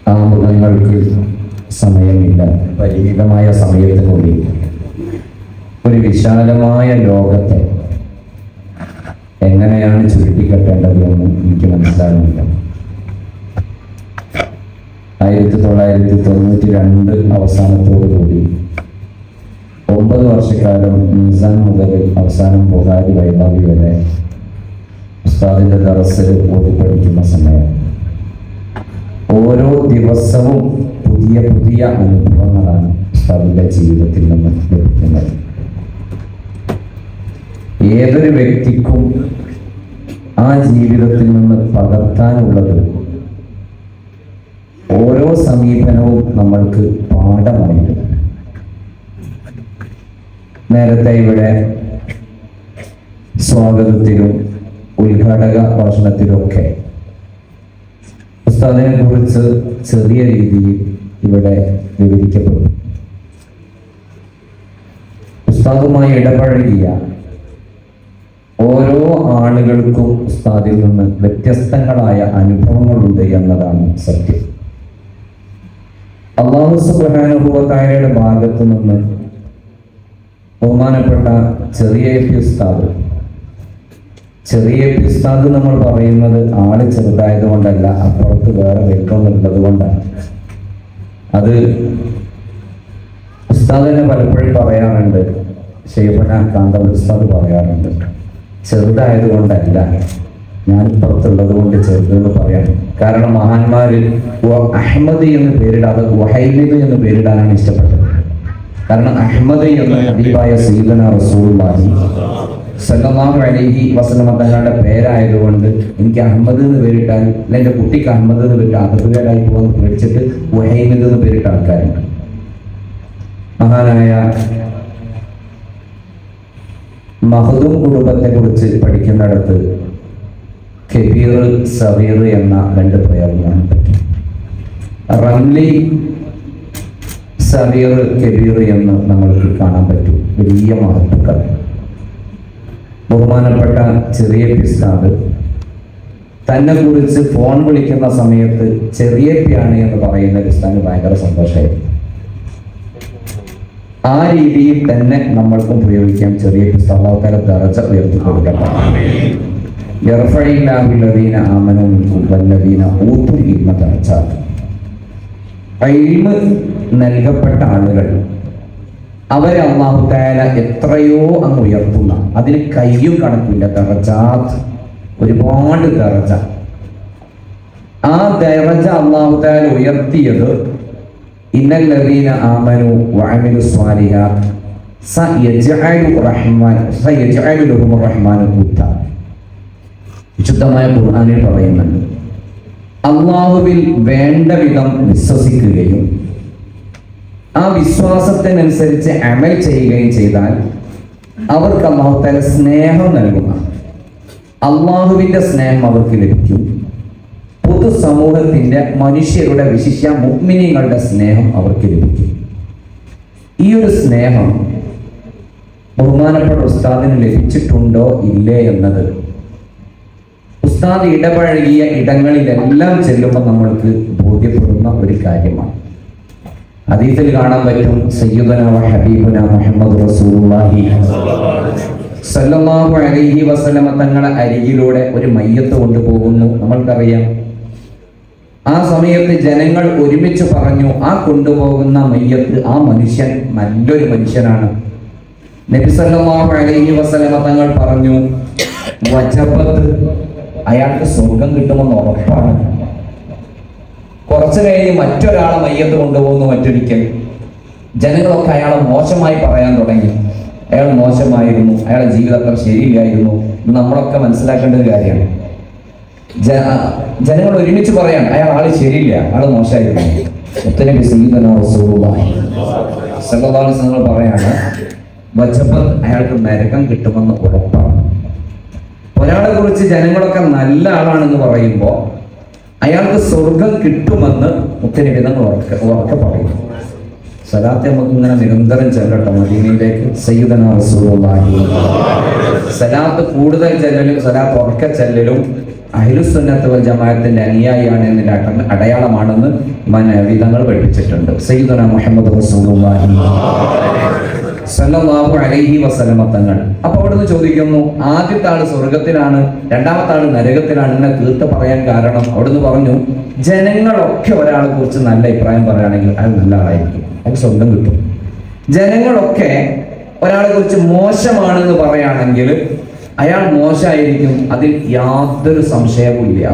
ആ മൃഗങ്ങൾക്ക് സമയമില്ല പരിമിതമായ സമയത്തിനുള്ളിൽ ഒരു വിശാലമായ ലോകത്തെ എങ്ങനെയാണ് ചുരുട്ടിക്കെട്ടേണ്ടത് എന്ന് എനിക്ക് മനസ്സിലാകുന്നില്ല ആയിരത്തി തൊള്ളായിരത്തി തൊണ്ണൂറ്റി രണ്ട് അവസാനത്തോടു കൂടി ഒമ്പത് വർഷക്കാലം മീസാൻ മുതൽ അവസാനം ബുഹാരി വൈഭാവി വരെ ഉസ്താദിന്റെ ദറസിൽ ഓതി പഠിക്കുന്ന സമയം ഓരോ ദിവസവും പുതിയ പുതിയ അനുഭവങ്ങളാണ് ഉസ്താദിന്റെ ജീവിതത്തിൽ നിന്ന് ലഭിക്കുന്നത് ഏതൊരു വ്യക്തിക്കും ആ ജീവിതത്തിൽ നിന്ന് പകർത്താനുള്ളത് ഓരോ സമീപനവും നമ്മൾക്ക് പാഠമായിരുന്നു നേരത്തെ ഇവിടെ സ്വാഗതത്തിലും ഉദ്ഘാടക ഭാഷണത്തിലൊക്കെ ഉസ്താദിനെ കുറിച്ച് ചെറിയ രീതിയിൽ ഇവിടെ വിവരിക്കപ്പെടും ഉസ്താദുമായി ഇടപഴകിയ ഓരോ ആളുകൾക്കും ഉസ്താദിൽ നിന്ന് വ്യത്യസ്തങ്ങളായ അനുഭവങ്ങളുണ്ട് എന്നതാണ് സത്യം അള്ളാഹു സുബാനുഭവത്തായയുടെ ഭാഗത്തു നിന്ന് ബഹുമാനപ്പെട്ട ചെറിയ പി ഉസ്താദ് ചെറിയ പി ഉസ്താദ് നമ്മൾ പറയുന്നത് ആള് ചെറുതായത് കൊണ്ടല്ല അപ്പുറത്ത് വേറെ വ്യക്തമുള്ളത് കൊണ്ടാണ് അത് ഉസ്താദ് തന്നെ പലപ്പോഴും പറയാറുണ്ട് ഷെയ്ഫന കാന്തൽ ഉസ്താദ് പറയാറുണ്ട് ചെറുതായത് കൊണ്ടല്ല ഞാൻ ഇപ്പുറത്തുള്ളത് കൊണ്ട് ചെറുതെന്ന് പറയാം കാരണം മഹാന്മാര് വ- അഹ്മദ് എന്ന് പേരിടാതെ വഹൈമിദ് എന്ന് പേരിടാനാണ് ഇഷ്ടപ്പെട്ടത് കാരണം അഹ്മദ് എന്ന ഹബീബായ സീദന റസൂലുള്ളാഹി സല്ലല്ലാഹു അലൈഹി വസല്ലമ തങ്ങളുടെ പേരായതുകൊണ്ട് എനിക്ക് അഹമ്മദ് എന്ന് പേരിട്ടാൽ അല്ല എൻ്റെ കുട്ടിക്ക് അഹമ്മദ് എന്ന് പേരിട്ട് അതപ്പുകേടായി പോകുന്ന പേടിച്ചിട്ട് വഹൈമിദ് എന്ന് പേരിട്ട ആൾക്കാരുണ്ട് മഹാനായ മഹദും കുടുംബത്തെ കുറിച്ച് പഠിക്കുന്നിടത്ത് കബീർ സവീർ എന്ന രണ്ട് പ്രയോഗങ്ങൾ പറ്റും റംലി സവീർ കബീർ എന്ന് നമ്മൾക്ക് കാണാൻ പറ്റും വലിയ മഹത്തുക്കൾ ബഹുമാനപ്പെട്ട ചെറിയ പിസ്താദ് തന്നെ കുറിച്ച് ഫോൺ വിളിക്കുന്ന സമയത്ത് ചെറിയ പിയാണ് എന്ന് പറയുന്ന പിസ്താന് ഭയങ്കര സന്തോഷമായിരുന്നു ആ രീതിയിൽ തന്നെ നമ്മൾക്കും പ്രയോഗിക്കാം ചെറിയ പുസ്തകത്താല ദറജ ഉയർത്തി കൊടുക്കട്ടെ യർഫഇല്ലാഹുല്ലദീന ആമനൂ മിൻകും വല്ലദീന ഊതുൽ ഇൽമ ദറജാത്ത് ഇൽമ് നൽകപ്പെട്ട ആളുകൾ അവരെ അള്ളാഹു താല എത്രയോ അങ്ങ് ഉയർത്തുന്ന അതിന് കയ്യും കണക്കില്ല ദറജാത്ത് ഒരുപാട് ദറജ ആ ദറജ അള്ളാഹു താല ഉയർത്തിയത് ഇന്നല്ലദീന ആമനു വഅമിലു സ്വാലിഹാത്ത് സയജ്അലു റഹ്മാൻ സയജ്അലു ലഹും റഹ്മാനു വുദ്ദ വിശുദ്ധമായ ഖുർആനിൽ പറയുന്നുണ്ട് അള്ളാഹുവിൽ വേണ്ട വിധം വിശ്വസിക്കുകയും ആ വിശ്വാസത്തിനനുസരിച്ച് അമൽ ചെയ്യുകയും ചെയ്താൽ അവർക്ക് അള്ളാഹു തല സ്നേഹം നൽകുന്ന അള്ളാഹുവിന്റെ സ്നേഹം അവർക്ക് ലഭിക്കും പൊതുസമൂഹത്തിന്റെ മനുഷ്യരുടെ വിശിഷ്യ മുഗ്മിനികളുടെ സ്നേഹം അവർക്ക് ലഭിക്കും ഈ ഒരു സ്നേഹം ബഹുമാനപ്പെട്ട ഉസ്താദിന് ലഭിച്ചിട്ടുണ്ടോ ഇല്ലേ എന്നത് ഉസ്താദ് ഇടപഴകിയ ഇടങ്ങളിലെല്ലാം ചെല്ലുമ്പോൾ നമ്മൾക്ക് ബോധ്യപ്പെടുന്ന ഒരു കാര്യമാണ് അതീതിൽ കാണാൻ പറ്റും സയ്യിദന വ ഹബീബുന മുഹമ്മദ് റസൂലുള്ളാഹി സല്ലല്ലാഹു അലൈഹി വസല്ലമ തങ്ങളെ അരികിലൂടെ ഒരു മയ്യത്ത് കൊണ്ടുപോകുന്നു നമ്മൾക്കറിയാം ആ സമയത്ത് ജനങ്ങൾ ഒരുമിച്ച് പറഞ്ഞു ആ കൊണ്ടുപോകുന്ന മയ്യത്ത് ആ മനുഷ്യൻ നല്ലൊരു മനുഷ്യനാണ് നബി സല്ലല്ലാഹു അലൈഹി വസല്ലമ തങ്ങൾ പറഞ്ഞു വജബത്ത് അയാൾക്ക് സ്വർഗം കിട്ടുമെന്ന് ഉറപ്പാണ് കുറച്ചു കഴിഞ്ഞ് മറ്റൊരാളെ മയ്യത്ത് കൊണ്ടുപോകുന്നു മറ്റൊരിക്കൽ ജനങ്ങളൊക്കെ അയാളെ മോശമായി പറയാൻ തുടങ്ങി അയാൾ മോശമായിരുന്നു അയാളുടെ ജീവിതം അത്ര ശരിയില്ലായിരുന്നു ഇത് നമ്മളൊക്കെ മനസ്സിലാക്കേണ്ട ഒരു കാര്യമാണ് ജ- ജനങ്ങൾ ഒരുമിച്ച് പറയാൻ അയാൾ ആള് ശരിയില്ല ആള് മോശമായിരുന്നു മുത്തനബി സീതന റസൂലുള്ളാഹി സല്ലല്ലാഹു അലൈഹി വസല്ലം പറയാണ് വജബത്ത് അയാൾക്ക് നരകം കിട്ടുമെന്ന് ഉറപ്പാണ് ഒരാളെ കുറിച്ച് ജനങ്ങളൊക്കെ നല്ല ആളാണെന്ന് പറയുമ്പോൾ അയാൾക്ക് സ്വർഗം കിട്ടുമെന്ന് മുത്തനബി തങ്ങൾ ഉറക്കെ ഉറക്കെ പറയുന്നു സലാത്ത് നമുക്ക് ഇങ്ങനെ നിരന്തരം ചെല്ലട്ടെ മദീനയിലേക്ക് സയ്യിദന റസൂലുള്ളാഹി സലാത്ത് കൂടുതൽ ചെല്ലലും സലാത്ത് ഉറക്കെ ചെല്ലലും അഹിലുസുന്നത്ത് വൽ ജമാഅത്തിന്റെ അനുയായിയാണ് എന്നതിന്റെ അട- അടയാളമാണെന്ന് മനവിധങ്ങൾ പഠിപ്പിച്ചിട്ടുണ്ട് സയ്യിദുന മുഹമ്മദ് റസൂലുള്ളാഹി സല്ലല്ലാഹു അലൈഹി വസല്ലമ തങ്ങൾ അപ്പൊ അവിടുന്ന് ചോദിക്കുന്നു ആദ്യത്തെ ആള് സ്വർഗത്തിലാണ് രണ്ടാമത്തെ ആള് നരകത്തിലാണ് എന്നെ തീർത്ത് പറയാൻ കാരണം അവിടുന്ന് പറഞ്ഞു ജനങ്ങളൊക്കെ ഒരാളെ കുറിച്ച് നല്ല അഭിപ്രായം പറയുകയാണെങ്കിൽ അയാൾ നല്ല ആളായിരിക്കും അയാൾക്ക് സ്വർഗം കിട്ടും ജനങ്ങളൊക്കെ ഒരാളെ കുറിച്ച് മോശമാണെന്ന് പറയുകയാണെങ്കിൽ അയാൾ മോശമായിരിക്കും അതിൽ യാതൊരു സംശയവും ഇല്ല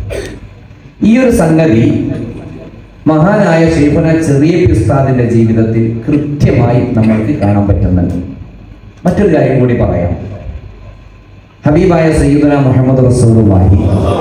ഈ ഒരു സംഗതി മഹാനായ ഷെയ്ഫുന ചെറിയ ഉസ്താദിന്റെ ജീവിതത്തിൽ കൃത്യമായി നമ്മൾക്ക് കാണാൻ പറ്റുന്നുണ്ട് മറ്റൊരു കാര്യം കൂടി പറയാം ഹബീബായ സയ്യിദുന മുഹമ്മദ് റസൂലുള്ളാഹി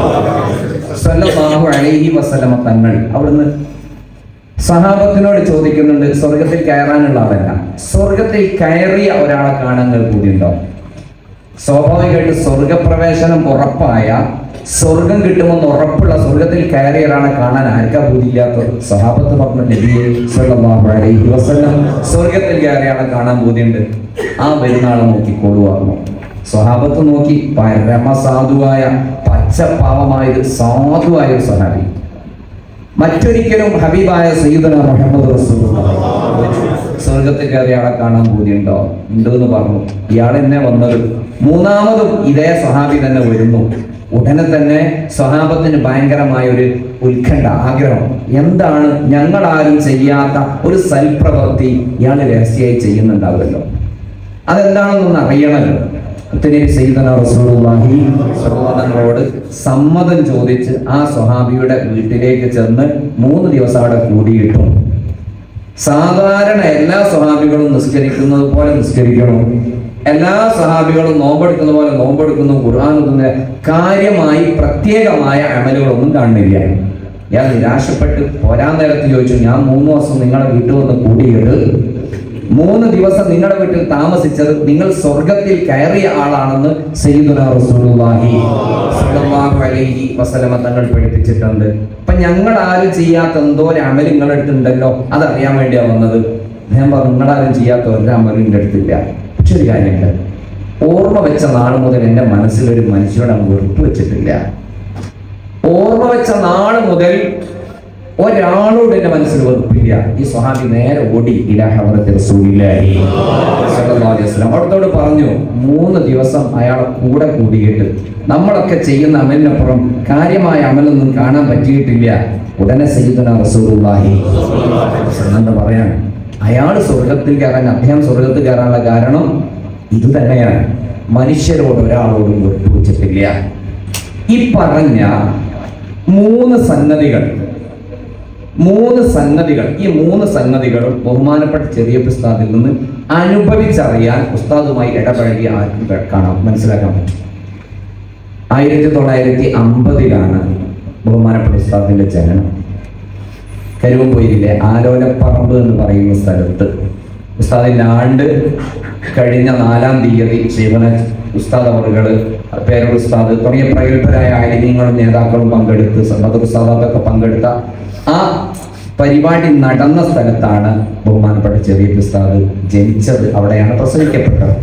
സല്ലല്ലാഹു അലൈഹി വസല്ലമ തങ്ങൾ അവിടുന്ന് സഹാബത്തിനോട് ചോദിക്കുന്നുണ്ട് സ്വർഗത്തിൽ കയറാനുള്ള ആളല്ല സ്വർഗത്തിൽ കയറിയ ഒരാളെ കാണാൻ കൂടിയുണ്ടോ സ്വാഭാവികമായിട്ട് സ്വർഗപ്രവേശനം ഉറപ്പായ സ്വർഗം കിട്ടുമെന്ന് ഉറപ്പുള്ള സ്വർഗത്തിൽ കയറിയ ഒരാളെ കാണാൻ ആർക്കാ ബോധിയില്ലാത്തത് സഹാബത്ത് പറഞ്ഞ നബിയെ സല്ലല്ലാഹു അലൈഹി വസല്ലം സ്വർഗത്തിൽ കയറിയ ആളെ കാണാൻ ബോധ്യമുണ്ട് ആ വരുന്നാളെ നോക്കിക്കൊള്ളുവായിരുന്നു സ്വഹാബത്ത് നോക്കി പരമസാധുവായ പച്ചപ്പാവമായ ഒരു സാധുവായ ഒരു സഹാബി മറ്റൊരിക്കലും ഹബീബായ സയ്യിദന മുഹമ്മദ് റസൂലുള്ളാഹി സ്വർഗത്തിൽ കയറിയ ആളെ കാണാൻ ബോധ്യമുണ്ടോ ഉണ്ട് എന്ന് പറഞ്ഞു ഇയാൾ എന്നെ വന്നത് മൂന്നാമതും ഇതേ സ്വഹാബി തന്നെ വരുന്നു ഉടനെ തന്നെ സ്വഹാബത്തിന് ഭയങ്കരമായ ഒരു ഉത്കണ്ഠ ആഗ്രഹം എന്താണ് ഞങ്ങൾ ആരും ചെയ്യാത്ത ഒരു സൽപ്രവൃത്തി ഇയാൾ രഹസ്യമായി ചെയ്യുന്നുണ്ടാവുമല്ലോ അതെന്താണെന്നൊന്ന് അറിയണമല്ലോ ഒത്തിരി സയ്യിദന റസൂലുള്ളാഹി സഹോദരങ്ങളോട് സമ്മതം ചോദിച്ച് ആ സ്വഹാബിയുടെ വീട്ടിലേക്ക് ചെന്ന് മൂന്ന് ദിവസം അവിടെ കൂടിയിട്ടും സാധാരണ എല്ലാ സ്വഹാബികളും നിസ്കരിക്കുന്നത് പോലെ നിസ്കരിക്കണം എല്ലാ സഹാബികളും നോമ്പെടുക്കുന്ന പോലെ നോമ്പെടുക്കുന്നു ഖുർആൻ ഓതുന്ന കാര്യമായി പ്രത്യേകമായ അമലുകളൊന്നും കാണുന്നില്ല ഞാൻ നിരാശപ്പെട്ട് പോരാൻ നേരത്ത് ചോദിച്ചു ഞാൻ മൂന്ന് ദിവസം നിങ്ങളെ വീട്ടിൽ വന്ന് കൂടിയിട്ട് മൂന്ന് ദിവസം നിങ്ങളുടെ വീട്ടിൽ താമസിച്ചത് നിങ്ങൾ സ്വർഗത്തിൽ കയറിയ ആളാണെന്ന് സയ്യിദുന റസൂലുള്ളാഹി സ്വല്ലല്ലാഹു അലൈഹി വസല്ലമ തങ്ങൾ പഠിപ്പിച്ചിട്ടുണ്ട് അപ്പൊ ഞങ്ങൾ ആരും ചെയ്യാത്ത എന്തോ ഒരു അമൽ നിങ്ങളുടെ അടുത്തുണ്ടല്ലോ അതറിയാൻ വേണ്ടിയാ വന്നത് ഞാൻ പറഞ്ഞു നിങ്ങളാരും ചെയ്യാത്ത ഒരു അമലും എൻ്റെ അടുത്തില്ല പക്ഷെ ഒരു കാര്യമുണ്ട് ഓർമ്മ വെച്ച നാൾ മുതൽ എൻ്റെ മനസ്സിൽ ഒരു മനുഷ്യനോട് അങ്ങ് വെറുപ്പ് വെച്ചിട്ടില്ല ഓർമ്മ വെച്ച നാൾ മുതൽ ഒരാളോട് എന്റെ മനസ്സിൽ വെറുപ്പില്ല ഈ സ്വഹാബി നേരെ ഓടി ഇലാഹവറത്തിൽ അവിടത്തോട് പറഞ്ഞു മൂന്ന് ദിവസം അയാളെ കൂടെ കൂടിയിട്ട് നമ്മളൊക്കെ ചെയ്യുന്ന അമലിനപ്പുറം കാര്യമായ അമലൊന്നും കാണാൻ പറ്റിയിട്ടില്ല ഉടനെ സയ്യിദുന റസൂലുള്ളാഹി എന്ന് പറയാൻ അയാൾ സ്വർഗത്തിൽ കയറാൻ അദ്ദേഹം സ്വർഗത്തിൽ കയറാനുള്ള കാരണം ഇത് തന്നെയാണ് മനുഷ്യരോട് ഒരാളോടും വെറുപ്പ് വെച്ചിട്ടില്ല ഈ പറഞ്ഞ മൂന്ന് സംഗതികൾ മൂന്ന് സംഗതികൾ ഈ മൂന്ന് സംഗതികളും ബഹുമാനപ്പെട്ട ചെറിയ ഉസ്താദിൽ നിന്ന് അനുഭവിച്ചറിയാൻ ഉസ്താദുമായി ഇടപഴകി ആർക്കും ക- കാണാം മനസ്സിലാക്കാൻ പറ്റും ആയിരത്തി തൊള്ളായിരത്തി അമ്പതിലാണ് ബഹുമാനപ്പെട്ട ഉസ്താദിന്റെ ജനനം കരുവമ്പൊയിലെ ആലോലപ്പറമ്പ് എന്ന് പറയുന്ന സ്ഥലത്ത് ഉസ്താദിന്റെ ആണ്ട് കഴിഞ്ഞ നാലാം തീയതി ശിവന ഉസ്താദ് അവറുകള് പേരൂർ ഉസ്താദ് തുടങ്ങിയ പ്രഗത്ഭരായ ആലിന്യങ്ങളും നേതാക്കളും പങ്കെടുത്ത് സമ്മദ് ഉസ്താദൊക്കെ പങ്കെടുത്ത ആ പരിപാടി നടന്ന സ്ഥലത്താണ് ബഹുമാനപ്പെട്ട ചെറിയ ഉസ്താദ് ജനിച്ചത് അവിടെയാണ് പ്രസവിക്കപ്പെട്ടത്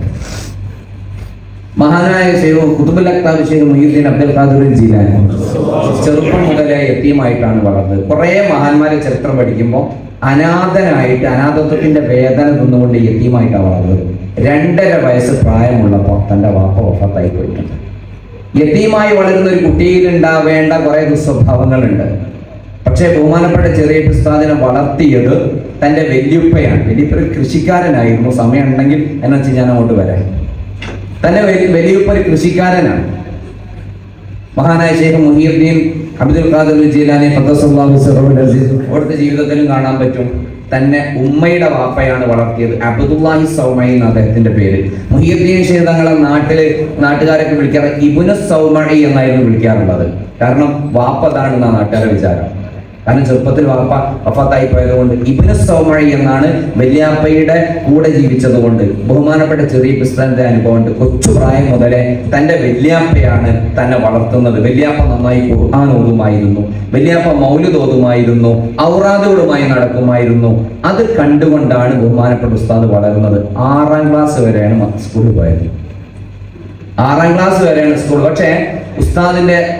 മഹാനായ ഷെയ്ഖ് കുതുബുൽ അക്താബ് ഷെയ്ഖ് മുഹീദ്ദീൻ അബ്ദുൽ ഖാദിർ ജീലാനി ചെറുപ്പം മുതലേ എത്തിയുമായിട്ടാണ് വളർന്നത് കുറേ മഹാന്മാരെ ചരിത്രം പഠിക്കുമ്പോൾ അനാഥനായിട്ട് അനാഥത്വത്തിന്റെ വേദന നിന്നുകൊണ്ട് യത്തീമായിട്ടാണ് വളർന്നത് രണ്ടര വയസ്സ് പ്രായമുള്ളപ്പോൾ തന്റെ വാപ്പ വഫത്തായി പോയിട്ടുണ്ട് യത്തീമായി വളരുന്ന ഒരു കുട്ടിയിൽ ഉണ്ടാവേണ്ട കുറെ ദുസ്വഭാവങ്ങളുണ്ട് പക്ഷേ ബഹുമാനപ്പെട്ട ചെറിയ ഉസ്താദിനെ വളർത്തിയത് തന്റെ വല്യുപ്പയാണ് വല്യുപ്പ ഒരു കൃഷിക്കാരനായിരുന്നു സമയം ഉണ്ടെങ്കിൽ എന്നു വെച്ച് ഞാൻ അങ്ങോട്ട് വരാം തന്നെ വലി- വലിയുപ്പ ഒരു കൃഷിക്കാരനാണ് മഹാനായ ഷെയ്ഖ് മുഹീദ്ദീൻ അബ്ദുൽ ഖാദർ ജീലാനി ഖദ്ദസല്ലാഹു സിറഹുൽ അസീസ് അവിടുത്തെ ജീവിതത്തിലും കാണാൻ പറ്റും തന്നെ ഉമ്മയുടെ വാപ്പയാണ് വളർത്തിയത് അബ്ദുല്ലാഹി സൗമൈ എന്ന അദ്ദേഹത്തിന്റെ പേര് മുഹീദ്ദീൻ ഷെയ്ഖ് തങ്ങളെ നാട്ടില് നാട്ടുകാരൊക്കെ വിളിക്കാറ് ഇബുന സൗമഴി എന്നായിരുന്നു വിളിക്കാറുള്ളത് കാരണം വാപ്പ അതാണെന്നാ നാട്ടുകാരെ വിചാരം കാരണം ചെറുപ്പത്തിൽ വാപ്പ വഫാത്തായി പോയതുകൊണ്ട് ഇബിന് സൗമഴി എന്നാണ് വല്യാപ്പയുടെ കൂടെ ജീവിച്ചത് കൊണ്ട് ബഹുമാനപ്പെട്ട ചെറിയ പുസ്തകത്തിന്റെ അനുഭവം ഉണ്ട് കൊച്ചു പ്രായം മുതലേ തന്റെ വല്യാപ്പയാണ് തന്നെ വളർത്തുന്നത് വല്യാപ്പ നന്നായി ഖുർആൻ ഓതുമായിരുന്നു വല്യാപ്പ മൗലിദ് ഓതുമായിരുന്നു ഔറാദുകളുമായി നടക്കുമായിരുന്നു അത് കണ്ടുകൊണ്ടാണ് ബഹുമാനപ്പെട്ട ഉസ്താദ് വളരുന്നത് ആറാം ക്ലാസ് വരെയാണ് മ- സ്കൂളിൽ പോയത് ആറാം ക്ലാസ് വരെയാണ് സ്കൂൾ പക്ഷേ ഉസ്താദിന്റെ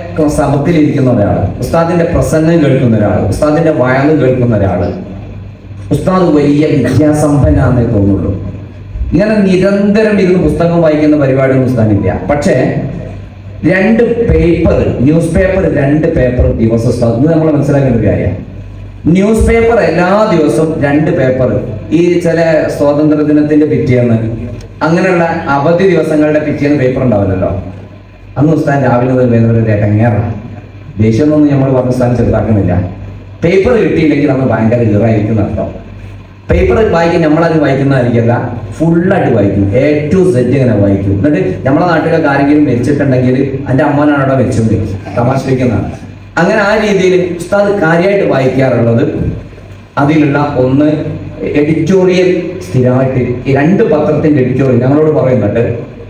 സഭത്തിലിരിക്കുന്ന ഒരാൾ ഉസ്താദിന്റെ പ്രസംഗം കേൾക്കുന്ന ഒരാൾ ഉസ്താദിന്റെ വയല് കേൾക്കുന്ന ഒരാൾ ഉസ്താദ് വലിയ വിദ്യാസമ്പന്നാന്നേ തോന്നുള്ളൂ ഇങ്ങനെ നിരന്തരം ഇരുന്ന് പുസ്തകം വായിക്കുന്ന പരിപാടിയൊന്നും ഉസ്താദിനില്ല പക്ഷേ രണ്ട് പേപ്പർ ന്യൂസ് പേപ്പർ രണ്ട് പേപ്പർ ദിവസം ഉസ്താദ് ഇത് നമ്മൾ മനസ്സിലാക്കേണ്ട ഒരു കാര്യമാണ് ന്യൂസ് പേപ്പർ എല്ലാ ദിവസവും രണ്ട് പേപ്പർ ഈ ചില സ്വാതന്ത്ര്യ ദിനത്തിന്റെ പിറ്റേന്ന് അങ്ങനെയുള്ള അവധി ദിവസങ്ങളുടെ പിറ്റേന്ന് പേപ്പർ ഉണ്ടാവില്ലല്ലോ അന്ന് ഉസ്താൻ രാവിലെ മുതൽ വേദന ഇടങ്ങേറാണ് ദേഷ്യമൊന്നും നമ്മൾ പറഞ്ഞ ഉസ്താൻ ചെറുതാക്കുന്നില്ല പേപ്പർ കിട്ടിയില്ലെങ്കിൽ അന്ന് ഭയങ്കര ഇറായിരിക്കും അർത്ഥം പേപ്പർ വായിക്കും നമ്മളത് വായിക്കുന്നതായിരിക്കല്ല ഫുള്ളായിട്ട് വായിക്കും എ ടു സെറ്റ് ഇങ്ങനെ വായിക്കും എന്നിട്ട് നമ്മളെ നാട്ടിലൊക്കെ ആരെങ്കിലും മരിച്ചിട്ടുണ്ടെങ്കിൽ എൻ്റെ അമ്മനാണ് അവിടെ വെച്ചോണ്ട് തമാശ വയ്ക്കുന്നതാണ് അങ്ങനെ ആ രീതിയിൽ ഉസ്താദ് കാര്യമായിട്ട് വായിക്കാറുള്ളത് അതിലുള്ള ഒന്ന് എഡിറ്റോറിയൽ സ്ഥിരമായിട്ട് ഈ രണ്ട് പത്രത്തിന്റെ എഡിറ്റോറിയൽ ഞങ്ങളോട് പറയുന്നുണ്ട്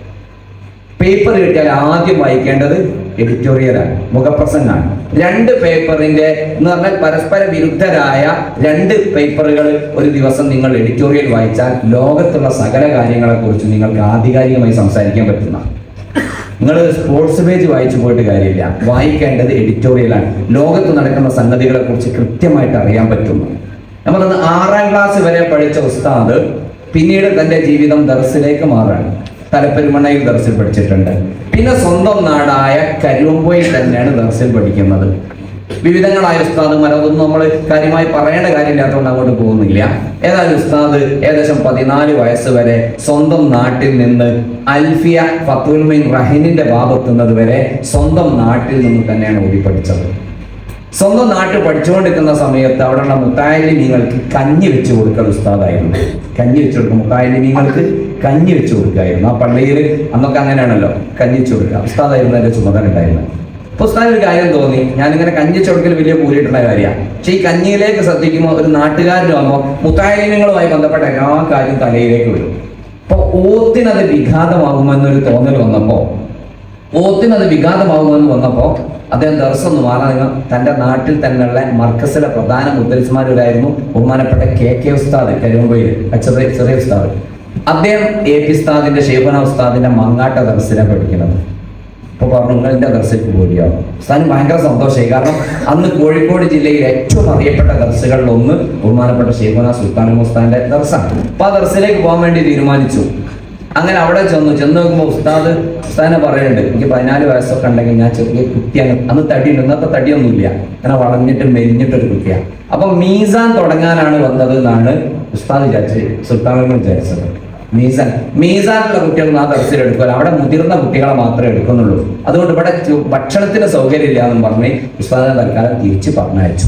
പേപ്പർ കിട്ടിയാൽ ആദ്യം വായിക്കേണ്ടത് എഡിറ്റോറിയലാണ് മുഖപ്രസംഗമാണ് രണ്ട് പേപ്പറിന്റെ എന്ന് പറഞ്ഞാൽ പരസ്പര വിരുദ്ധരായ രണ്ട് പേപ്പറുകൾ ഒരു ദിവസം നിങ്ങൾ എഡിറ്റോറിയൽ വായിച്ചാൽ ലോകത്തുള്ള സകല കാര്യങ്ങളെ കുറിച്ച് നിങ്ങൾക്ക് ആധികാരികമായി സംസാരിക്കാൻ പറ്റുന്ന നിങ്ങൾ സ്പോർട്സ് പേജ് വായിച്ചു പോയിട്ട് കാര്യമില്ല വായിക്കേണ്ടത് എഡിറ്റോറിയലാണ് ലോകത്ത് നടക്കുന്ന സംഗതികളെ കുറിച്ച് കൃത്യമായിട്ട് അറിയാൻ പറ്റുന്നു നമ്മളൊന്ന് ആറാം ക്ലാസ് വരെ പഠിച്ച ഉസ്താദ് പിന്നീട് തന്റെ ജീവിതം ദർസിലേക്ക് മാറാണ് തലപ്പെരുമണ്ണയിൽ ദർസിൽ പഠിച്ചിട്ടുണ്ട് പിന്നെ സ്വന്തം നാടായ കരുമ്പൊയിൽ തന്നെയാണ് ദർസിൽ പഠിക്കുന്നത് വിവിധങ്ങളായ ഉസ്താദുമാർ അതൊന്നും നമ്മൾ കാര്യമായി പറയേണ്ട കാര്യമില്ലാത്തതുകൊണ്ട് അങ്ങോട്ട് പോകുന്നില്ല ഏതായാലും ഉസ്താദ് ഏകദേശം പതിനാല് വയസ്സ് വരെ സ്വന്തം നാട്ടിൽ നിന്ന് അൽഫിയ ഫത്തുൽമീൻ റഹിനിന്റെ ഭാഗത്തുന്നത് വരെ സ്വന്തം നാട്ടിൽ നിന്ന് തന്നെയാണ് ഓടി പഠിച്ചത് സ്വന്തം നാട്ടിൽ പഠിച്ചുകൊണ്ടിരിക്കുന്ന സമയത്ത് അവിടെയുള്ള മുത്തായാലിമീങ്ങൾക്ക് കഞ്ഞി വെച്ച് കൊടുക്കൽ ഉസ്താദായിരുന്നു കഞ്ഞി വെച്ച് കൊടുക്കും മുത്തായാലിമീങ്ങൾക്ക് കഞ്ഞി വെച്ച് കൊടുക്കായിരുന്നു ആ പള്ളിയിൽ അന്നൊക്കെ അങ്ങനെയാണല്ലോ കഞ്ഞി വെച്ച് കൊടുക്കുക ഉസ്താദായിരുന്നു അതിന്റെ ചുമതല ഉണ്ടായിരുന്നത് അപ്പൊ ഉസ്താദിന് ഒരു കാര്യം തോന്നി ഞാനിങ്ങനെ കഞ്ഞി വെച്ച് കൊടുക്കൽ വലിയ കൂലിയിട്ടുള്ള കാര്യമാണ് പക്ഷെ ഈ കഞ്ഞിയിലേക്ക് ശ്രദ്ധിക്കുമ്പോൾ ഒരു നാട്ടുകാരൻ വന്നപ്പോൾ മുത്തായാലിമീങ്ങളുമായി ബന്ധപ്പെട്ട എല്ലാ കാര്യം തലയിലേക്ക് വരും അപ്പൊ ഓത്തിനത് വിഘാതമാകുമെന്നൊരു തോന്നൽ വന്നപ്പോ ഓത്തിനത് വിഘാതമാകുമെന്ന് വന്നപ്പോ അദ്ദേഹം ദർശനം മാറാൻ നിങ്ങൾ തന്റെ നാട്ടിൽ തന്നെയുള്ള മർക്കസിലെ പ്രധാന മുദ്രസ്മാരൊരായിരുന്നു ബഹുമാനപ്പെട്ട കെ കെ ഉസ്താദ് കരിമ്പയിൽ ചെറിയ ചെറിയ ഉസ്താദ് അദ്ദേഹം എ പി ഉസ്താദിന്റെ ഷെയ്ഖുന ഉസ്താദിന്റെ മങ്ങാട്ട ദർശനം പഠിക്കുന്നത് അപ്പൊ പറഞ്ഞു നിങ്ങളുടെ ദർശയ്ക്ക് പോവുകയാണ് ഉസ്താദിന് ഭയങ്കര സന്തോഷമായി കാരണം അന്ന് കോഴിക്കോട് ജില്ലയിൽ ഏറ്റവും അറിയപ്പെട്ട ദർശകളിൽ ഒന്ന് ബഹുമാനപ്പെട്ട ഷെയ്ഖുന സുൽത്താൻ ഉസ്താദിന്റെ ദർശാണ് അപ്പൊ ആ ദർശയിലേക്ക് പോകാൻ വേണ്ടി തീരുമാനിച്ചു അങ്ങനെ അവിടെ ചെന്നു ചെന്ന് നോക്കുമ്പോൾ ഉസ്താദ് ഉസ്താദിനെ പറയുന്നുണ്ട് എനിക്ക് പതിനാല് വയസ്സൊക്കെ ഉണ്ടെങ്കിൽ ഞാൻ ചെറിയ കുട്ടിയാണ് അന്ന് തടിയുണ്ട് ഇന്നത്തെ തടിയൊന്നുമില്ല അങ്ങനെ വളഞ്ഞിട്ട് മെലിഞ്ഞിട്ടൊരു കുട്ടിയാണ് അപ്പൊ മീസാൻ തുടങ്ങാനാണ് വന്നത് എന്നാണ് ഉസ്താദ് വിചാരിച്ചത് സുൽത്താൻ വിചാരിച്ചത് മീസാൻ മീസാനുള്ള കുട്ടികൾ ആ ദർശനം എടുക്കുമല്ലോ അവിടെ മുതിർന്ന കുട്ടികളെ മാത്രമേ എടുക്കുന്നുള്ളൂ അതുകൊണ്ട് ഇവിടെ ചു- ഭക്ഷണത്തിന് സൗകര്യം ഇല്ല എന്നും പറഞ്ഞ് ഉസ്താദിനെ തൽക്കാലം തിരിച്ച് പറഞ്ഞയച്ചു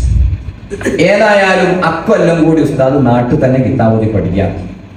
ഏതായാലും അക്കൊല്ലം കൂടി ഉസ്താദ് നാട്ടിൽ തന്നെ കിതാബോധി പഠിക്കാം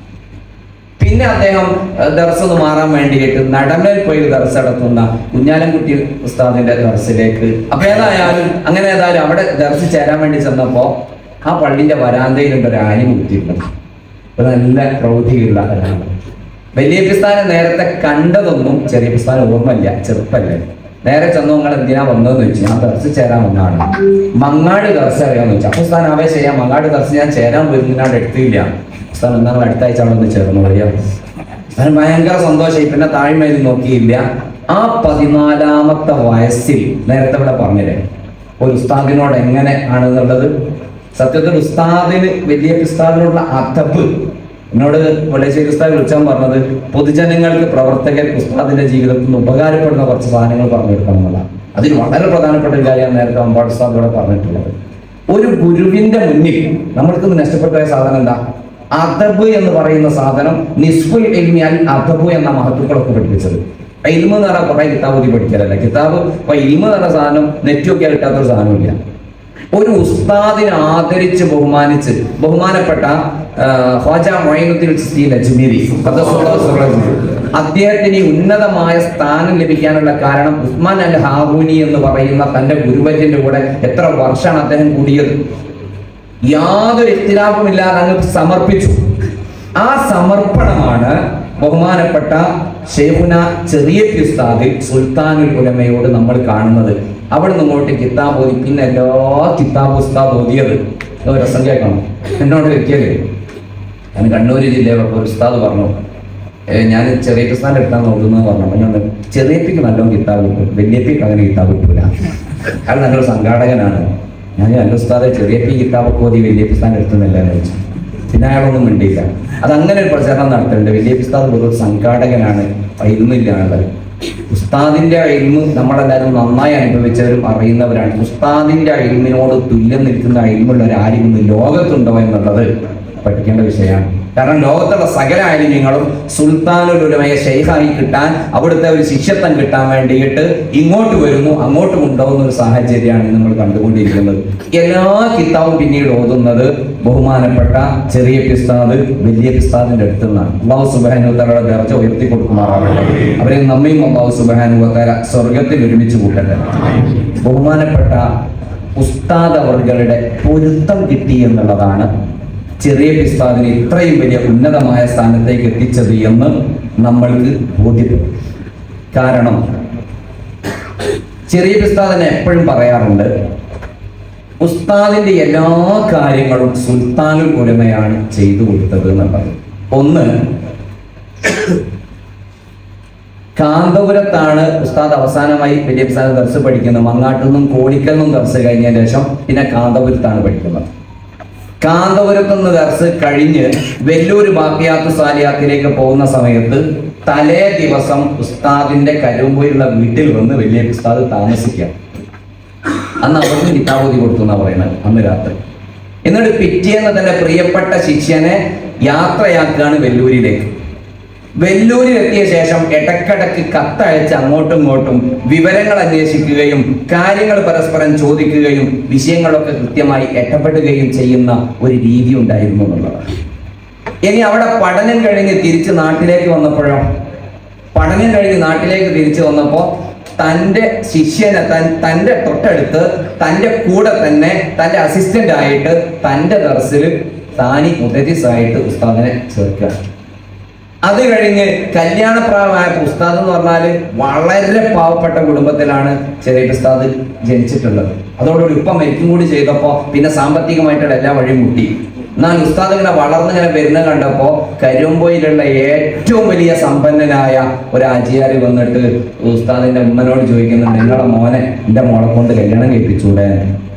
പിന്നെ അദ്ദേഹം ദർശനം മാറാൻ വേണ്ടിയിട്ട് നടമേൽ പോയി ദർശ നടത്തുന്ന കുഞ്ഞാലൻകുട്ടി ഉസ്താദിന്റെ ദർശിലേക്ക് അപ്പൊ ഏതായാലും അങ്ങനെ ഏതായാലും അവിടെ ദർശി ചേരാൻ വേണ്ടി ചെന്നപ്പോ ആ പള്ളിന്റെ വരാന്തയിലുണ്ട് ഒരു ആനി കുത്തിയിട്ടുണ്ട് ഒരു നല്ല പ്രൗഢിയുള്ള ഒരാള് വലിയ പിസ്ഥാനെ നേരത്തെ കണ്ടതൊന്നും ചെറിയ പിസ്ഥാന ഓർമ്മയില്ല ചെറുപ്പല്ലേ നേരെ ചെന്നു നിങ്ങൾ എന്തിനാ വന്നതെന്ന് വെച്ച് ഞാൻ ദർശ ചേരാൻ വന്നാണ് മങ്ങാട് ദർശ അറിയാന്ന് വെച്ചു അപ്പൊ സ്ഥാനം അവയെ ചെയ്യാം മങ്ങാട് ദർശ ഞാൻ ചേരാൻ വരുന്നതിനാണ്ട് എടുത്തില്ല സ്ഥാനം നിങ്ങൾ അടുത്ത ആഴ്ച അവിടെ ഒന്ന് ചേർന്ന് പറയാം അതിന് ഭയങ്കര സന്തോഷമായി പിന്നെ താഴ്മയിൽ നോക്കിയില്ല ആ പതിനാലാമത്തെ വയസ്സിൽ നേരത്തെ ഇവിടെ പറഞ്ഞില്ലേ ഒരു ഉസ്താദിനോട് എങ്ങനെ ആണെന്നുള്ളത് സത്യത്തിൽ ഉസ്താദിന് വലിയ ഉസ്താദിനുള്ള അഥബ് എന്നോട് വള്ളേശ്ശേരി ഉസ്താദ് വിളിച്ചാൻ പറഞ്ഞത് പൊതുജനങ്ങൾക്ക് പ്രവർത്തകർ ഉസ്താദിന്റെ ജീവിതത്തിൽ നിന്ന് ഉപകാരപ്പെടുന്ന കുറച്ച് സാധനങ്ങൾ പറഞ്ഞു കൊടുക്കണം എന്നുള്ളതാണ് അതിൽ വളരെ പ്രധാനപ്പെട്ട ഒരു കാര്യമാണ് നേരത്തെ അമ്പാട് ഉസ്താദ് ഇവിടെ പറഞ്ഞിട്ടുള്ളത് ഒരു ഗുരുവിന്റെ മുന്നിൽ നമ്മൾക്ക് ഇന്ന് നഷ്ടപ്പെട്ട ഒരു സാധനം എന്താ അദബ് എന്ന് പറയുന്ന സാധനം നിസ്ഫുൽ എൽമിയാൽ അദബ് എന്ന മഹത്വങ്ങളൊക്കെ പഠിപ്പിച്ചത് ഇൽമ എന്ന് പറഞ്ഞാൽ കുറെ കിതാബ് ഓതി പഠിക്കലല്ല കിതാബ് ഇപ്പൊ ഇൽമ എന്ന് പറഞ്ഞ സാധനം നെറ്റ് നോക്കിയാൽ കിട്ടാത്തൊരു സാധനമില്ല ഒരു ഉസ്താദിനെ ആദരിച്ച് ബഹുമാനിച്ച് ബഹുമാനപ്പെട്ട ആ, ഖ്വാജ മൊയ്നുദ്ദീൻ ചിസ്തി അജ്മീരി ഖദ്ദസുല്ലാഹു സിർറഹു. അദ്ദേഹത്തിന് ഈ ഉന്നതമായ സ്ഥാനം ലഭിക്കാനുള്ള കാരണം ഉസ്മാൻ അൽ ഹാബൂനി എന്ന് പറയുന്ന തന്റെ ഗുരുവര്യന്റെ കൂടെ എത്ര വർഷമാണ് അദ്ദേഹം കൂടിയത് യാതൊരു ഇഖ്തിലാഫുമില്ലാതെ അങ്ങ് സമർപ്പിച്ചു ആ സമർപ്പണമാണ് ബഹുമാനപ്പെട്ട ഷെയ്ഖുന ചെറിയ ഉസ്താദിൽ സുൽത്താനുൽ ഉലമയോട് നമ്മൾ കാണുന്നത് അവിടെ നിന്ന് ഇങ്ങോട്ട് കിതാബ് ഓതി പിന്നെ എല്ലാ കിതാബ് ഉസ്താദ് ഓതിയത് ഇത് ഒരു രസം കേൾക്കണം എന്നോട് വ്യക്തിയത് ഞാൻ കണ്ണൂർ ജില്ലയിലൊക്കെ ഒരു ഉസ്താദ് പറഞ്ഞു ഞാൻ ചെറിയ പ്രസ്ഥാനം എടുക്കാൻ നോക്കുന്നത് പറഞ്ഞപ്പോൾ ഞാൻ ചെറിയപ്പിക്ക് നല്ലോണം കിതാബ് കിട്ടും വലിയപ്പിക്ക് അങ്ങനെ കിതാബ് കിട്ടൂല അയാൾ നല്ലൊരു സംഘാടകനാണ് ഞാൻ അല്ല ഉസ്താദെ ചെറിയപ്പി കിതാബൊക്കെ ഓതി വലിയ പ്രസ്ഥാനം എടുത്തുന്നില്ല എന്ന് വെച്ചു പിന്നെ അയാളൊന്നും മിണ്ടിയില്ല അത് അങ്ങനെ ഒരു പ്രചരണം നടത്തുന്നുണ്ട് വലിയ ഉസ്താദ് വെറും സംഘാടകനാണ് ഇരുന്നില്ല ആളുകൾ ഉസ്താദിന്റെ അഴിമ് നമ്മളെല്ലാവരും നന്നായി അനുഭവിച്ചവരും അറിയുന്നവരാണ് ഉസ്താദിന്റെ അഴിമിനോട് തുല്യം നിൽക്കുന്ന അഴിമുള്ള ഒരു ആരും ഇന്ന് ലോകത്തുണ്ടോ എന്നുള്ളത് പഠിക്കേണ്ട വിഷയമാണ് കാരണം ലോകത്തുള്ള സകല ആലിന്യങ്ങളും സുൽത്താനുലുലമയ ഷെയ്ഖായി കിട്ടാൻ അവിടുത്തെ ഒരു ശിഷ്യത്വം കിട്ടാൻ വേണ്ടിയിട്ട് ഇങ്ങോട്ട് വരുന്നു അങ്ങോട്ടും ഉണ്ടാവുന്ന ഒരു സാഹചര്യമാണ് നമ്മൾ കണ്ടുകൊണ്ടിരിക്കുന്നത് എല്ലാ കിതാബും പിന്നീട് ഓതുന്നത് ബഹുമാനപ്പെട്ട ചെറിയ പിസ്താദ് വലിയ പിസ്താദിന്റെ അടുത്ത് നിന്നാണ് അള്ളാഹു സുബാനുത്തലയുടെ ദർജ ഉയർത്തി കൊടുക്കുമാറാവട്ടെ അവരെ നമ്മയും അള്ളാഹു സുബാനുവത്തല സ്വർഗത്തിൽ ഒരുമിച്ച് കൂട്ടട്ടെ ബഹുമാനപ്പെട്ട ഉസ്താദ് അവറുകളുടെ പൊരുത്തം കിട്ടി എന്നുള്ളതാണ് ചെറിയ പിസ്താദിനെ ഇത്രയും വലിയ ഉന്നതമായ സ്ഥാനത്തേക്ക് എത്തിച്ചത് എന്ന് നമ്മൾക്ക് ബോധ്യപ്പെടും കാരണം ചെറിയ പിസ്താദിനെ എപ്പോഴും പറയാറുണ്ട് ഉസ്താദിന്റെ എല്ലാ കാര്യങ്ങളും സുൽത്താനുൽ ഉലമയാണ് ചെയ്തു കൊടുത്തത് എന്നുള്ളത് ഒന്ന് കാന്തപുരത്താണ് ഉസ്താദ് അവസാനമായി വലിയ ഉസ്താദ് ദർസ് പഠിക്കുന്നത് മങ്ങാട്ടിൽ നിന്നും കോഴിക്കൽ നിന്നും ദർസ് കഴിഞ്ഞതിന് ശേഷം പിന്നെ കാന്തപുരത്താണ് പഠിക്കുന്നത് കാന്തപുരത്ത് നിന്ന് ദർസ് കഴിഞ്ഞ് വെല്ലൂർ ബാക്കിയാത്ത് സാലിയാത്തിലേക്ക് പോകുന്ന സമയത്ത് തലേ ദിവസം ഉസ്താദിന്റെ കരുമ്പൂരുള്ള വീട്ടിൽ വന്ന് വലിയ ഉസ്താദ് താമസിക്കാം അന്ന് അവർക്ക് കിതാബോധി കൊടുത്തു എന്നാ പറയുന്നത് അന്ന് രാത്രി എന്നിട്ട് പിറ്റേന്ന് തന്റെ പ്രിയപ്പെട്ട ശിഷ്യനെ യാത്രയാക്കുകയാണ് വെല്ലൂരിലേക്ക് വെല്ലൂരിൽ എത്തിയ ശേഷം ഇടക്കിടക്ക് കത്തയച്ച് അങ്ങോട്ടും ഇങ്ങോട്ടും വിവരങ്ങൾ അന്വേഷിക്കുകയും കാര്യങ്ങൾ പരസ്പരം ചോദിക്കുകയും വിഷയങ്ങളൊക്കെ കൃത്യമായി ഇടപെടുകയും ചെയ്യുന്ന ഒരു രീതി ഉണ്ടായിരുന്നു എന്നുള്ളതാണ് ഇനി അവിടെ പഠനം കഴിഞ്ഞ് തിരിച്ച് നാട്ടിലേക്ക് വന്നപ്പോഴോ പഠനം കഴിഞ്ഞ് നാട്ടിലേക്ക് തിരിച്ചു വന്നപ്പോ തന്റെ ശിഷ്യനെ തൻ തന്റെ തൊട്ടടുത്ത് തന്റെ കൂടെ തന്നെ തന്റെ അസിസ്റ്റന്റ് ആയിട്ട് തന്റെ ദർസിൽ താനി മുദരിസായിട്ട് ഉസ്താദിനെ ചേർക്കുക അത് കഴിഞ്ഞ് കല്യാണപ്രായമായ ഉസ്താദ് എന്ന് പറഞ്ഞാല് വളരെ പാവപ്പെട്ട കുടുംബത്തിലാണ് ചെറിയ ഉസ്താദ് ജനിച്ചിട്ടുള്ളത് അതോടുകൂടി ഉപ്പ മരിക്കും കൂടി ചെയ്തപ്പോ പിന്നെ സാമ്പത്തികമായിട്ടുള്ള എല്ലാ വഴിയും മുട്ടി എന്നാൽ ഉസ്താദ് ഇങ്ങനെ വളർന്നിങ്ങനെ വരുന്നത് കണ്ടപ്പോ കരുമ്പോയിലുള്ള ഏറ്റവും വലിയ സമ്പന്നനായ ഒരു ആചാര്യ വന്നിട്ട് ഉസ്താദിന്റെ ഉമ്മനോട് ചോദിക്കുന്നുണ്ട് നിങ്ങളെ മോനെ എന്റെ മോളെ കൊണ്ട് കല്യാണം കഴിപ്പിച്ചൂടെ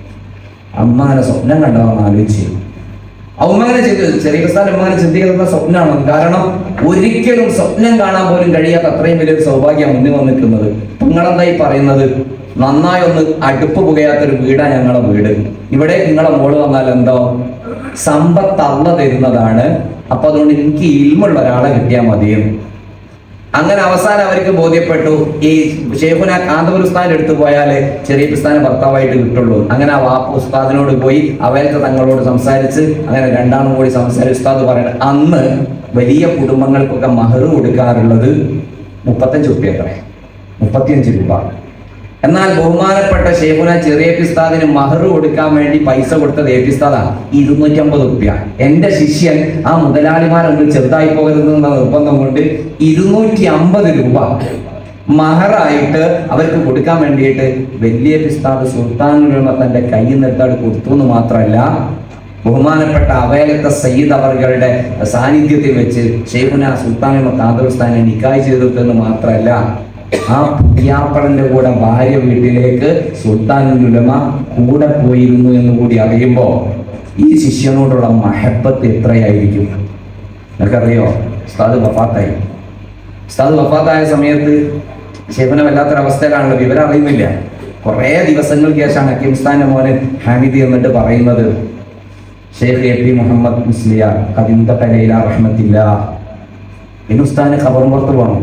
അമ്മാനെ സ്വപ്നം കണ്ടോ എന്ന് ആലോചിച്ചു അവങ്ങനെ ചെയ്ത് ചെറിയ പ്രസ്ഥാനം അങ്ങനെ ചിന്തിക്കുന്ന സ്വപ്നമാണ് കാരണം ഒരിക്കലും സ്വപ്നം കാണാൻ പോലും കഴിയാത്ത അത്രയും വലിയൊരു സൗഭാഗ്യം മുന്നിൽ വന്നിരിക്കുന്നത് നിങ്ങളെന്തായി പറയുന്നത് നന്നായി ഒന്ന് അടുപ്പ് പുകയാത്തൊരു വീടാ ഞങ്ങളെ വീട് ഇവിടെ നിങ്ങളെ മോള് വന്നാൽ എന്തോ സമ്പത്ത് അള്ള തരുന്നതാണ് അപ്പൊ അതുകൊണ്ട് എനിക്ക് ഇൽമുള്ള ഒരാളെ കിട്ടിയാൽ മതിയെന്ന് അങ്ങനെ അവസാനം അവർക്ക് ബോധ്യപ്പെട്ടു ഈ ഷേഖുന കാന്തപുർ ഉസ്താദിന്റെ അടുത്ത് പോയാല് ചെറിയ ഉസ്താദിനെ ഭർത്താവായിട്ട് കിട്ടുള്ളൂ അങ്ങനെ ആ വാപ്പ ഉസ്താദിനോട് പോയി അവരത്തെ തങ്ങളോട് സംസാരിച്ച് അങ്ങനെ രണ്ടാളും കൂടി സംസാരിച്ച് ഉസ്താദ് പറയുന്നത് അന്ന് വലിയ കുടുംബങ്ങൾക്കൊക്കെ മഹർ കൊടുക്കാറുള്ളത് മുപ്പത്തഞ്ച് റുപ്യത്രേ മുപ്പത്തിയഞ്ച് രൂപ എന്നാൽ ബഹുമാനപ്പെട്ട ഷേഖുന ചെറിയ പിസ്താദിന് മഹർ കൊടുക്കാൻ വേണ്ടി പൈസ കൊടുത്തത് ഏ പിസ്താദാ ഇരുന്നൂറ്റമ്പത് റുപ്യ എന്റെ ശിഷ്യൻ ആ മുതലാളിമാരൊന്നും ചെറുതായി പോകരുതെന്ന നിർബന്ധം കൊണ്ട് ഇരുന്നൂറ്റി അമ്പത് രൂപ മഹറായിട്ട് അവർക്ക് കൊടുക്കാൻ വേണ്ടിയിട്ട് വലിയ പിസ്താദ് സുൽത്താനുൽ തന്റെ കയ്യിൽ നിന്നെടുത്താട് കൊടുത്തു എന്ന് മാത്രമല്ല ബഹുമാനപ്പെട്ട അവയലത്തെ സയ്യിദ് അവറുകളുടെ സാന്നിധ്യത്തിൽ വെച്ച് ഷെയ്ഖുന സുൽത്താനുൽ കാന്തസ്ഥാനെ നിക്കായ് ചെയ്തെന്ന് മാത്രമല്ല ആ പുതിയാപ്പളന്റെ കൂടെ ഭാര്യ വീട്ടിലേക്ക് സുൽത്താനുലുലമ കൂടെ പോയിരുന്നു എന്ന് കൂടി അറിയുമ്പോ ഈ ശിഷ്യനോടുള്ള മഹബത്ത് എത്രയായിരിക്കും നിനക്കറിയോ ഉസ്താദ് വഫാത്തായി ഉസ്താദ് വഫാത്തായ സമയത്ത് ഷെഫിനെ വല്ലാത്തൊരവസ്ഥയിലാണല്ലോ വിവരം അറിയുന്നില്ല കുറേ ദിവസങ്ങൾക്ക് ശേഷമാണ് ഹക്കീം ഉസ്താന്റെ മോന് ഹാമിദി എന്നിട്ട് പറയുന്നത് ഷെയ്ഖ് എ പി മുഹമ്മദ് മുസ്ലിയാർ കവിന്ദ കലയില റഹ്മത്തില്ല ഇന്ന് ഉസ്താദിന് ഖബറും പുറത്ത് പോകണം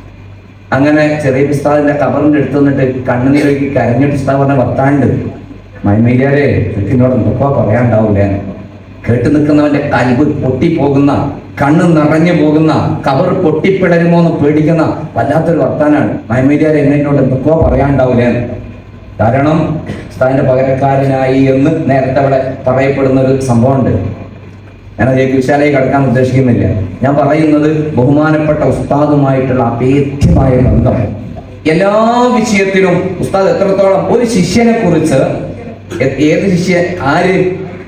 അങ്ങനെ ചെറിയ ഉസ്താദിന്റെ ഖബറിന്റെ അടുത്ത് നിന്നിട്ട് കണ്ണുനീരൊക്കെ കരഞ്ഞിട്ട് ഉസ്താദ് പറഞ്ഞ വർത്താണ്ട് മൈമയിലാരെ എനിക്ക് എന്നോട് എന്തൊക്കെ പറയാണ്ടാവൂലേ കേട്ട് നിൽക്കുന്നവന്റെ കൽബ് പൊട്ടിപ്പോകുന്ന കണ്ണ് നിറഞ്ഞു പോകുന്ന കവർ പൊട്ടിപ്പിടരുമോ എന്ന് പേടിക്കുന്ന വല്ലാത്തൊരു വർത്താനാണ് മൈമയിലാരെ എന്നോട് എന്തൊക്കെയോ പറയാണ്ടാവൂലേ കാരണം ഉസ്താദിന്റെ പകരക്കാരനായി എന്ന് നേരത്തെ അവിടെ പറയപ്പെടുന്ന ഒരു സംഭവമുണ്ട് ഞാൻ അതിലേക്ക് വിശാലമായി കടക്കാൻ ഉദ്ദേശിക്കുന്നില്ല ഞാൻ പറയുന്നത് ബഹുമാനപ്പെട്ട ഉസ്താദുമായിട്ടുള്ള അഭേദ്യമായ ബന്ധം എല്ലാ വിഷയത്തിലും ഉസ്താദ് എത്രത്തോളം ഒരു ശിഷ്യനെ കുറിച്ച് ഏത് ശിഷ്യൻ ആര്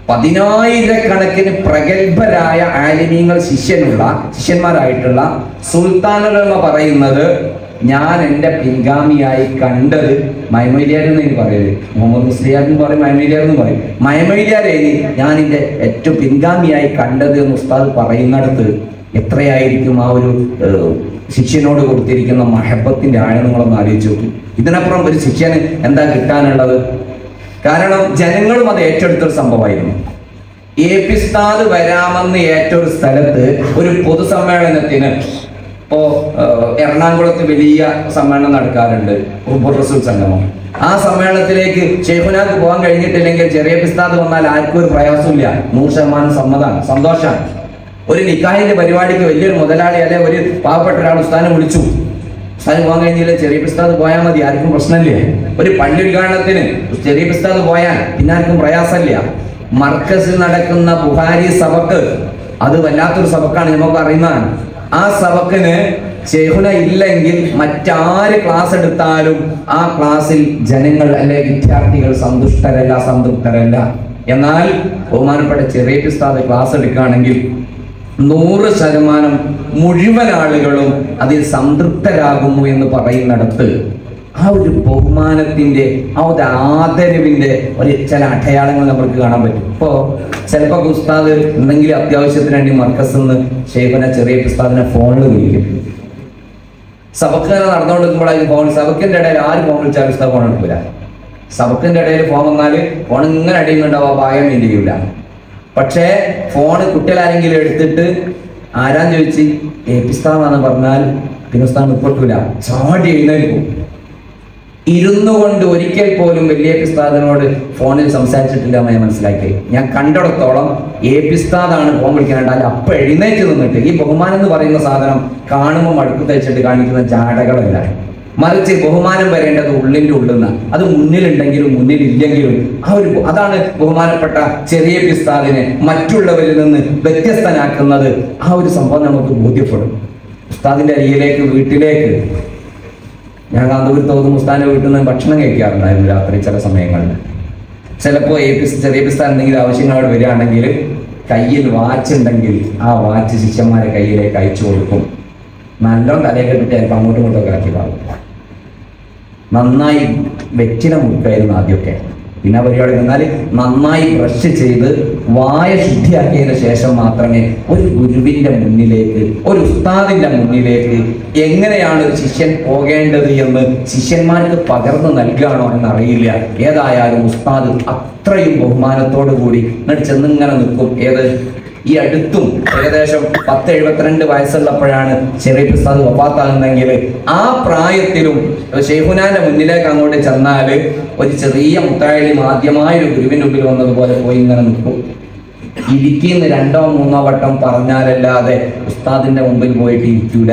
പതിനായിരക്കണക്കിന് പ്രഗത്ഭരായ ആലിമീങ്ങൾ ശിഷ്യനുള്ള ശിഷ്യന്മാരായിട്ടുള്ള സുൽത്താനുലമ പറയുന്നത് ഞാൻ എൻ്റെ പിൻഗാമിയായി കണ്ടത് മൈമൈലിയാർ എന്ന് എനിക്ക് പറയരുത് മുഹമ്മദ് മുസ്ലിയാർ എന്ന് പറയും മൈമൈലിയാർ എന്ന് പറയും മൈമൈലിയാരേനി ഞാൻ എൻ്റെ ഏറ്റവും പിൻഗാമിയായി കണ്ടത് എന്ന് ഉസ്താദ് പറയുന്നിടത്ത് എത്രയായിരിക്കും ആ ഒരു ഏഹ്, ശിഷ്യനോട് കൊടുത്തിരിക്കുന്ന മഹബത്തിന്റെ ആഴം നിങ്ങളൊന്ന് ആലോചിച്ച് നോക്കി ഇതിനപ്പുറം ഒരു ശിഷ്യന് എന്താ കിട്ടാനുള്ളത് കാരണം ജനങ്ങളും അത് ഏറ്റെടുത്തൊരു സംഭവമായിരുന്നു എ പി സ്ഥാദ് വരാമെന്ന് ഏറ്റ ഒരു സ്ഥലത്ത് ഒരു പൊതുസമ്മേളനത്തിന് ഇപ്പോ ഏഹ്, എറണാകുളത്ത് വലിയ സമ്മേളനം നടക്കാറുണ്ട് ഉബുർ റസൂൽ സംഗമം ആ സമ്മേളനത്തിലേക്ക് ഷെയ്ഖുനാക്ക് പോകാൻ കഴിഞ്ഞിട്ടില്ലെങ്കിൽ ചെറിയ പിസ്താദ് വന്നാൽ ആർക്കും ഒരു പ്രയാസമില്ല നൂറ് ശതമാനം സമ്മതമാണ് സന്തോഷമാണ് ഒരു നിക്കാഹിന്റെ പരിപാടിക്ക് വലിയൊരു മുതലാളി അല്ലെ ഒരു പാവപ്പെട്ട ഒരാൾ ഉസ്താനെ വിളിച്ചു ഉസ്താദിന് പോകാൻ കഴിഞ്ഞില്ല ചെറിയ പിസ്താദ് പോയാൽ മതി ആർക്കും പ്രശ്നമില്ല ഒരു പള്ളി ഉദ്ഘാടനത്തിന് ചെറിയ പിസ്താദ് പോയാൽ പിന്നെ ആർക്കും പ്രയാസമില്ല മർക്കസിൽ നടക്കുന്ന ബുഹാരി സഭക്ക് അത് വല്ലാത്തൊരു സഭക്കാണ് നമുക്ക് അറിയുന്നതാണ് ആ സഭക്കിന് ഷെയ്ഖുന ഇല്ലെങ്കിൽ മറ്റാര് ക്ലാസ് എടുത്താലും ആ ക്ലാസ്സിൽ ജനങ്ങൾ അല്ലെ വിദ്യാർത്ഥികൾ സന്തുഷ്ടരല്ല സംതൃപ്തരല്ല എന്നാൽ ബഹുമാനപ്പെട്ട ചെറിയ പിസ്താദ് ക്ലാസ് എടുക്കുകയാണെങ്കിൽ നൂറ് ശതമാനം മുഴുവൻ ആളുകളും അതിൽ സംതൃപ്തരാകുന്നു എന്ന് പറയുന്നിടത്ത് ആ ഒരു ബഹുമാനത്തിന്റെ ആ ഒരു ആദരവിന്റെ ഒരു ചില അടയാളങ്ങൾ നമുക്ക് കാണാൻ പറ്റും ഇപ്പോ ചിലപ്പോ ഉസ്താദ് എന്തെങ്കിലും അത്യാവശ്യത്തിന് വേണ്ടി മർക്കസ് നിന്ന് ഷെയ്ഖിനെ ചെറിയ ഉസ്താദിനെ ഫോണിൽ വിളിക്കും സബക്ക് ഇങ്ങനെ നടന്നുകൊണ്ടിരിക്കുമ്പോഴായിരിക്കും ഫോൺ സബക്കിന്റെ ഇടയിൽ ആര് ഫോൺ വിളിച്ചാലും ഉസ്താദ് ഫോൺ എടുക്കില്ല സബക്കിന്റെ ഇടയിൽ ഫോൺ വന്നാല് ഫോൺ ഇങ്ങനെ അടിയുന്നുണ്ടാവും ആ പായം മെയിൻ ചെയ്യൂല പക്ഷേ ഫോണ് കുട്ടികളാരെങ്കിലും എടുത്തിട്ട് ആരാന്ന് ചോദിച്ച് ഏപ്പിസ്ഥാന്നാന്ന് പറഞ്ഞാൽ പിന്നെ ഉസ്താദ് നിൽപ്പൊട്ടൂല ചാടി എഴുന്നേൽക്കും ഇരുന്നു കൊണ്ട് ഒരിക്കൽ പോലും വലിയ പിസ്താദിനോട് ഫോണിൽ സംസാരിച്ചിട്ടില്ല എന്ന് ഞാൻ മനസ്സിലാക്കി ഞാൻ കണ്ടിടത്തോളം ഏ പിസ്താദാണ് ഫോൺ വിളിക്കാനുണ്ടാൽ അപ്പൊ എഴുന്നേറ്റ് നിന്നിട്ട് ഈ ബഹുമാനം എന്ന് പറയുന്ന സാധനം കാണുമ്പോൾ മടുക്ക് തയ്ച്ചിട്ട് കാണിക്കുന്ന ജാടകളല്ല മറിച്ച് ബഹുമാനം വരേണ്ടത് ഉള്ളിന്റെ ഉള്ളിൽ അത് മുന്നിലുണ്ടെങ്കിലും മുന്നിലില്ലെങ്കിലും ആ ഒരു അതാണ് ബഹുമാനപ്പെട്ട ചെറിയ പിസ്താദിനെ മറ്റുള്ളവരിൽ നിന്ന് വ്യത്യസ്തനാക്കുന്നത് ആ ഒരു സംഭവം നമുക്ക് ബോധ്യപ്പെടും ഉസ്താദിന്റെ അരികിലേക്ക് വീട്ടിലേക്ക് ഞാൻ കാന്തപുരത്ത് തോന്നുന്നു മുസ്താന്റെ വീട്ടിൽ നിന്ന് ഭക്ഷണം കഴിക്കാറുണ്ടായിരുന്നു രാത്രി ചില സമയങ്ങളിൽ ചിലപ്പോൾ എ പി ചെറിയ പിസ്താൻ എന്തെങ്കിലും ആവശ്യങ്ങളോട് വരികയാണെങ്കിൽ കയ്യിൽ വാച്ച് ഉണ്ടെങ്കിൽ ആ വാച്ച് ശിഷ്യന്മാരെ കയ്യിലേക്ക് അയച്ചു കൊടുക്കും നല്ലോണം തലയൊക്കെ ഇട്ടിട്ട് ചിലപ്പോൾ അങ്ങോട്ടും ഇങ്ങോട്ടും ഒക്കെ ആക്കി പാടും നന്നായി വെറ്റില മുട്ടായിരുന്നു ആദ്യമൊക്കെ പിന്നെ ആ പരിപാടി എന്നാൽ നന്നായി ബ്രഷ് ചെയ്ത് വായ ശുദ്ധിയാക്കിയതിന് ശേഷം മാത്രമേ ഒരു ഗുരുവിന്റെ മുന്നിലേക്ക് ഒരു ഉസ്താദിന്റെ മുന്നിലേക്ക് എങ്ങനെയാണ് ഒരു ശിഷ്യൻ പോകേണ്ടത് എന്ന് ശിഷ്യന്മാർക്ക് പകർന്നു നൽകുകയാണോ എന്നറിയില്ല ഏതായാലും ഉസ്താദ് അത്രയും ബഹുമാനത്തോടു കൂടി എന്നിട്ട് ചെന്നിങ്ങനെ നിൽക്കും ഏത് ഈ അടുത്തും ഏകദേശം പത്ത് എഴുപത്തിരണ്ട് വയസ്സുള്ളപ്പോഴാണ് ചെറിയ പ്രസാദ് വഫാത്താകുന്നെങ്കിൽ ആ പ്രായത്തിലും ഷെയ്ഖുനാന്റെ മുന്നിലേക്ക് അങ്ങോട്ട് ചെന്നാല് ഒരു ചെറിയ മുത്താഴി ആദ്യമായ ഒരു ഗുരുവിന്റെ മുമ്പിൽ വന്നതുപോലെ പോയി ഇങ്ങനെ നിൽക്കും ഇരിക്കുന്ന രണ്ടോ മൂന്നോ വട്ടം പറഞ്ഞാലല്ലാതെ ഉസ്താദിന്റെ മുമ്പിൽ പോയിട്ട് ഇരിക്കൂല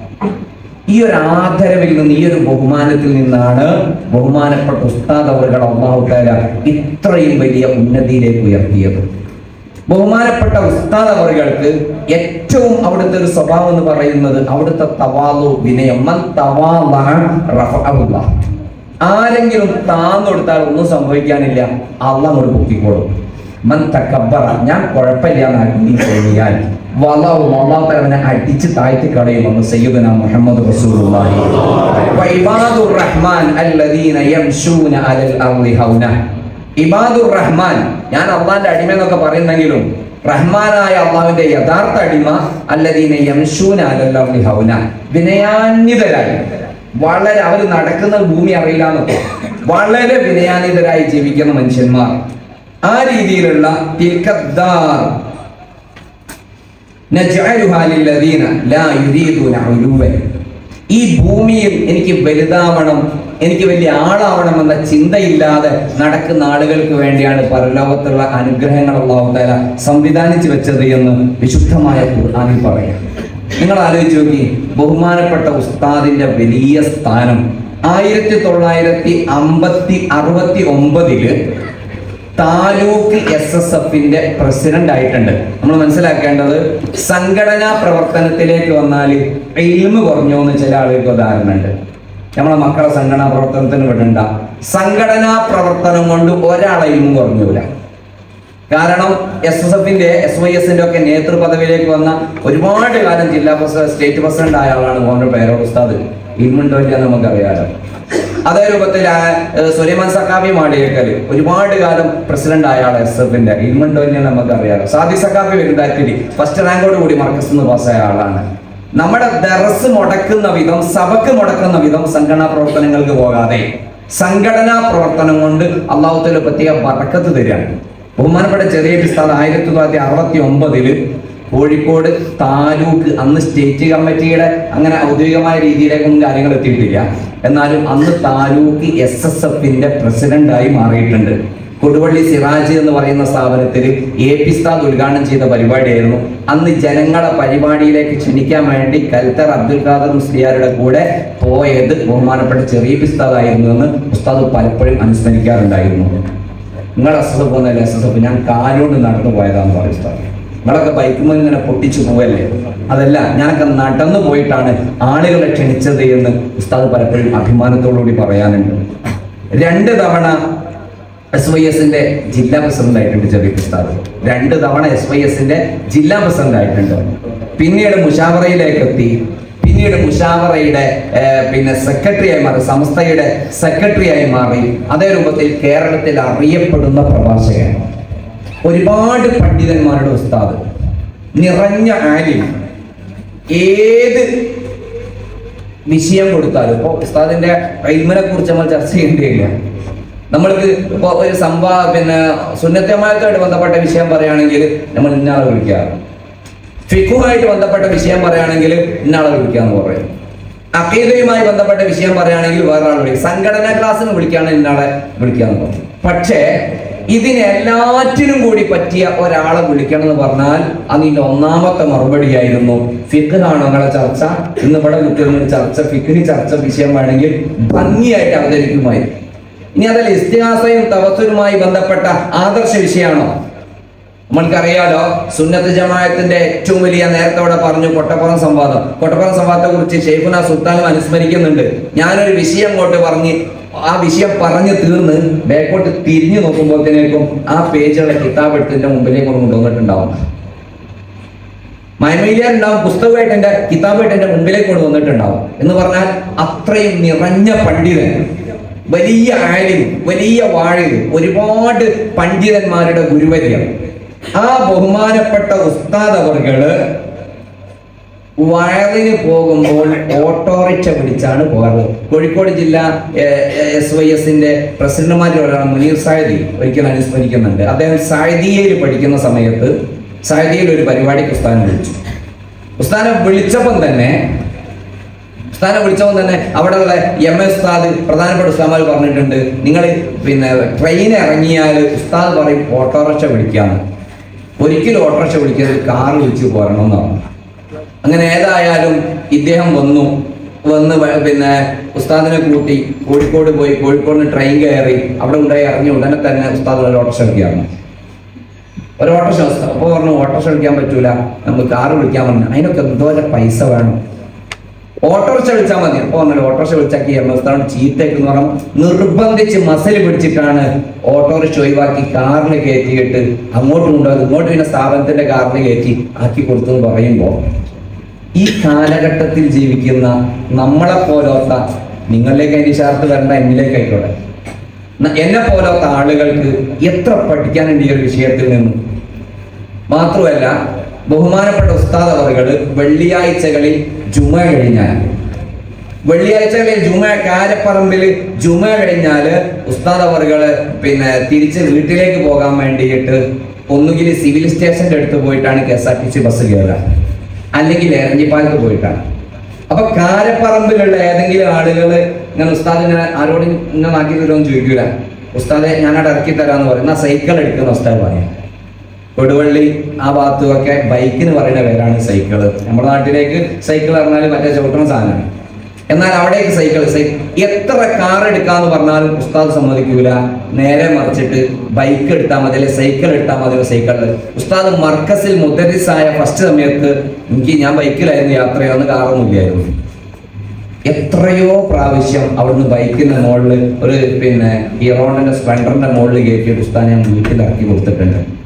ഈ ഒരു ആദരവിൽ നിന്ന് ഈ ഒരു ബഹുമാനത്തിൽ നിന്നാണ് ബഹുമാനപ്പെട്ട ഉസ്താദ് അവറുകൾ അള്ളാഹു താല ഇത്രയും വലിയ ഉന്നതിയിലേക്ക് ഉയർത്തിയത് ബഹുമാനപ്പെട്ട ഉസ്താദ് അവറുകൾക്ക് ഏറ്റവും അവിടുത്തെ ഒരു സ്വഭാവം എന്ന് പറയുന്നത് അവിടുത്തെ തവാലു വിനയം മൻ തവാലഅ റഫഅഹുല്ലാഹ്. ആരെങ്കിലും താന്നൊടുത്താൽ ഒന്നും സംഭവിക്കാനില്ല അള്ളാഹ് അങ്ങോട്ട് പൊക്കിക്കോളും മൻ തക്കബറ ഞാൻ കുഴപ്പമില്ല എന്ന് നീ തോന്നിയാൽ വലാഹു അള്ളാഹു തആല അവനെ അടിച്ച് താഴ്ത്തി കളയുമെന്ന് സയ്യിദുന മുഹമ്മദ് റസൂലുള്ളാഹി വഇബാദുർ റഹ്മാൻ അല്ലദീന യംശൂന അലൽ അർളി ഹൗന ഇബാദുർ റഹ്മാൻ ഞാൻ അള്ളാന്റെ അടിമ എന്നൊക്കെ പറയുന്നെങ്കിലും റഹ്മാനായ അള്ളാഹുവിന്റെ യഥാർത്ഥ അടിമ അല്ലദീന യംശൂന അലൽ അർളി ഹൗന വിനയാന്വിതരായി വളരെ അവർ നടക്കുന്ന ഭൂമി അറിയില്ല എന്നൊക്കെ വളരെ വിനയാന്വിതരായി ജീവിക്കുന്ന മനുഷ്യന്മാർ ആ രീതിയിലുള്ള തിൽക്കദ്ദാർ നജ്അലുഹാ ലില്ലദീന ലാ യുരീദൂന ഉലുവൻ. ഈ ഭൂമിയിൽ എനിക്ക് വലുതാവണം എനിക്ക് വലിയ ആളാവണം എന്ന ചിന്തയില്ലാതെ നടക്കുന്ന ആളുകൾക്ക് വേണ്ടിയാണ് പരലോകത്തുള്ള അനുഗ്രഹങ്ങൾ അള്ളാഹു തആല സംവിധാനിച്ചു വെച്ചത് എന്ന് വിശുദ്ധമായ ഖുർആനിൽ പറയാം നിങ്ങൾ ആലോചിച്ച് നോക്കി ബഹുമാനപ്പെട്ട ഉസ്താദിന്റെ വലിയ സ്ഥാനം ആയിരത്തി തൊള്ളായിരത്തി അമ്പത്തി അറുപത്തി ഒമ്പതില് താലൂക്ക് എസ് എസ് എഫിന്റെ പ്രസിഡന്റ് ആയിട്ടുണ്ട് നമ്മൾ മനസ്സിലാക്കേണ്ടത് സംഘടനാ പ്രവർത്തനത്തിലേക്ക് വന്നാൽ ഇൽമ് കുറഞ്ഞു എന്ന് ചില ആളുകൾക്ക് ഉദാഹരണം ഉണ്ട് നമ്മളെ മക്കളെ സംഘടനാ പ്രവർത്തനത്തിന് വിടണ്ട സംഘടനാ പ്രവർത്തനം കൊണ്ട് ഒരാളെ ഇൽമ് കുറഞ്ഞൂല കാരണം എസ് എസ് എഫിന്റെ എസ് വൈ എസിന്റെ ഒക്കെ നേതൃ പദവിയിലേക്ക് വന്ന ഒരുപാട് കാലം ജില്ലാ പ്രസിഡന്റ് സ്റ്റേറ്റ് പ്രസിഡന്റ് ആയ ആളാണ് മോഹൻ പേരോട് ഉസ്താദ് ഇൽമുണ്ടോ ഇല്ല നമുക്കറിയാലോ അതേ രൂപത്തിൽ ആ, ഏഹ്, സുലൈമാൻ സക്കാബി മാളിയേക്കൽ ഒരുപാട് കാലം പ്രസിഡന്റ് ആയ ആൾ എസ് എഫിന്റെ ഇൽമുണ്ടോ ഇല്ല നമുക്കറിയാലോ സാദി സക്കാബി വരുണ്ടാക്കി ഫസ്റ്റ് റാങ്കോട് കൂടി മർക്കസ് നിന്ന് പാസ്സായ ആളാണ് നമ്മുടെ ദറസ് മുടക്കുന്ന വിധം സഭക്ക് മുടക്കുന്ന വിധം സംഘടനാ പ്രവർത്തനങ്ങൾക്ക് പോകാതെ സംഘടനാ പ്രവർത്തനം കൊണ്ട് അള്ളാഹുത്തല പ്രത്യേക ബറക്കത്ത് തരികയാണ് ബഹുമാനപ്പെട്ട ചെറിയ പിസ്താദ് ആയിരത്തി തൊള്ളായിരത്തി അറുപത്തി ഒമ്പതില് കോഴിക്കോട് താലൂക്ക് അന്ന് സ്റ്റേറ്റ് കമ്മിറ്റിയുടെ അങ്ങനെ ഔദ്യോഗികമായ രീതിയിലേക്കൊന്നും കാര്യങ്ങൾ എത്തിയിട്ടില്ല എന്നാലും അന്ന് താലൂക്ക് എസ് എസ് എഫിന്റെ പ്രസിഡന്റായി മാറിയിട്ടുണ്ട് കൊടുവള്ളി സിറാജ് എന്ന് പറയുന്ന സ്ഥാപനത്തിൽ എ പി സ്ഥാദ് ഉദ്ഘാടനം ചെയ്ത പരിപാടിയായിരുന്നു അന്ന് ജനങ്ങളെ പരിപാടിയിലേക്ക് ക്ഷണിക്കാൻ വേണ്ടി കൽത്തർ അബ്ദുൽ ഖാദർ മുസ്ലിയാരുടെ കൂടെ പോയത് ബഹുമാനപ്പെട്ട ചെറിയ പിസ്താദ് ആയിരുന്നു എന്ന് ഉസ്താദ് പലപ്പോഴും അനുസ്മരിക്കാറുണ്ടായിരുന്നു നിങ്ങൾ എസ് എസ് എഫ് ഒന്നല്ല എസ് എസ് എഫ് ഞാൻ കാലുകൊണ്ട് നടന്നു പോയതാന്ന് പറയും ഉസ്താദ് നിങ്ങളൊക്കെ ബൈക്കുമ്പോൾ ഇങ്ങനെ പൊട്ടിച്ചു പോവല്ലേ അതല്ല ഞാനൊക്കെ നടന്നു പോയിട്ടാണ് ആളുകളെ ക്ഷണിച്ചത് എന്ന് ഉസ്താദ് പലപ്പോഴും അഭിമാനത്തോടുകൂടി പറയാനുണ്ട് രണ്ട് തവണ എസ് വൈ എസിന്റെ ജില്ലാ പ്രസിഡന്റ് ആയിട്ടുണ്ട് ചെറിയ ഉസ്താദ് രണ്ട് തവണ എസ് വൈ എസിന്റെ ജില്ലാ പ്രസിഡന്റ് ആയിട്ടുണ്ട് പിന്നീട് മുഷാവറയിലേക്ക് എത്തി പിന്നീട് മുഷാവറയുടെ ഏർ, പിന്നെ സെക്രട്ടറി ആയി മാറി സംസ്ഥയുടെ സെക്രട്ടറി ആയി മാറി അതേ രൂപത്തിൽ കേരളത്തിൽ അറിയപ്പെടുന്ന പ്രഭാഷകൻ ഒരുപാട് പണ്ഡിതന്മാരുടെ ഉസ്താദ് നിറഞ്ഞ ആലിം ഏത് വിഷയം കൊടുത്താലും ഇപ്പോൾ ഉസ്താദിന്റെ ഇൽമിനെ കുറിച്ച് നമ്മൾ ചർച്ച ചെയ്യേണ്ടിയില്ല നമ്മൾക്ക് ഇപ്പോൾ ഒരു സംവാ പിന്നെ സുന്നത്തമായത്തുമായിട്ട് ബന്ധപ്പെട്ട വിഷയം പറയുകയാണെങ്കിൽ നമ്മൾ ഇന്നാളെ വിളിക്കാറ് ഫിഖുമായിട്ട് ബന്ധപ്പെട്ട വിഷയം പറയുകയാണെങ്കിൽ ഇന്നാളെ വിളിക്കാന്ന് പറയും അക്കീദയുമായി ബന്ധപ്പെട്ട വിഷയം പറയുകയാണെങ്കിൽ വേറെ ആൾ വിളിക്കും സംഘടനാ ക്ലാസ്സിന് വിളിക്കുകയാണെങ്കിൽ ഇന്നാളെ വിളിക്കാന്ന് പറയും പക്ഷേ ഇതിനെല്ലാറ്റിനും കൂടി പറ്റിയ ഒരാളെ വിളിക്കണം എന്ന് പറഞ്ഞാൽ അതിന്റെ ഒന്നാമത്തെ മറുപടിയായിരുന്നു ഫിഖ് ആണോ നിങ്ങളെ ചർച്ച ഇന്ന് ഇവിടെ കുട്ടികളുടെ ചർച്ച ഫിഖ് ചർച്ച വിഷയം വേണമെങ്കിൽ ഭംഗിയായിട്ട് അവതരിക്കുമായിരുന്നു ഇനി അതല്ല ഇസ്തിഹാസയും തവസുരുമായി ബന്ധപ്പെട്ട ആദർശ വിഷയമാണോ നമ്മൾക്കറിയാലോ സുന്നത്ത് ജമാഅത്തിന്റെ ഏറ്റവും വലിയ നേരത്തെ അവിടെ പറഞ്ഞു കൊട്ടപ്പുറം സംവാദം കൊട്ടപ്പുറം സംവാദത്തെ കുറിച്ച് ഷെയ്ഖുന സുൽത്താനും അനുസ്മരിക്കുന്നുണ്ട് ഞാനൊരു വിഷയം അങ്ങോട്ട് പറഞ്ഞ് ആ വിഷയം പറഞ്ഞു തീർന്ന് ബാക്കോട്ട് തിരിഞ്ഞു നോക്കുമ്പോഴത്തേക്കും ആ പേജുള്ള കിതാബ് എടുത്തിന്റെ മുമ്പിലേക്ക് കൊണ്ട് കൊണ്ടുവന്നിട്ടുണ്ടാവും മൈമയിലാർ ഉണ്ടാവും പുസ്തകമായിട്ട് എന്റെ കിതാബായിട്ട് എന്റെ മുമ്പിലേക്ക് കൊണ്ട് വന്നിട്ടുണ്ടാവും എന്ന് പറഞ്ഞാൽ അത്രയും നിറഞ്ഞ പണ്ഡിതൻ വലിയ ആലിം വലിയ വാഴിൽ ഒരുപാട് പണ്ഡിതന്മാരുടെ ഗുരുവര്യം ആ ബഹുമാനപ്പെട്ട ഉസ്താദ് അവർകള് വയറിന് പോകുമ്പോൾ ഓട്ടോറിക്ഷ പിടിച്ചാണ് പോകാറ് കോഴിക്കോട് ജില്ല എസ് വൈ എസിന്റെ പ്രസിഡന്റുമാരിൽ ഒരാളാണ് മുനീർ സായദി ഒരിക്കലും അനുസ്മരിക്കുന്നുണ്ട് അദ്ദേഹം സായദിയയിൽ പഠിക്കുന്ന സമയത്ത് സായദിയിൽ ഒരു പരിപാടിക്ക് ഉസ്താനം വിളിച്ചു ഉസ്താനം വിളിച്ചപ്പം തന്നെ ഉസ്താനെ വിളിച്ചപ്പോൾ തന്നെ അവിടെയുള്ള എം എസ് ഉസ്താദ് പ്രധാനപ്പെട്ട ഉസ്താമാർ പറഞ്ഞിട്ടുണ്ട് നിങ്ങൾ പിന്നെ ട്രെയിൻ ഇറങ്ങിയാൽ ഉസ്താദ് പറയും ഓട്ടോറിക്ഷ വിളിക്കാന്ന് ഒരിക്കലും ഓട്ടോറിക്ഷ വിളിക്കരുത് കാർ വിളിച്ച് പോരണം എന്നാണ് അങ്ങനെ ഏതായാലും ഇദ്ദേഹം വന്നു വന്ന് വ- പിന്നെ ഉസ്താദിനെ കൂട്ടി കോഴിക്കോട് പോയി കോഴിക്കോട് ട്രെയിൻ കയറി അവിടെ ഉണ്ടായി ഇറങ്ങി ഉടനെ തന്നെ ഉസ്താദ് ഒരു ഓട്ടോറിക്ഷ വിളിക്കാറുണ്ട് ഒരു ഓട്ടോറിക്ഷ അപ്പോൾ പറഞ്ഞു ഓട്ടോറിക്ഷ വിളിക്കാൻ പറ്റൂല നമുക്ക് കാർ വിളിക്കാൻ പറഞ്ഞു അതിനൊക്കെ എന്തോരം പൈസ വേണം ഓട്ടോറിക്ഷ വിളിച്ചാൽ മതി അപ്പോൾ പറഞ്ഞു ഓട്ടോറിക്ഷ വിളിച്ചാക്കി എം എസ് സ്ഥാനം ചീത്തേക്കെന്ന് പറഞ്ഞു നിർബന്ധിച്ച് മസിൽ പിടിച്ചിട്ടാണ് ഓട്ടോറിക്ഷ ഒഴിവാക്കി കാറിൽ കയറ്റിയിട്ട് അങ്ങോട്ടും കൊണ്ടുപോയത് ഇങ്ങോട്ട് പിന്നെ സ്ഥാപനത്തിന്റെ കാറിൽ കയറ്റി ആക്കി കൊടുത്തു എന്ന് പറയുമ്പോൾ ഈ കാലഘട്ടത്തിൽ ജീവിക്കുന്ന നമ്മളെ പോലോത്ത നിങ്ങളിലേക്ക് അതിന്റെ ഇഷാർത്ത് വരണ്ട എന്നിലേക്ക് ആയിക്കോട്ടെ ന- എന്നെ പോലത്തെ ആളുകൾക്ക് എത്ര പഠിക്കാനുണ്ട് ഈ ഒരു വിഷയത്തിൽ നിന്ന് മാത്രമല്ല ബഹുമാനപ്പെട്ട ഉസ്താദ് അവറുകൾ വെള്ളിയാഴ്ചകളിൽ ജുമ കഴിഞ്ഞാൽ വെള്ളിയാഴ്ചകളിൽ ജുമ കാരപ്പറമ്പിൽ ജുമ കഴിഞ്ഞാല് ഉസ്താദ് അവറുകള് പിന്നെ തിരിച്ച് വീട്ടിലേക്ക് പോകാൻ വേണ്ടിയിട്ട് ഒന്നുകിൽ സിവിൽ സ്റ്റേഷന്റെ അടുത്ത് പോയിട്ടാണ് K S R T C bus കയറുക അല്ലെങ്കിൽ എരഞ്ഞിപ്പാലത്ത് പോയിട്ടാണ് അപ്പൊ കാരപ്പറമ്പിലുള്ള ഏതെങ്കിലും ആളുകൾ ഇങ്ങനെ ഉസ്താദ് ഇങ്ങനെ ആരോടും ഇങ്ങനെ ആക്കി തരുമെന്ന് ചോദിക്കൂല ഉസ്താദെ ഞാനവിടെ ഇറക്കി തരാന്ന് പറയും എന്നാ സൈക്കിൾ എടുക്കുന്ന ഉസ്താദ് പറയാം കൊടുവള്ളി ആ ഭാഗത്തുമൊക്കെ ബൈക്കിന് പറയുന്ന പേരാണ് സൈക്കിള് നമ്മുടെ നാട്ടിലേക്ക് സൈക്കിൾ പറഞ്ഞാൽ മറ്റേ ചവിട്ടുന്ന സാധനമാണ് എന്നാൽ അവിടേക്ക് സൈക്കിൾ എത്ര കാർ എടുക്കാന്ന് പറഞ്ഞാലും ഉസ്താദ് സമ്മതിക്കൂല നേരെ മറിച്ചിട്ട് ബൈക്ക് എടുത്താൽ മതി അല്ലെ സൈക്കിൾ എടുത്താൽ മതി സൈക്കിളിൽ ഉസ്താദ് മർക്കസിൽ മുദ്രസായ ഫസ്റ്റ് സമയത്ത് എനിക്ക് ഞാൻ ബൈക്കിലായിരുന്നു യാത്ര ചെയ്യുന്ന കാറൊന്നുമില്ലായിരുന്നു എത്രയോ പ്രാവശ്യം അവിടുന്ന് ബൈക്കിന്റെ മുകളിൽ ഒരു പിന്നെ ഹീറോണിന്റെ സ്പ്ലെൻഡറിന്റെ മുകളിൽ കയറ്റിയിട്ട് ഉസ്താദ് ഞാൻ വീട്ടിൽ ഇറക്കി കൊടുത്തിട്ടുണ്ട്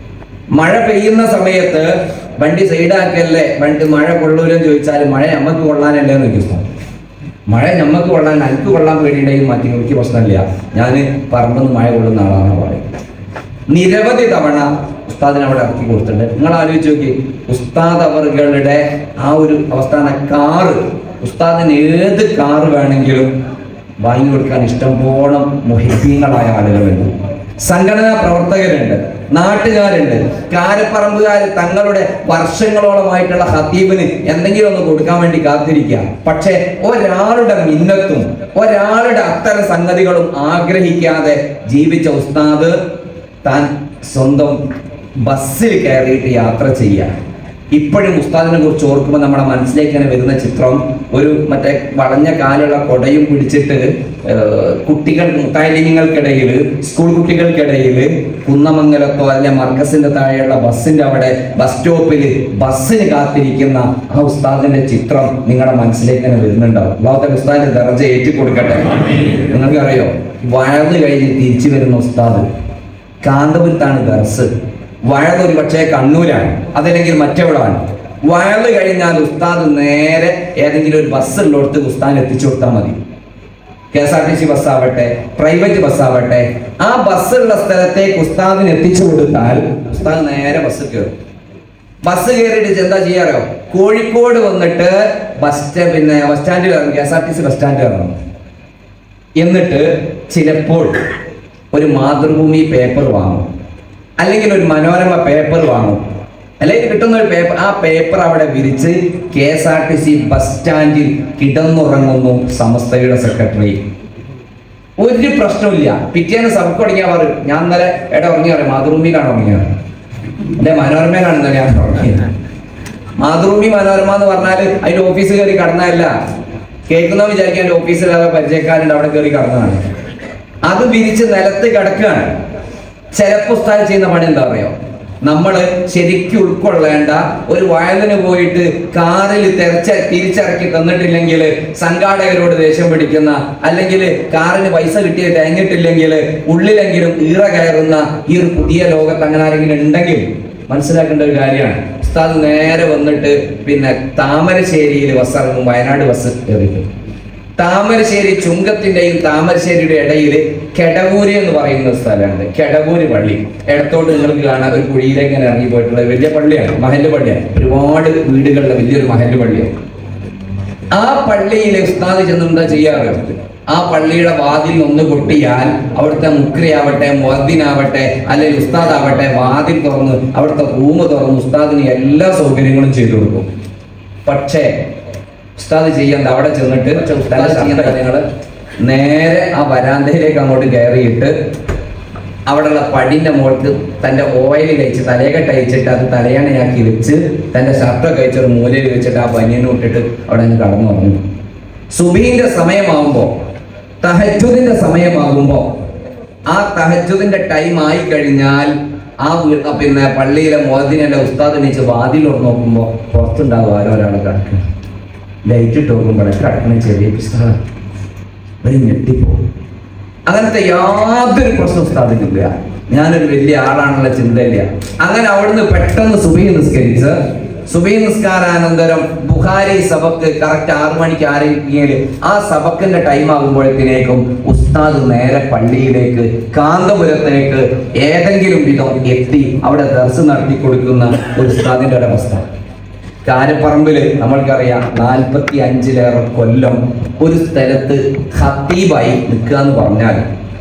മഴ പെയ്യുന്ന സമയത്ത് വണ്ടി സൈഡാക്കല്ലേ വണ്ടി മഴ കൊള്ളൂലെന്ന് ചോദിച്ചാൽ മഴ നമ്മക്ക് കൊള്ളാനല്ലേ എന്ന് ചോദിക്കും മഴ നമ്മക്ക് കൊള്ളാൻ എനിക്ക് കൊള്ളാൻ പേടിയുണ്ടെങ്കിൽ മറ്റു എനിക്ക് പ്രശ്നമില്ല ഞാൻ പറമ്പെന്ന് മഴ കൊള്ളുന്ന ആളാണെന്ന് പറയും നിരവധി തവണ ഉസ്താദിനെ അവിടെ ഇറക്കി കൊടുത്തിട്ടുണ്ട് നിങ്ങൾ ആലോചിച്ച് നോക്കി ഉസ്താദ് അവറുകളുടെ ആ ഒരു അവസ്ഥാന കാറ് ഉസ്താദിന് ഏത് കാറ് വേണമെങ്കിലും വാങ്ങി കൊടുക്കാൻ ഇഷ്ടംപോണം മുഹിബീങ്ങളായ ആളുകളുണ്ട് സംഘടനാ പ്രവർത്തകരുണ്ട് നാട്ടുകാരുണ്ട് കാരപ്പറമ്പുകാർ തങ്ങളുടെ വർഷങ്ങളോളമായിട്ടുള്ള ഹത്തീബിന് എന്തെങ്കിലും ഒന്ന് കൊടുക്കാൻ വേണ്ടി കാത്തിരിക്കുക പക്ഷെ ഒരാളുടെ മിന്നത്തും ഒരാളുടെ അത്തരം സംഗതികളും ആഗ്രഹിക്കാതെ ജീവിച്ച ഉസ്താദ് താൻ സ്വന്തം ബസ്സിൽ കയറിയിട്ട് യാത്ര ചെയ്യുക ഇപ്പോഴും ഉസ്താദിനെ കുറിച്ച് ഓർക്കുമ്പോൾ നമ്മുടെ മനസ്സിലേക്ക് തന്നെ വരുന്ന ചിത്രം ഒരു മറ്റേ വളഞ്ഞ കാലുള്ള കൊടയും പിടിച്ചിട്ട് ഏർ, കുട്ടികൾ മുത്താലിന്യങ്ങൾക്കിടയിൽ സ്കൂൾ കുട്ടികൾക്കിടയിൽ കുന്നമംഗലത്തോ അല്ലെ മർക്കസിന്റെ താഴെയുള്ള ബസ്സിന്റെ അവിടെ ബസ് സ്റ്റോപ്പിൽ ബസ്സിന് കാത്തിരിക്കുന്ന ആ ഉസ്താദിന്റെ ചിത്രം നിങ്ങളുടെ മനസ്സിലേക്ക് തന്നെ വരുന്നുണ്ടാവും അള്ളാഹത്തെ ഉസ്താദിന്റെ ദർജ ഏറ്റി കൊടുക്കട്ടെ നിങ്ങൾക്കറിയോ വഴന്ന് കഴിഞ്ഞ് തിരിച്ചു വരുന്ന ഉസ്താദ് കാന്തപുരത്താണ് ദർസ് വഴത് ഒരു പക്ഷേ കണ്ണൂരാണ് അതല്ലെങ്കിൽ മറ്റെവിടാണ് വഴത് കഴിഞ്ഞാൽ ഉസ്താദ് നേരെ ഏതെങ്കിലും ഒരു ബസ് ഉള്ളിടത്ത് ഉസ്താദിന് എത്തിച്ചു കൊടുത്താൽ മതി K S R T C ബസ്സാവട്ടെ പ്രൈവറ്റ് ബസ്സാവട്ടെ ആ ബസ്സുള്ള സ്ഥലത്തേക്ക് ഉസ്താദിന് എത്തിച്ചു കൊടുത്താൽ ഉസ്താദ് നേരെ ബസ് കയറും ബസ് കയറിയിട്ട് എന്താ ചെയ്യാറോ കോഴിക്കോട് വന്നിട്ട് ബസ് സ്റ്റാ- പിന്നെ ബസ് സ്റ്റാൻഡിൽ ഇറങ്ങും K S R T C bus സ്റ്റാൻഡിൽ ഇറങ്ങും എന്നിട്ട് ചിലപ്പോൾ ഒരു മാതൃഭൂമി പേപ്പർ വാങ്ങും അല്ലെങ്കിൽ ഒരു മനോരമ പേപ്പർ വാങ്ങും അല്ലെങ്കിൽ കിട്ടുന്ന ഒരു പേപ്പർ ആ പേപ്പർ അവിടെ വിരിച്ച് K S R T C bus സ്റ്റാൻഡിൽ കിടന്നുറങ്ങുന്നു സമസ്തയുടെ സെക്രട്ടറി ഒരു പ്രശ്നമില്ല പിറ്റേന്ന് സബക്ക് പഠിക്കാൻ പറയും ഞാൻ ഇന്നലെ എടാ ഉറങ്ങി പറയും മാതൃഭൂമിയിലാണ് ഉറങ്ങിയത് എന്റെ മനോരമയിലാണ് ഇന്നലെ ഞാൻ ഉറങ്ങിയത് മാതൃഭൂമി മനോരമ എന്ന് പറഞ്ഞാൽ അതിന്റെ ഓഫീസ് കയറി കടന്നതല്ല കേൾക്കുന്നവർ വിചാരിക്കാൻ എന്റെ ഓഫീസിൽ അത് പരിചയക്കാരുണ്ട് അവിടെ കയറി കടന്നതാണ് അത് വിരിച്ച് നിലത്ത് കിടക്കുകയാണ് ചിലപ്പോൾ ഉസ്താദ് ചെയ്യുന്ന പണി എന്താ പറയോ നമ്മൾ ശരിക്കും ഉൾക്കൊള്ളേണ്ട ഒരു വയലിന് പോയിട്ട് കാറിൽ തെരച്ച തിരിച്ചിറക്കി തന്നിട്ടില്ലെങ്കിൽ സംഘാടകരോട് ദേഷ്യം പിടിക്കുന്ന അല്ലെങ്കിൽ കാറിന് പൈസ കിട്ടിയ തേങ്ങിട്ടില്ലെങ്കിൽ ഉള്ളിലെങ്കിലും ഈറ കയറുന്ന ഈ ഒരു പുതിയ ലോകത്ത് അങ്ങനെ ആരെങ്കിലും ഉണ്ടെങ്കിൽ മനസ്സിലാക്കേണ്ട ഒരു കാര്യമാണ് ഉസ്താദ് നേരെ വന്നിട്ട് പിന്നെ താമരശ്ശേരിയിൽ ബസ് ഇറങ്ങും വയനാട് ബസ് കയറിയിട്ട് താമരശ്ശേരി ചുങ്കത്തിന്റെയും താമരശ്ശേരിയുടെ ഇടയിൽ കെടവൂര് എന്ന് പറയുന്ന സ്ഥലമുണ്ട് കെടവൂര് പള്ളി ഇടത്തോട്ട് നിങ്ങൾക്ക് കാണാം ഒരു കുഴിയിലേക്ക് ഇങ്ങനെ ഇറങ്ങി പോയിട്ടുള്ള വലിയ പള്ളിയാണ് മഹല്ല് പള്ളിയാണ് ഒരുപാട് വീടുകളുടെ വലിയൊരു മഹല്ല് പള്ളിയാണ് ആ പള്ളിയിൽ ഉസ്താദ് ചെന്ന് എന്താ ചെയ്യാറ് ആ പള്ളിയുടെ വാതിൽ ഒന്ന് കൊട്ടിയാൽ അവിടുത്തെ മുക്രിയാവട്ടെ മുഅദ്ദിനാവട്ടെ അല്ലെങ്കിൽ ഉസ്താദ് ആവട്ടെ വാതിൽ തുറന്ന് അവിടുത്തെ റൂം തുറന്ന് ഉസ്താദിന് എല്ലാ സൗകര്യങ്ങളും ചെയ്തു കൊടുക്കും പക്ഷേ ഉസ്താദ് ചെയ്യേണ്ട അവിടെ ചെന്നിട്ട് ഉസ്താദ് ചെയ്യേണ്ട കാര്യങ്ങൾ നേരെ ആ വരാന്തയിലേക്ക് അങ്ങോട്ട് കയറിയിട്ട് അവിടെയുള്ള പടിന്റെ മുകൾക്ക് തന്റെ ഓയിൽ കഴിച്ച് തലയൊക്കെ അയച്ചിട്ട് അത് തലയണയാക്കി വെച്ച് തന്റെ ഷർട്ടൊക്കെ വെച്ച് ഒരു മൂലയിൽ വെച്ചിട്ട് ആ പനിയനും ഇട്ടിട്ട് അവിടെ നിന്ന് കടന്നു പറഞ്ഞു സുബീന്റെ സമയമാകുമ്പോ തഹജുദിന്റെ സമയമാകുമ്പോ ആ തഹജുദിന്റെ ടൈം ആയി കഴിഞ്ഞാൽ ആ വീ- ആ പിന്നെ പള്ളിയിലെ മോദിനെ ഉസ്താദ് എണീച്ച് വാതിൽ തുറന്ന് നോക്കുമ്പോ പുറത്തുണ്ടാവും ആരോ ഒരാൾ കിടക്കണം ലൈറ്റ് ഇട്ട് നോക്കുമ്പോഴേ കിടക്കുന്ന ചെറിയ പുസ്തകം ഒരു ഞെട്ടിപ്പോകും അങ്ങനത്തെ യാതൊരു പ്രശ്നം സ്ഥാപിക്കില്ല ഞാനൊരു വലിയ ആളാണെന്നുള്ള ചിന്തയില്ല അങ്ങനെ അവിടുന്ന് പെട്ടെന്ന് സുബൈ നിസ്കരിച്ച് സുബൈ നിസ്കാരാനന്തരം ബുഖാരി സബക്ക് കറക്റ്റ് ആറു മണിക്ക് ആരെങ്കിലും ആ സബക്കിന്റെ ടൈം ആകുമ്പോഴത്തേക്കും ഉസ്താദ് നേരെ പള്ളിയിലേക്ക് കാന്തപുരത്തേക്ക് ഏതെങ്കിലും വിധം എത്തി അവിടെ ദർശനം നടത്തി കൊടുക്കുന്ന ഒരു ഉസ്താദിന്റെ ഒരവസ്ഥ കാരപ്പറമ്പില് നമ്മൾക്കറിയാം നാൽപ്പത്തി അഞ്ചിലേറെ കൊല്ലം ഒരു സ്ഥലത്ത് ഖത്തീബായി നിൽക്കുക എന്ന് പറഞ്ഞാൽ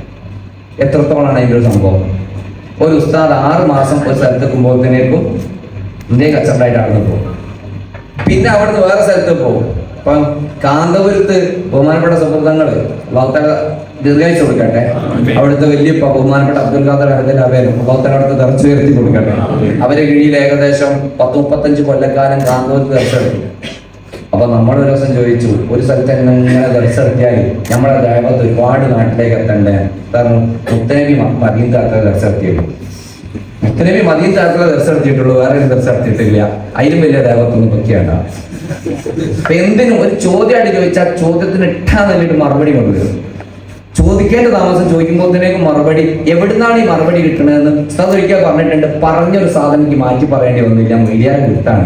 എത്രത്തോളാണ് അതിൻ്റെ ഒരു സംഭവം ഒരു ഉസ്താദ് ആറ് മാസം ഒരു സ്ഥലത്ത് എത്തുമ്പോഴത്തേക്കും ഇന്ത്യ കച്ചവടമായിട്ട് അവിടെ പോകും പിന്നെ അവിടുന്ന് വേറെ സ്ഥലത്ത് പോകും ഇപ്പം കാന്തപുരത്ത് ബഹുമാനപ്പെട്ട സുഹൃത്തങ്ങള് ലോകത്തല ദീർഘായുസ് കൊടുക്കട്ടെ അവിടുത്തെ വലിയ പ- ബഹുമാനപ്പെട്ട അബ്ദുൽ ഖാദർ അഹദൽ അബേനും ലോകത്തല അവിടുത്തെ ദർശ ഉയർത്തി കൊടുക്കട്ടെ അവരെ കീഴിൽ ഏകദേശം പത്ത് മുപ്പത്തഞ്ച് കൊല്ലക്കാലം കാന്തപുരത്ത് ദർശനം അപ്പൊ നമ്മൾ ഒരു ദിവസം ചോദിച്ചു ഒരു സ്ഥലത്ത് തന്നെ ഇങ്ങനെ ദർശനത്തിയാൽ നമ്മളെ ദേവത്ത് ഒരുപാട് നാട്ടിലേക്ക് എത്തണ്ടേ കാരണം മുത്തനബി മദീൻ താത്ര ദർശനത്തിയുള്ളൂ മുത്തനബി മദീൻ താത്ര ദർശനത്തിയിട്ടുള്ളൂ വേറെ ഒരു ദർശനത്തിയിട്ടില്ല അതിലും വലിയ ദേവത്തൊന്നും പറ്റിയാണ് അപ്പൊ എന്തിനും ഒരു ചോദ്യമായിട്ട് ചോദിച്ചാൽ ചോദ്യത്തിന് ഇട്ടാ നല്ലിട്ട് മറുപടി കൊണ്ടുവരും ചോദിക്കേണ്ട താമസം ചോദിക്കുമ്പോഴത്തേക്കും മറുപടി എവിടുന്നാണ് ഈ മറുപടി കിട്ടണതെന്ന് ഉസ്താദ് ഒരിക്കൽ പറഞ്ഞിട്ടുണ്ട് പറഞ്ഞൊരു സാധനം എനിക്ക് മാറ്റി പറയേണ്ടി വന്നില്ല മീഡിയയുടെ കിട്ടാണ്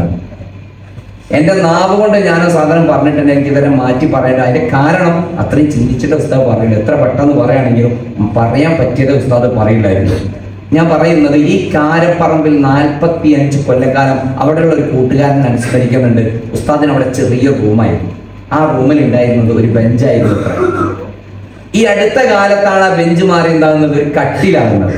എന്റെ നാവ് കൊണ്ട് ഞാൻ ആ സാധനം പറഞ്ഞിട്ടുണ്ട് എനിക്ക് ഇതുവരെ മാറ്റി പറയേണ്ട അതിന്റെ കാരണം അത്രയും ചിന്തിച്ചിട്ട് ഉസ്താദ് പറയുന്നത് എത്ര പെട്ടെന്ന് പറയുകയാണെങ്കിലും പറയാൻ പറ്റിയത് ഉസ്താദ് പറയില്ലായിരുന്നു ഞാൻ പറയുന്നത് ഈ കാരപ്പറമ്പിൽ നാൽപ്പത്തി അഞ്ച് കൊല്ലക്കാലം അവിടെയുള്ള ഒരു കൂട്ടുകാരൻ അനുസ്മരിക്കുന്നുണ്ട് ഉസ്താദിന് അവിടെ ചെറിയ റൂമായിരുന്നു ആ റൂമിൽ ഉണ്ടായിരുന്നത് ഒരു ബെഞ്ചായിരുന്നു അത്ര ഈ അടുത്ത കാലത്താണ് ആ ബെഞ്ച് മാറി ഉണ്ടാകുന്നത് ഒരു കട്ടിലാകുന്നത്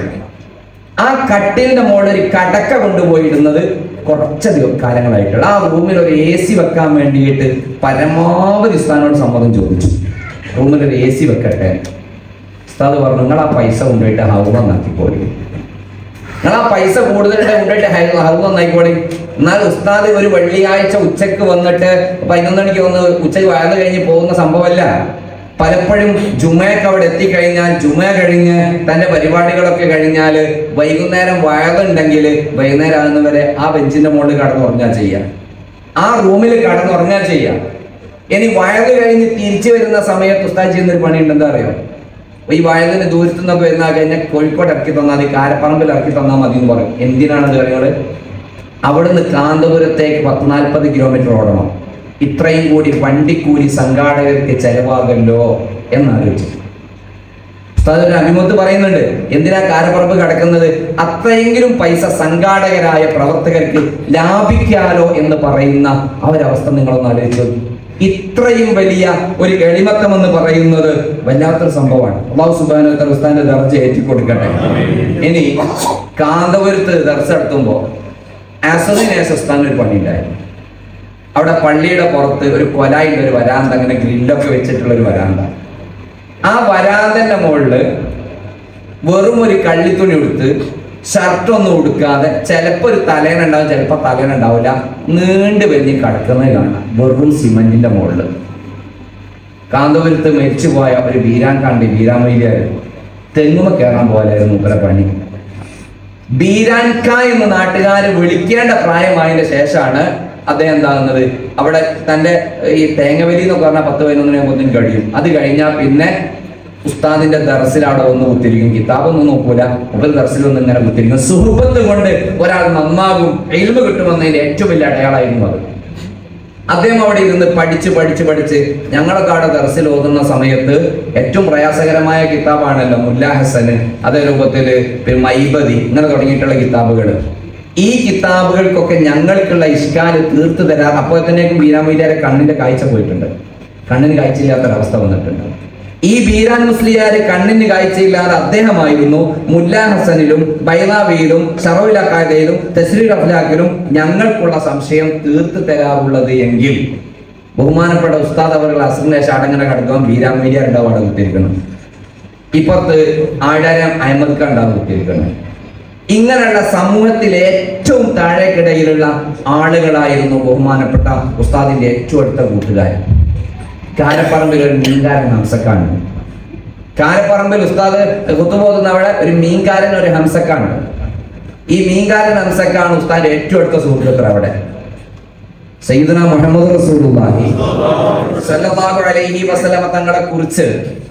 ആ കട്ടിലിന്റെ മുകളിൽ ഒരു കടക്ക കൊണ്ടുപോയിടുന്നത് കുറച്ചധികം കാലങ്ങളായിട്ടുള്ള ആ റൂമിൽ ഒരു എ സി വെക്കാൻ വേണ്ടിയിട്ട് പരമാവധി ഉസ്താദിനോട് സമ്മതം ചോദിച്ചു റൂമിൽ ഒരു എ സി വെക്കട്ടെ ഉസ്താദ് പറഞ്ഞു നിങ്ങൾ ആ പൈസ കൊണ്ടുപോയിട്ട് ഹൗമ നന്നാക്കിക്കോളി നിങ്ങൾ ആ പൈസ കൂടുതൽ കൊണ്ടുപോയിട്ട് ഹൗമ നന്നാക്കിക്കോളി എന്നാൽ ഉസ്താദ് ഒരു വെള്ളിയാഴ്ച ഉച്ചക്ക് വന്നിട്ട് പതിനൊന്ന് മണിക്ക് വന്ന് ഉച്ചക്ക് വയറ് കഴിഞ്ഞ് പോകുന്ന സംഭവമല്ല പലപ്പോഴും ജുമയൊക്കെ അവിടെ എത്തിക്കഴിഞ്ഞാൽ ജുമ കഴിഞ്ഞ് തന്റെ പരിപാടികളൊക്കെ കഴിഞ്ഞാൽ വൈകുന്നേരം വയറുണ്ടെങ്കിൽ വൈകുന്നേരം ആകുന്നവരെ ആ ബെഞ്ചിന്റെ മുകളിൽ കടന്നുറങ്ങാൻ ചെയ്യാം ആ റൂമിൽ കടന്നുറങ്ങാൻ ചെയ്യാം ഇനി വയറ് കഴിഞ്ഞ് തിരിച്ചു വരുന്ന സമയത്ത് ഉസ്താദ് ചെയ്യുന്ന ഒരു പണി ഉണ്ടെന്താ അറിയോ ഈ വയലിന് ദൂരത്തു നിന്നൊക്കെ വരുന്ന കഴിഞ്ഞാൽ കോഴിക്കോട് ഇറക്കി തന്നാൽ മതി കാരപ്പറമ്പിൽ ഇറക്കി തന്നാൽ മതി എന്ന് പറയും എന്തിനാണെന്ന് കാര്യങ്ങള് അവിടുന്ന് കാന്തപുരത്തേക്ക് പത്ത് നാൽപ്പത് കിലോമീറ്റർ ഓടണം ഇത്രയും കൂടി വണ്ടിക്കൂലി സംഘാടകർക്ക് ചെലവാകല്ലോ എന്നാലോചിച്ചു ഉസ്താദ് ഒരു അഭിമുഖത്ത് പറയുന്നുണ്ട് എന്തിനാ കാരപ്പറമ്പ് കിടക്കുന്നത് അത്രയെങ്കിലും പൈസ സംഘാടകരായ പ്രവർത്തകർക്ക് ലാഭിക്കാലോ എന്ന് പറയുന്ന ആ ഒരവസ്ഥ നിങ്ങളൊന്ന് ആലോചിച്ചു ഇത്രയും വലിയ ഒരു എളിമത്തം എന്ന് പറയുന്നത് വല്ലാത്തൊരു സംഭവമാണ് അള്ളാഹു സുബാന ഉസ്താന്റെ ദർജ ഏറ്റിക്കൊടുക്കട്ടെ ഇനി കാന്തപുരത്ത് ദർശ നടത്തുമ്പോ ആസറിനേസ് ഉസ്താൻ ഒരു പണി ഉണ്ടായിരുന്നു അവിടെ പള്ളിയുടെ പുറത്ത് ഒരു കൊലായിട്ട് ഒരു വരാന്ത അങ്ങനെ ഗ്രില്ലൊക്കെ വെച്ചിട്ടുള്ള ഒരു വരാന്ത ആ വരാന്തന്റെ മുകളില് വെറും ഒരു കള്ളിത്തുണി എടുത്ത് ഷർട്ട് ഒന്നും ഉടുക്കാതെ ചിലപ്പോ ഒരു തലേന ഉണ്ടാവും ചിലപ്പോ തലേന ഉണ്ടാവില്ല നീണ്ടു വലിഞ്ഞ് കിടക്കുന്നത് കാണാം വെറും സിമന്റിന്റെ മുകളില് കാന്തപുരത്ത് മരിച്ചുപോയ ഒരു വീരാൻ കണ്ടി വീരാമൊയ്യായിരുന്നു തെങ്ങുമ കയറാൻ പോലായിരുന്നു മൂപ്പരെ പണി ബീരാൻക എന്ന് നാട്ടുകാര് വിളിക്കേണ്ട പ്രായമായതിന്റെ ശേഷമാണ് അദ്ദേഹം എന്താകുന്നത് അവിടെ തന്റെ ഈ തേങ്ങവലി എന്നൊക്കെ പറഞ്ഞാൽ പത്ത് പതിനൊന്നിനെ ഒന്നിനും കഴിയും അത് കഴിഞ്ഞാൽ പിന്നെ ഉസ്താദിന്റെ ദർസിൽ അവിടെ വന്ന് കുത്തിരിക്കും കിതാബൊന്നും നോക്കൂല മുപ്പത് ദർസിൽ വന്ന് ഇങ്ങനെ കുത്തിരിക്കും സുഹൃത്ത് കൊണ്ട് ഒരാൾ നന്നാകും എൽമ കിട്ടുമെന്നതിന്റെ ഏറ്റവും വലിയ അടയാളമായിരുന്നു അത് അദ്ദേഹം അവിടെ ഇരുന്ന് പഠിച്ച് പഠിച്ച് പഠിച്ച് ഞങ്ങളൊക്കെ അവിടെ ദർസിൽ ഓതുന്ന സമയത്ത് ഏറ്റവും പ്രയാസകരമായ കിതാബാണല്ലോ മുല്ല ഹസന് അതേ രൂപത്തില് പിന്നെ മൈബതി ഇങ്ങനെ തുടങ്ങിയിട്ടുള്ള കിതാബുകൾ ഈ കിതാബുകൾക്കൊക്കെ ഞങ്ങൾക്കുള്ള ഇഷ്കാല് തീർത്തു തരാൻ അപ്പോഴത്തേക്കും ബീരാമീരാരെ കണ്ണിന്റെ കാഴ്ച പോയിട്ടുണ്ട് കണ്ണിന് കാഴ്ചയില്ലാത്തൊരവസ്ഥ വന്നിട്ടുണ്ട് ഈ ബീരാൻ മുസ്ലിയാര് കണ്ണിന് കാഴ്ചയില്ലാതെ അദ്ദേഹമായിരുന്നു മുല്ല ഹസനിലും ബൈറാവിയിലും ഷറോയിൽ അക്കാദയിലും തസ്രീർ അഫ്ലാഖിലും ഞങ്ങൾക്കുള്ള സംശയം തീർത്തു തരാറുള്ളത് എങ്കിൽ ബഹുമാനപ്പെട്ട ഉസ്താദ് അവർ അസറിന്റെ അടങ്ങനെ കടക്കുവാൻ ബീരാൻ മീഡിയ ഉണ്ടാവും അവിടെ കുത്തിയിരിക്കണം ഇപ്പുറത്ത് ആഴാരം അഹമ്മദ് ഖാൻ ഉണ്ടാവും കുത്തിയിരിക്കണം ഇങ്ങനെയുള്ള സമൂഹത്തിൽ ഏറ്റവും താഴേക്കിടയിലുള്ള ആളുകളായിരുന്നു ബഹുമാനപ്പെട്ട ഉസ്താദിന്റെ ഏറ്റവും അടുത്ത കൂട്ടുകാരൻ കാരപ്പറമ്പിൽ ഒരു മീൻകാരൻ ഹംസക്കാണ് കാരപ്പറമ്പിൽ ഉസ്താദ് കുത്തുപോകുന്ന അവിടെ ഒരു മീൻകാരൻ ഒരു ഹംസക്കാണ് ഈ മീൻകാരൻ ഹംസക്കാണ് ഉസ്താദിന്റെ ഏറ്റവും അടുത്ത സുഹൃത്തുക്കൾ അവിടെ സയ്യിദുന മുഹമ്മദ് റസൂലുള്ളാഹി സല്ലല്ലാഹു അലൈഹി വസല്ലമ തങ്ങളെ കുറിച്ച്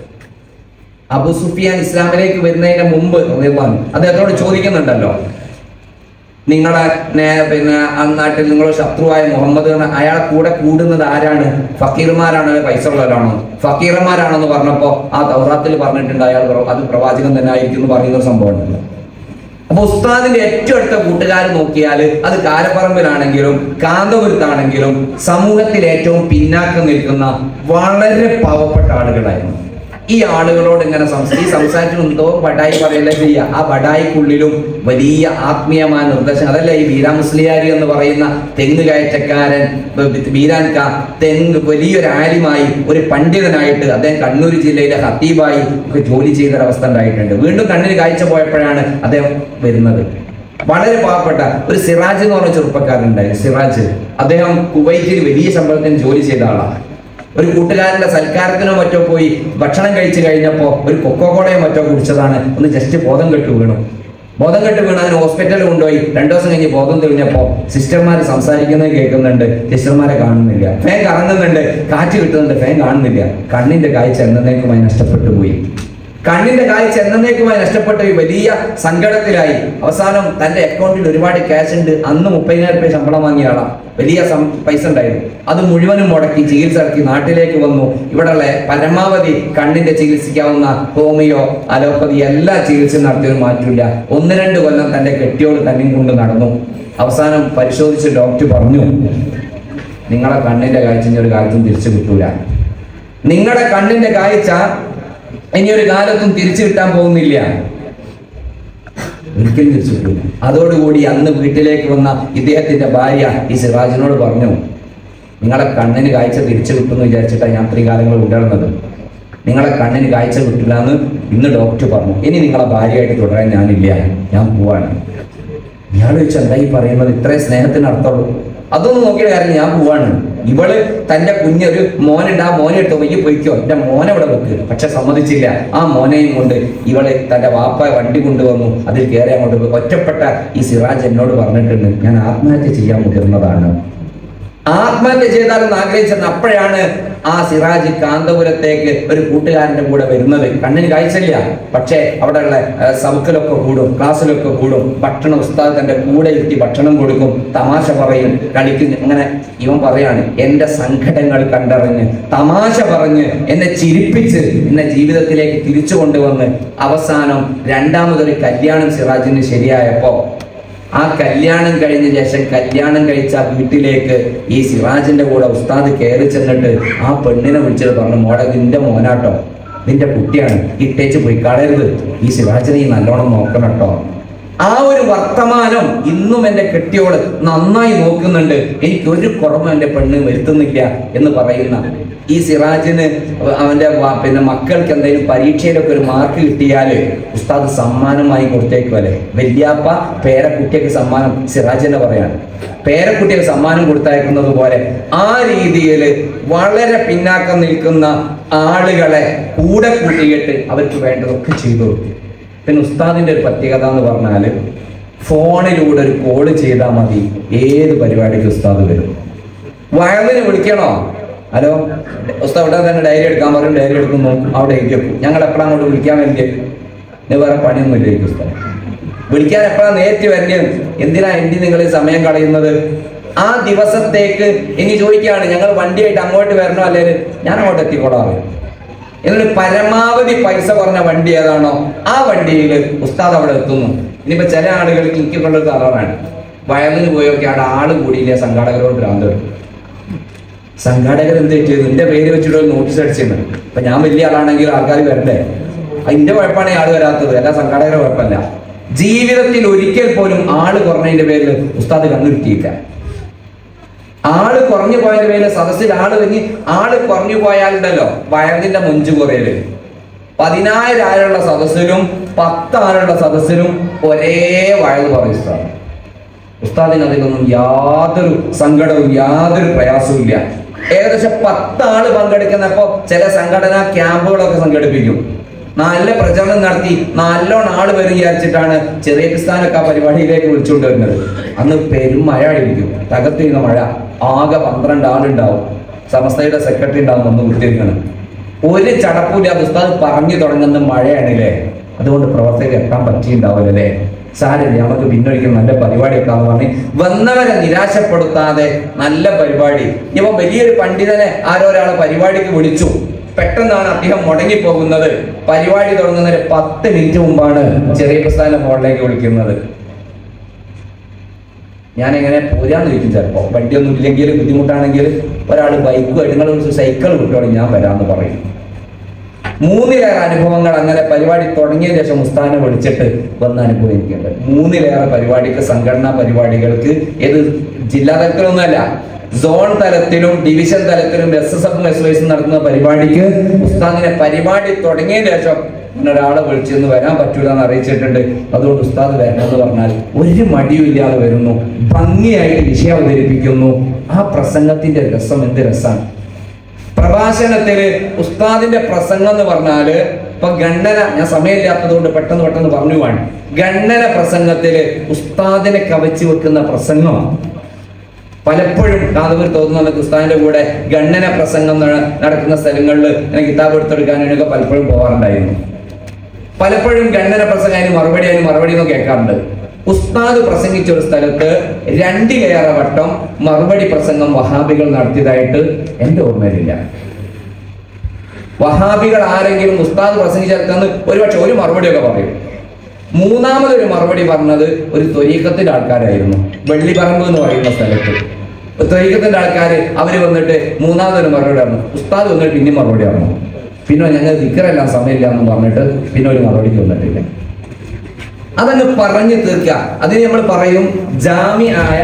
അബു സുഫിയാൻ ഇസ്ലാമിലേക്ക് വരുന്നതിന് മുമ്പ് റളിയല്ലാഹു അൻഹു അദ്ദേഹത്തോട് ചോദിക്കുന്നുണ്ടല്ലോ നിങ്ങളെ നേ- പിന്നെ ആ നാട്ടിൽ നിങ്ങളുടെ ശത്രുവായ മുഹമ്മദ് എന്ന അയാളെ കൂടെ കൂടുന്നത് ആരാണ് ഫക്കീർമാരാണോ അല്ലെ പൈസ ഉള്ളവരാണോ ഫക്കീർമാരാണെന്ന് പറഞ്ഞപ്പോ ആ തൗറാത്തിൽ പറഞ്ഞിട്ടുണ്ട് അയാൾ പ്ര- അത് പ്രവാചകൻ തന്നെ ആയിരിക്കും എന്ന് പറയുന്ന ഒരു സംഭവം ഉണ്ടല്ലോ അപ്പൊ ഉസ്താദിന്റെ ഏറ്റവും അടുത്ത കൂട്ടുകാർ നോക്കിയാൽ അത് കാരപ്പറമ്പിലാണെങ്കിലും കാന്തപുരത്താണെങ്കിലും സമൂഹത്തിൽ ഏറ്റവും പിന്നാക്കം നിൽക്കുന്ന വളരെ പാവപ്പെട്ട ആളുകളായിരുന്നു ഈ ആളുകളോട് ഇങ്ങനെ സംസ- ഈ സംസാരിച്ചു എന്തോ ബഡായി പറയല്ലേ ചെയ്യുക ആ ബഡായിക്കുള്ളിലും വലിയ ആത്മീയമായ നിർദ്ദേശം അതല്ല ഈ ബീരാ മുസ്ലിയാരി എന്ന് പറയുന്ന തെങ്ങ് കയറ്റക്കാരൻ ബ- ബി- ബീരാൻക തെങ്ങ് വലിയൊരു ആലിമായി ഒരു പണ്ഡിതനായിട്ട് അദ്ദേഹം കണ്ണൂർ ജില്ലയിലെ ഹത്തീബായി ഒക്കെ ജോലി ചെയ്തൊരവസ്ഥ ഉണ്ടായിട്ടുണ്ട് വീണ്ടും കണ്ണിന് കാഴ്ച പോയപ്പോഴാണ് അദ്ദേഹം വരുന്നത് വളരെ പാവപ്പെട്ട ഒരു സിറാജ് എന്ന് പറഞ്ഞ ചെറുപ്പക്കാരനുണ്ടായിരുന്നു സിറാജ് അദ്ദേഹം കുവൈറ്റിൽ വലിയ ശമ്പളത്തിന് ജോലി ചെയ്ത ആളാണ് ഒരു കൂട്ടുകാരന്റെ സൽക്കാരത്തിനോ മറ്റോ പോയി ഭക്ഷണം കഴിച്ചു കഴിഞ്ഞപ്പോ ഒരു കൊക്കോകോളയോ മറ്റോ കുടിച്ചതാണ് ഒന്ന് ജസ്റ്റ് ബോധം കെട്ട് വീണു ബോധം കെട്ട് വീണ് അതിന് ഹോസ്പിറ്റലിൽ കൊണ്ടുപോയി രണ്ടു ദിവസം കഴിഞ്ഞ് ബോധം തെളിഞ്ഞപ്പോ സിസ്റ്റർമാർ സംസാരിക്കുന്നത് കേൾക്കുന്നുണ്ട് സിസ്റ്റർമാരെ കാണുന്നില്ല ഫാൻ കറങ്ങുന്നുണ്ട് കാറ്റ് കിട്ടുന്നുണ്ട് ഫാൻ കാണുന്നില്ല കണ്ണിന്റെ കാഴ്ച എന്നേക്കുമായി നഷ്ടപ്പെട്ടു പോയി കണ്ണിന്റെ കാഴ്ച എന്നേക്കുമായി നഷ്ടപ്പെട്ട ഈ വലിയ സങ്കടത്തിലായി അവസാനം തന്റെ അക്കൗണ്ടിൽ ഒരുപാട് ക്യാഷ് ഉണ്ട് അന്ന് മുപ്പതിനായിരം രൂപ ശമ്പളം വാങ്ങിയ ആളാ വലിയ സം- പൈസ ഉണ്ടായിരുന്നു അത് മുഴുവനും മുടക്കി ചികിത്സ ഇറക്കി നാട്ടിലേക്ക് വന്നു ഇവിടെയുള്ള പരമാവധി കണ്ണിന്റെ ചികിത്സിക്കാവുന്ന ഹോമിയോ അലോപ്പതി എല്ലാ ചികിത്സയും നടത്തിയൊരു മാറ്റമില്ല ഒന്ന് രണ്ട് കൊല്ലം തന്റെ കെട്ടിയോട് തന്നെയും കൊണ്ട് നടന്നു അവസാനം പരിശോധിച്ച് ഡോക്ടർ പറഞ്ഞു നിങ്ങളെ കണ്ണിന്റെ കാഴ്ച ഇനി ഒരു കാലത്തും തിരിച്ചു കിട്ടൂല നിങ്ങളുടെ കണ്ണിന്റെ കാഴ്ച ഇനി ഒരു കാലത്തും തിരിച്ചു കിട്ടാൻ പോകുന്നില്ല ഒരിക്കലും തിരിച്ചു കിട്ടൂല അതോടുകൂടി അന്ന് വീട്ടിലേക്ക് വന്ന ഇദ്ദേഹത്തിന്റെ ഭാര്യ ഈ സിറാജിനോട് പറഞ്ഞു നിങ്ങളെ കണ്ണിന് കാഴ്ച തിരിച്ചു കിട്ടുമെന്ന് വിചാരിച്ചിട്ടാണ് ഞാൻ ഇത്രയും കാലങ്ങൾ ഉടർന്നത് നിങ്ങളെ കണ്ണിന് കാഴ്ച കിട്ടില്ല എന്ന് ഇന്ന് ഡോക്ടർ പറഞ്ഞു ഇനി നിങ്ങളെ ഭാര്യയായിട്ട് തുടരാൻ ഞാനില്ല ഞാൻ പോവാണ് ഇയാൾ വെച്ച് എന്താ ഈ പറയുന്നത് ഇത്രയും സ്നേഹത്തിന് അർത്ഥമുള്ളൂ അതൊന്നും നോക്കിയ കാര്യം ഞാൻ പോവാണ് ഇവള് തന്റെ കുഞ്ഞൊരു മോനുണ്ട് ആ മോനെ എടുത്ത് വയ്യ പൊയ്ക്കോ എന്റെ മോനെ ഇവിടെ വെക്ക് പക്ഷെ സമ്മതിച്ചില്ല ആ മോനെയും കൊണ്ട് ഇവള് തന്റെ വാപ്പ വണ്ടി കൊണ്ടുവന്നു അതിൽ കയറി അങ്ങോട്ട് പോയി ഒറ്റപ്പെട്ട ഈ സിറാജ് എന്നോട് പറഞ്ഞിട്ടുണ്ട് ഞാൻ ആത്മഹത്യ ചെയ്യാൻ മുതിർന്നതാണ് ആത്മഹത്യ ചെയ്താലെന്ന് ആഗ്രഹിച്ചത് അപ്പോഴാണ് ആ സിറാജ് കാന്തപുരത്തേക്ക് ഒരു കൂട്ടുകാരന്റെ കൂടെ വരുന്നത് കണ്ണിന് കാഴ്ചയില്ല പക്ഷേ അവിടെയുള്ള ഏർ, സൗക്കിലൊക്കെ കൂടും ക്ലാസ്സിലൊക്കെ കൂടും ഭക്ഷണം ഉസ്താദ് തന്റെ കൂടെ ഇരുത്തി ഭക്ഷണം കൊടുക്കും തമാശ പറയും കളിക്കും അങ്ങനെ ഇവൻ പറയാണ് എന്റെ സങ്കടങ്ങൾ കണ്ടറിഞ്ഞ് തമാശ പറഞ്ഞ് എന്നെ ചിരിപ്പിച്ച് എന്നെ ജീവിതത്തിലേക്ക് തിരിച്ചു കൊണ്ടുവന്ന് അവസാനം രണ്ടാമതൊരു കല്യാണം സിറാജിന് ശരിയായപ്പോ ആ കല്യാണം കഴിഞ്ഞ ശേഷം കല്യാണം കഴിച്ച ആ വീട്ടിലേക്ക് ഈ സിറാജിന്റെ കൂടെ ഉസ്താദ് കയറി ചെന്നിട്ട് ആ പെണ്ണിനെ വിളിച്ചിട്ട് പറഞ്ഞു മോടെ നിന്റെ മോനാട്ടോ നിന്റെ കുട്ടിയാണ് ഇട്ടേച്ച് പോയി കളയരുത് ഈ സിറാജിനെ ഈ നല്ലോണം നോക്കണം കേട്ടോ ആ ഒരു വർത്തമാനം ഇന്നും എന്റെ കെട്ടിയോള് നന്നായി നോക്കുന്നുണ്ട് എനിക്ക് ഒരു കുറവും എന്റെ പെണ്ണ് വരുത്തുന്നില്ല എന്ന് പറയുന്ന ഈ സിറാജിന് അവന്റെ വ- പിന്നെ മക്കൾക്ക് എന്തെങ്കിലും പരീക്ഷയിലൊക്കെ ഒരു മാർക്ക് കിട്ടിയാല് ഉസ്താദ് സമ്മാനമായി കൊടുത്തേക്കുമല്ലേ വല്യാപ്പ പേരക്കുട്ടിയൊക്കെ സമ്മാനം സിറാജിനെ പറയാണ് പേരക്കുട്ടിയൊക്കെ സമ്മാനം കൊടുത്തയക്കുന്നത് പോലെ ആ രീതിയിൽ വളരെ പിന്നാക്കം നിൽക്കുന്ന ആളുകളെ കൂടെ കൂട്ടിയിട്ട് അവർക്ക് വേണ്ടതൊക്കെ ചെയ്തു കൊടുത്തു പിന്നെ ഉസ്താദിന്റെ ഒരു പ്രത്യേകത എന്ന് പറഞ്ഞാല് ഫോണിലൂടെ ഒരു കോള് ചെയ്താൽ മതി ഏത് പരിപാടിക്ക് ഉസ്താദ് വരും വയലിന് വിളിക്കണോ ഹലോ ഉസ്താദ് ഇവിടെ തന്നെ ഡയറി എടുക്കാൻ പറയും ഡയറി എടുക്കുന്നു അവിടെ ഇരിക്കും ഞങ്ങൾ എപ്പോഴാണ് അങ്ങോട്ട് വിളിക്കാൻ വേണ്ടി ഇത് വേറെ പണിയൊന്നുമില്ല എനിക്ക് ഉസ്താദ് വിളിക്കാൻ എപ്പോഴാണ് നേരിട്ട് വരേണ്ടത് എന്തിനാ എന്തി നിങ്ങൾ ഈ സമയം കളയുന്നത് ആ ദിവസത്തേക്ക് ഇനി ചോദിക്കുകയാണ് ഞങ്ങൾ വണ്ടിയായിട്ട് അങ്ങോട്ട് വരണോ അല്ലെങ്കിൽ ഞാൻ അങ്ങോട്ട് എത്തിക്കോളാം എന്നിട്ട് പരമാവധി പൈസ കുറഞ്ഞ വണ്ടി ഏതാണോ ആ വണ്ടിയിൽ ഉസ്താദ് അവിടെ എത്തുന്നു ഇനിയിപ്പോ ചില ആളുകൾക്ക് എനിക്കുള്ള തറവാണ് വയലിന് പോയൊക്കെ അവിടെ ആള് കൂടിയില്ല സംഘാടകരോട് ഭ്രാന്ത് എടുക്കും. സംഘാടകർ എന്ത് ചെയ്തു എന്റെ പേര് വെച്ചിട്ട് ഒരു നോട്ടീസ് അടിച്ചിട്ടുണ്ട് അപ്പൊ ഞാൻ വലിയ ആളാണെങ്കിൽ ആൾക്കാർ വരണ്ടേ അതിന്റെ കുഴപ്പമാണ് ആള് വരാത്തത് അല്ല സംഘാടകരുടെ കുഴപ്പമല്ല ജീവിതത്തിൽ ഒരിക്കൽ പോലും ആള് കുറഞ്ഞതിന്റെ പേരിൽ ഉസ്താദ് കണ്ണുരുട്ടിയില്ല ആള് കുറഞ്ഞു പോയതിന്റെ പേരിൽ സദസ്സിൽ ആള് കഴിഞ്ഞ് ആള് കുറഞ്ഞു പോയാലുണ്ടല്ലോ വയറിന്റെ മുഞ്ചു കുറയല് പതിനായിരം ആളുള്ള സദസ്സിലും പത്ത് ആളുള്ള സദസ്സിലും ഒരേ വയൽ പറയും ഉസ്താദ് ഉസ്താദിന് അതിലൊന്നും യാതൊരു സങ്കടവും യാതൊരു പ്രയാസവും ഇല്ല ഏകദേശം പത്ത് ആള് പങ്കെടുക്കുന്നപ്പോ ചില സംഘടനാ ക്യാമ്പുകളൊക്കെ സംഘടിപ്പിക്കും നല്ല പ്രചരണം നടത്തി നല്ലോണം ആള് വരും വിചാരിച്ചിട്ടാണ് ചെറിയ പിസ്ഥാനൊക്കെ ആ പരിപാടിയിലേക്ക് വിളിച്ചുകൊണ്ട് വരുന്നത് അന്ന് പെരും മഴ അടിക്കും തകർത്തിരുന്ന മഴ ആകെ പന്ത്രണ്ട് ആളുണ്ടാവും സമസ്തയുടെ സെക്രട്ടറി ഉണ്ടാവും വന്ന് കുത്തിയിരിക്കണം ഒരു ചടപ്പില്ലാതെ ഉസ്താദ് പറഞ്ഞു തുടങ്ങുന്ന മഴയാണല്ലേ അതുകൊണ്ട് പ്രവർത്തകർ എത്താൻ പറ്റിയിട്ടുണ്ടാവില്ലല്ലേ സാരമില്ല നമുക്ക് പിന്നൊരിക്കൽ നല്ല പരിപാടിയൊക്കെ ആണെന്ന് പറഞ്ഞ് വന്നവരെ നിരാശപ്പെടുത്താതെ നല്ല പരിപാടി ഇവ വലിയൊരു പണ്ഡിതനെ ആരോ ഒരാളെ പരിപാടിക്ക് വിളിച്ചു പെട്ടെന്നാണ് അദ്ദേഹം മുടങ്ങിപ്പോകുന്നത് പരിപാടി തുടങ്ങുന്നതിന് പത്ത് മിനിറ്റ് മുമ്പാണ് ചെറിയ പ്രസ്ഥാന ഫോണിലേക്ക് വിളിക്കുന്നത് ഞാൻ എങ്ങനെ പോരാന്ന് ചോദിക്കും ചിലപ്പോ വണ്ടിയൊന്നും ഇല്ലെങ്കിൽ ബുദ്ധിമുട്ടാണെങ്കിൽ ഒരാൾ ബൈക്കുമായിട്ട് നിങ്ങൾ ഒരു സൈക്കിൾ കിട്ടുവാണെങ്കിൽ ഞാൻ വരാമെന്ന് പറയും മൂന്നിലേറെ അനുഭവങ്ങൾ അങ്ങനെ പരിപാടി തുടങ്ങിയ ശേഷം ഉസ്താനെ വിളിച്ചിട്ട് വന്ന അനുഭവം എനിക്കുണ്ട് മൂന്നിലേറെ പരിപാടിക്ക് സംഘടനാ പരിപാടികൾക്ക് ഏത് ജില്ലാ തലത്തിലൊന്നുമല്ല സോൺ തലത്തിലും ഡിവിഷൻ തലത്തിലും എസ് എസ് എഫും എസ് വൈസും നടത്തുന്ന പരിപാടിക്ക് ഉസ്താദിനെ പരിപാടി തുടങ്ങിയ ശേഷം ഇങ്ങനെ ഒരാളെ വിളിച്ചെന്ന് വരാൻ പറ്റൂല എന്ന് അറിയിച്ചിട്ടുണ്ട് അതുകൊണ്ട് ഉസ്താദ് വരണം എന്ന് പറഞ്ഞാൽ ഒരു മടിയും ഇല്ലാതെ വരുന്നു ഭംഗിയായിട്ട് വിഷയം അവതരിപ്പിക്കുന്നു ആ പ്രസംഗത്തിന്റെ രസം എന്ത് രസമാണ് പ്രഭാഷണത്തില് ഉസ്താദിന്റെ പ്രസംഗം എന്ന് പറഞ്ഞാല് ഇപ്പൊ ഗണ്ണന ഞാൻ സമയമില്ലാത്തത് കൊണ്ട് പെട്ടെന്ന് പെട്ടെന്ന് പറഞ്ഞു പോവാണ് ഗണ്ണന പ്രസംഗത്തില് ഉസ്താദിനെ കവച്ചു വെക്കുന്ന പ്രസംഗമാണ് പലപ്പോഴും കാതവർ തോന്നുന്ന ഉസ്താദിന്റെ കൂടെ ഗണ്ണന പ്രസംഗം നട- നടക്കുന്ന സ്ഥലങ്ങളിൽ ഇങ്ങനെ കിതാബ് എടുത്തെടുക്കാൻ വേണ്ടിയൊക്കെ പലപ്പോഴും പോകാറുണ്ടായിരുന്നു പലപ്പോഴും ഖണ്ഡന പ്രസംഗം അതിന് മറുപടി അതിന് മറുപടി എന്ന് കേൾക്കാറുണ്ട് ഉസ്താദ് പ്രസംഗിച്ച ഒരു സ്ഥലത്ത് രണ്ടിലേറെ വട്ടം മറുപടി പ്രസംഗം വഹാബികൾ നടത്തിയതായിട്ട് എന്റെ ഓർമ്മയിലില്ല വഹാബികൾ ആരെങ്കിലും ഉസ്താദ് പ്രസംഗിച്ചെടുത്തെന്ന് ഒരുപക്ഷെ ഒരു മറുപടിയൊക്കെ പറയും മൂന്നാമതൊരു മറുപടി പറഞ്ഞത് ഒരു ത്വരീക്കത്തിന്റെ ആൾക്കാരായിരുന്നു വെള്ളിപ്പറമ്പ് എന്ന് പറയുന്ന സ്ഥലത്ത് ത്വരീക്കത്തിന്റെ ആൾക്കാര് അവര് വന്നിട്ട് മൂന്നാമതൊരു മറുപടി പറഞ്ഞു ഉസ്താദ് വന്നിട്ട് പിന്നെ മറുപടി പറഞ്ഞു പിന്നെ ഞങ്ങൾ ദിക്കറെല്ലാം സമയമില്ല എന്ന് പറഞ്ഞിട്ട് പിന്നെ ഒരു മറുപടിക്ക് വന്നിട്ടില്ല അതങ്ങ് പറഞ്ഞു തീർക്കുക അതിന് നമ്മൾ പറയും ജാമ്യ ആയ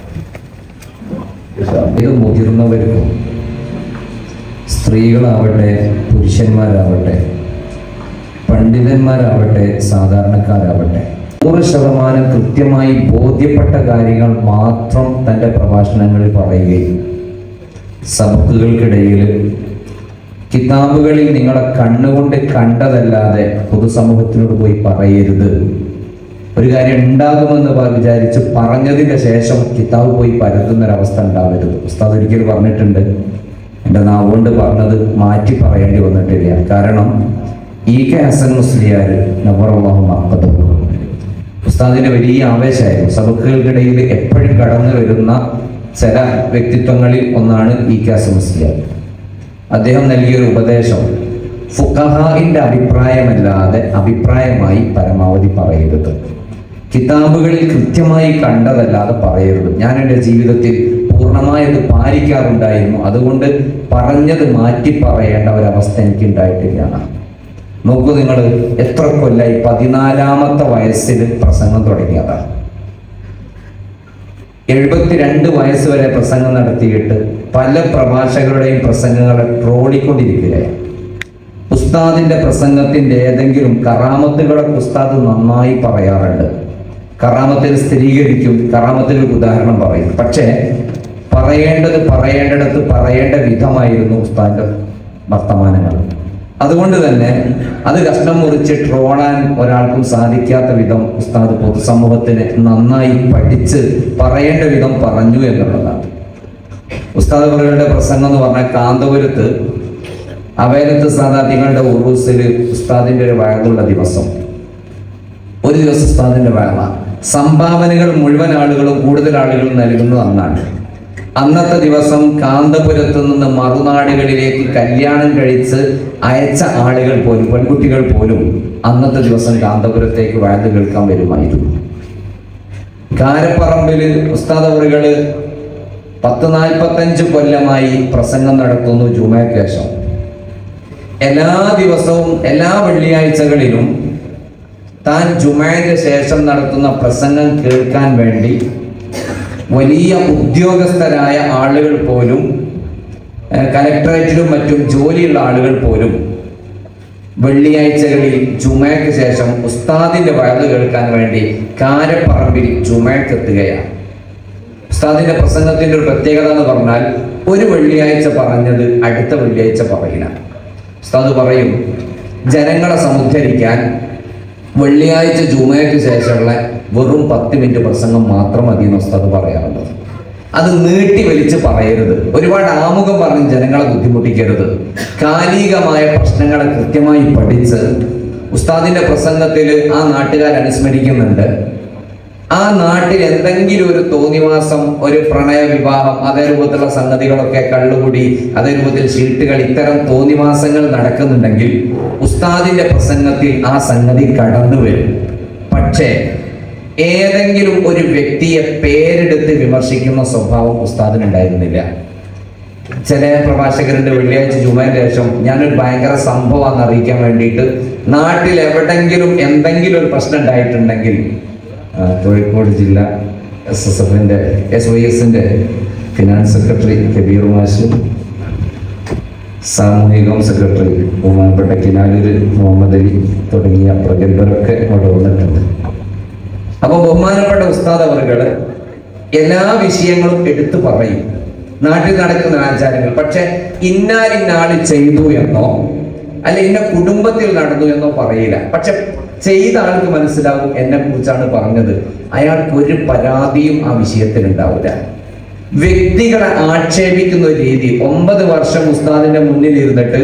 ഇത് മുതിർന്നവർക്കും സ്ത്രീകളാവട്ടെ പുരുഷന്മാരാവട്ടെ പണ്ഡിതന്മാരാവട്ടെ സാധാരണക്കാരാവട്ടെ നൂറ് ശതമാനം കൃത്യമായി ബോധ്യപ്പെട്ട കാര്യങ്ങൾ മാത്രം തൻ്റെ പ്രഭാഷണങ്ങളിൽ പറയുകയും സബക്കുകൾക്കിടയിൽ കിതാബുകളിൽ നിങ്ങളെ കണ്ണുകൊണ്ട് കണ്ടതല്ലാതെ പൊതുസമൂഹത്തിനോട് പോയി പറയരുത് ഒരു കാര്യം ഉണ്ടാകുമെന്ന് പ- വിചാരിച്ച് പറഞ്ഞതിന്റെ ശേഷം കിതാബ് പോയി പരത്തുന്ന ഒരവസ്ഥ ഉണ്ടാവരുത് ഉസ്താദ് ഒരിക്കൽ പറഞ്ഞിട്ടുണ്ട് എൻ്റെ നാവുകൊണ്ട് പറഞ്ഞത് മാറ്റി പറയേണ്ടി വന്നിട്ടില്ല കാരണം ഇ കെ ഹസൻ മുസ്ലിയാർ നവറല്ലാഹു മഹബത്തും ഉസ്താദിന്റെ വലിയ ആവേശമായിരുന്നു സബക്കുകൾക്കിടയിൽ എപ്പോഴും കടന്നു വരുന്ന ചില വ്യക്തിത്വങ്ങളിൽ ഒന്നാണ് ഇ കെ ഹസൻ മുസ്ലിയാർ അദ്ദേഹം നൽകിയൊരു ഉപദേശം ഫുഖഹായിന്റെ അഭിപ്രായമല്ലാതെ അഭിപ്രായമായി പരമാവധി പറയരുത് കിതാബുകളിൽ കൃത്യമായി കണ്ടതല്ലാതെ പറയരുത് ഞാൻ എൻ്റെ ജീവിതത്തിൽ പൂർണ്ണമായി അത് പാലിക്കാറുണ്ടായിരുന്നു അതുകൊണ്ട് പറഞ്ഞത് മാറ്റി പറയേണ്ട ഒരവസ്ഥ എനിക്ക് ഉണ്ടായിട്ടില്ല നോക്കൂ നിങ്ങൾ എത്ര കൊല്ലായി പതിനാലാമത്തെ വയസ്സിൽ പ്രസംഗം തുടങ്ങിയതാണ് എഴുപത്തിരണ്ട് വയസ്സ് വരെ പ്രസംഗം നടത്തിയിട്ട് പല പ്രഭാഷകരുടെയും പ്രസംഗങ്ങളെ ട്രോളിക്കൊണ്ടിരിക്കുകയാണ് ഉസ്താദിന്റെ പ്രസംഗത്തിന്റെ ഏതെങ്കിലും കറാമത്തുകളെ ഉസ്താദ് നന്നായി പറയാറുണ്ട് കറാമത്തിൽ സ്ഥിരീകരിക്കും കറാമത്തിൽ ഒരു ഉദാഹരണം പറയും പക്ഷേ പറയേണ്ടത് പറയേണ്ടിടത്ത് പറയേണ്ട വിധമായിരുന്നു ഉസ്താദിന്റെ വർത്തമാനങ്ങൾ അതുകൊണ്ട് തന്നെ അത് കഷ്ണം മുറിച്ച് ട്രോളാൻ ഒരാൾക്കും സാധിക്കാത്ത വിധം ഉസ്താദ് പൊതുസമൂഹത്തിന് നന്നായി പഠിച്ച് പറയേണ്ട വിധം പറഞ്ഞു എന്നുള്ളതാണ് ഉസ്താദ് അവരുടെ പ്രസംഗം എന്ന് പറഞ്ഞാൽ കാന്തപുരത്ത് അവേലത്ത് സാധാത്യങ്ങളുടെ ഉറൂസിൽ ഉസ്താദിന്റെ ഒരു വയതുള്ള ദിവസം ഒരു ദിവസം ഉസ്താദിന്റെ വയറ സംഭാവനകൾ മുഴുവൻ ആളുകളും കൂടുതൽ ആളുകളും നൽകുന്നത് അന്നാണ് അന്നത്തെ ദിവസം കാന്തപുരത്ത് നിന്ന് മറുനാടുകളിലേക്ക് കല്യാണം കഴിച്ച് അയച്ച ആളുകൾ പോലും പെൺകുട്ടികൾ പോലും അന്നത്തെ ദിവസം കാന്തപുരത്തേക്ക് വയത് കേൾക്കാൻ വരുമായിരുന്നു കാരപ്പറമ്പില് ഉസ്താദ് അവറുകള് പത്ത് നാൽപ്പത്തഞ്ച് കൊല്ലമായി പ്രസംഗം നടത്തുന്നു ജുമയ്ക്ക് ശേഷം എല്ലാ ദിവസവും എല്ലാ വെള്ളിയാഴ്ചകളിലും താൻ ജുമയ്ക്ക് ശേഷം നടത്തുന്ന പ്രസംഗം കേൾക്കാൻ വേണ്ടി വലിയ ഉദ്യോഗസ്ഥരായ ആളുകൾ പോലും ഏഹ്, കലക്ടറേറ്റിലും മറ്റും ജോലിയുള്ള ആളുകൾ പോലും വെള്ളിയാഴ്ചകളിൽ ജുമയ്ക്ക് ശേഷം ഉസ്താദിന്റെ വയത് കേൾക്കാൻ വേണ്ടി കാരപ്പറമ്പിൽ ജുമയ്ക്ക് എത്തുകയാണ് ഉസ്താദിന്റെ പ്രസംഗത്തിന്റെ ഒരു പ്രത്യേകത എന്ന് പറഞ്ഞാൽ ഒരു വെള്ളിയാഴ്ച പറഞ്ഞത് അടുത്ത വെള്ളിയാഴ്ച പറയില്ല ഉസ്താദ് പറയും ജനങ്ങളെ സമുദ്ധരിക്കാൻ വെള്ളിയാഴ്ച ജുമയ്ക്ക് ശേഷമുള്ള വെറും പത്ത് മിനിറ്റ് പ്രസംഗം മാത്രം മതി എന്ന് ഉസ്താദ് പറയാറുള്ളത് അത് നീട്ടി വലിച്ച് പറയരുത് ഒരുപാട് ആമുഖം പറഞ്ഞ് ജനങ്ങളെ ബുദ്ധിമുട്ടിക്കരുത് കാലികമായ പ്രശ്നങ്ങളെ കൃത്യമായി പഠിച്ച് ഉസ്താദിന്റെ പ്രസംഗത്തിൽ ആ നാട്ടുകാർ അനുസ്മരിക്കുന്നുണ്ട് ആ നാട്ടിൽ എന്തെങ്കിലും ഒരു തോന്നിവാസം ഒരു പ്രണയ വിവാഹം അതേ രൂപത്തിലുള്ള സംഗതികളൊക്കെ കള്ളുകുടി അതേ രൂപത്തിൽ ഷീട്ടുകൾ ഇത്തരം തോന്നിവാസങ്ങൾ നടക്കുന്നുണ്ടെങ്കിൽ ഉസ്താദിന്റെ പ്രസംഗത്തിൽ ആ സംഗതി കടന്നു വരും പക്ഷേ ഏതെങ്കിലും ഒരു വ്യക്തിയെ പേരെടുത്ത് വിമർശിക്കുന്ന സ്വഭാവം ഉസ്താദിനുണ്ടായിരുന്നില്ല ചില പ്രഭാഷകരുടെ വെള്ളിയാഴ്ച ജുമയുടെ ശേഷം ഞാനൊരു ഭയങ്കര സംഭവമാണെന്ന് അറിയിക്കാൻ വേണ്ടിയിട്ട് നാട്ടിൽ എവിടെങ്കിലും എന്തെങ്കിലും ഒരു പ്രശ്നം ഉണ്ടായിട്ടുണ്ടെങ്കിൽ ആ, കോഴിക്കോട് ജില്ല എസ് എസ് എഫിന്റെ എസ് വൈ എസിന്റെ ഫിനാൻസ് സെക്രട്ടറി കബീർ മാഷ് സാമൂഹികം സെക്രട്ടറി ബഹുമാനപ്പെട്ട കിനാലൂര് മുഹമ്മദ് അലി തുടങ്ങിയ പ്രഗത്ഭരൊക്കെ അവിടെ വന്നിട്ടുണ്ട് അപ്പൊ ബഹുമാനപ്പെട്ട ഉസ്താദ് അവറുകള് എല്ലാ വിഷയങ്ങളും എടുത്തു പറയും നാട്ടിൽ നടക്കുന്ന ആചാരങ്ങൾ പക്ഷെ ഇന്നാലിന്നാള് ചെയ്തു എന്നോ അല്ല ഇന്ന കുടുംബത്തിൽ നടന്നു എന്നോ പറയില്ല പക്ഷെ ചെയ്ത ആൾക്ക് മനസ്സിലാവും എന്നെ കുറിച്ചാണ് പറഞ്ഞത് അയാൾക്ക് ഒരു പരാതിയും ആ വിഷയത്തിൽ ഉണ്ടാവില്ല വ്യക്തികളെ ആക്ഷേപിക്കുന്ന ഒരു രീതി ഒമ്പത് വർഷം ഉസ്താദിന്റെ മുന്നിൽ ഇരുന്നിട്ട്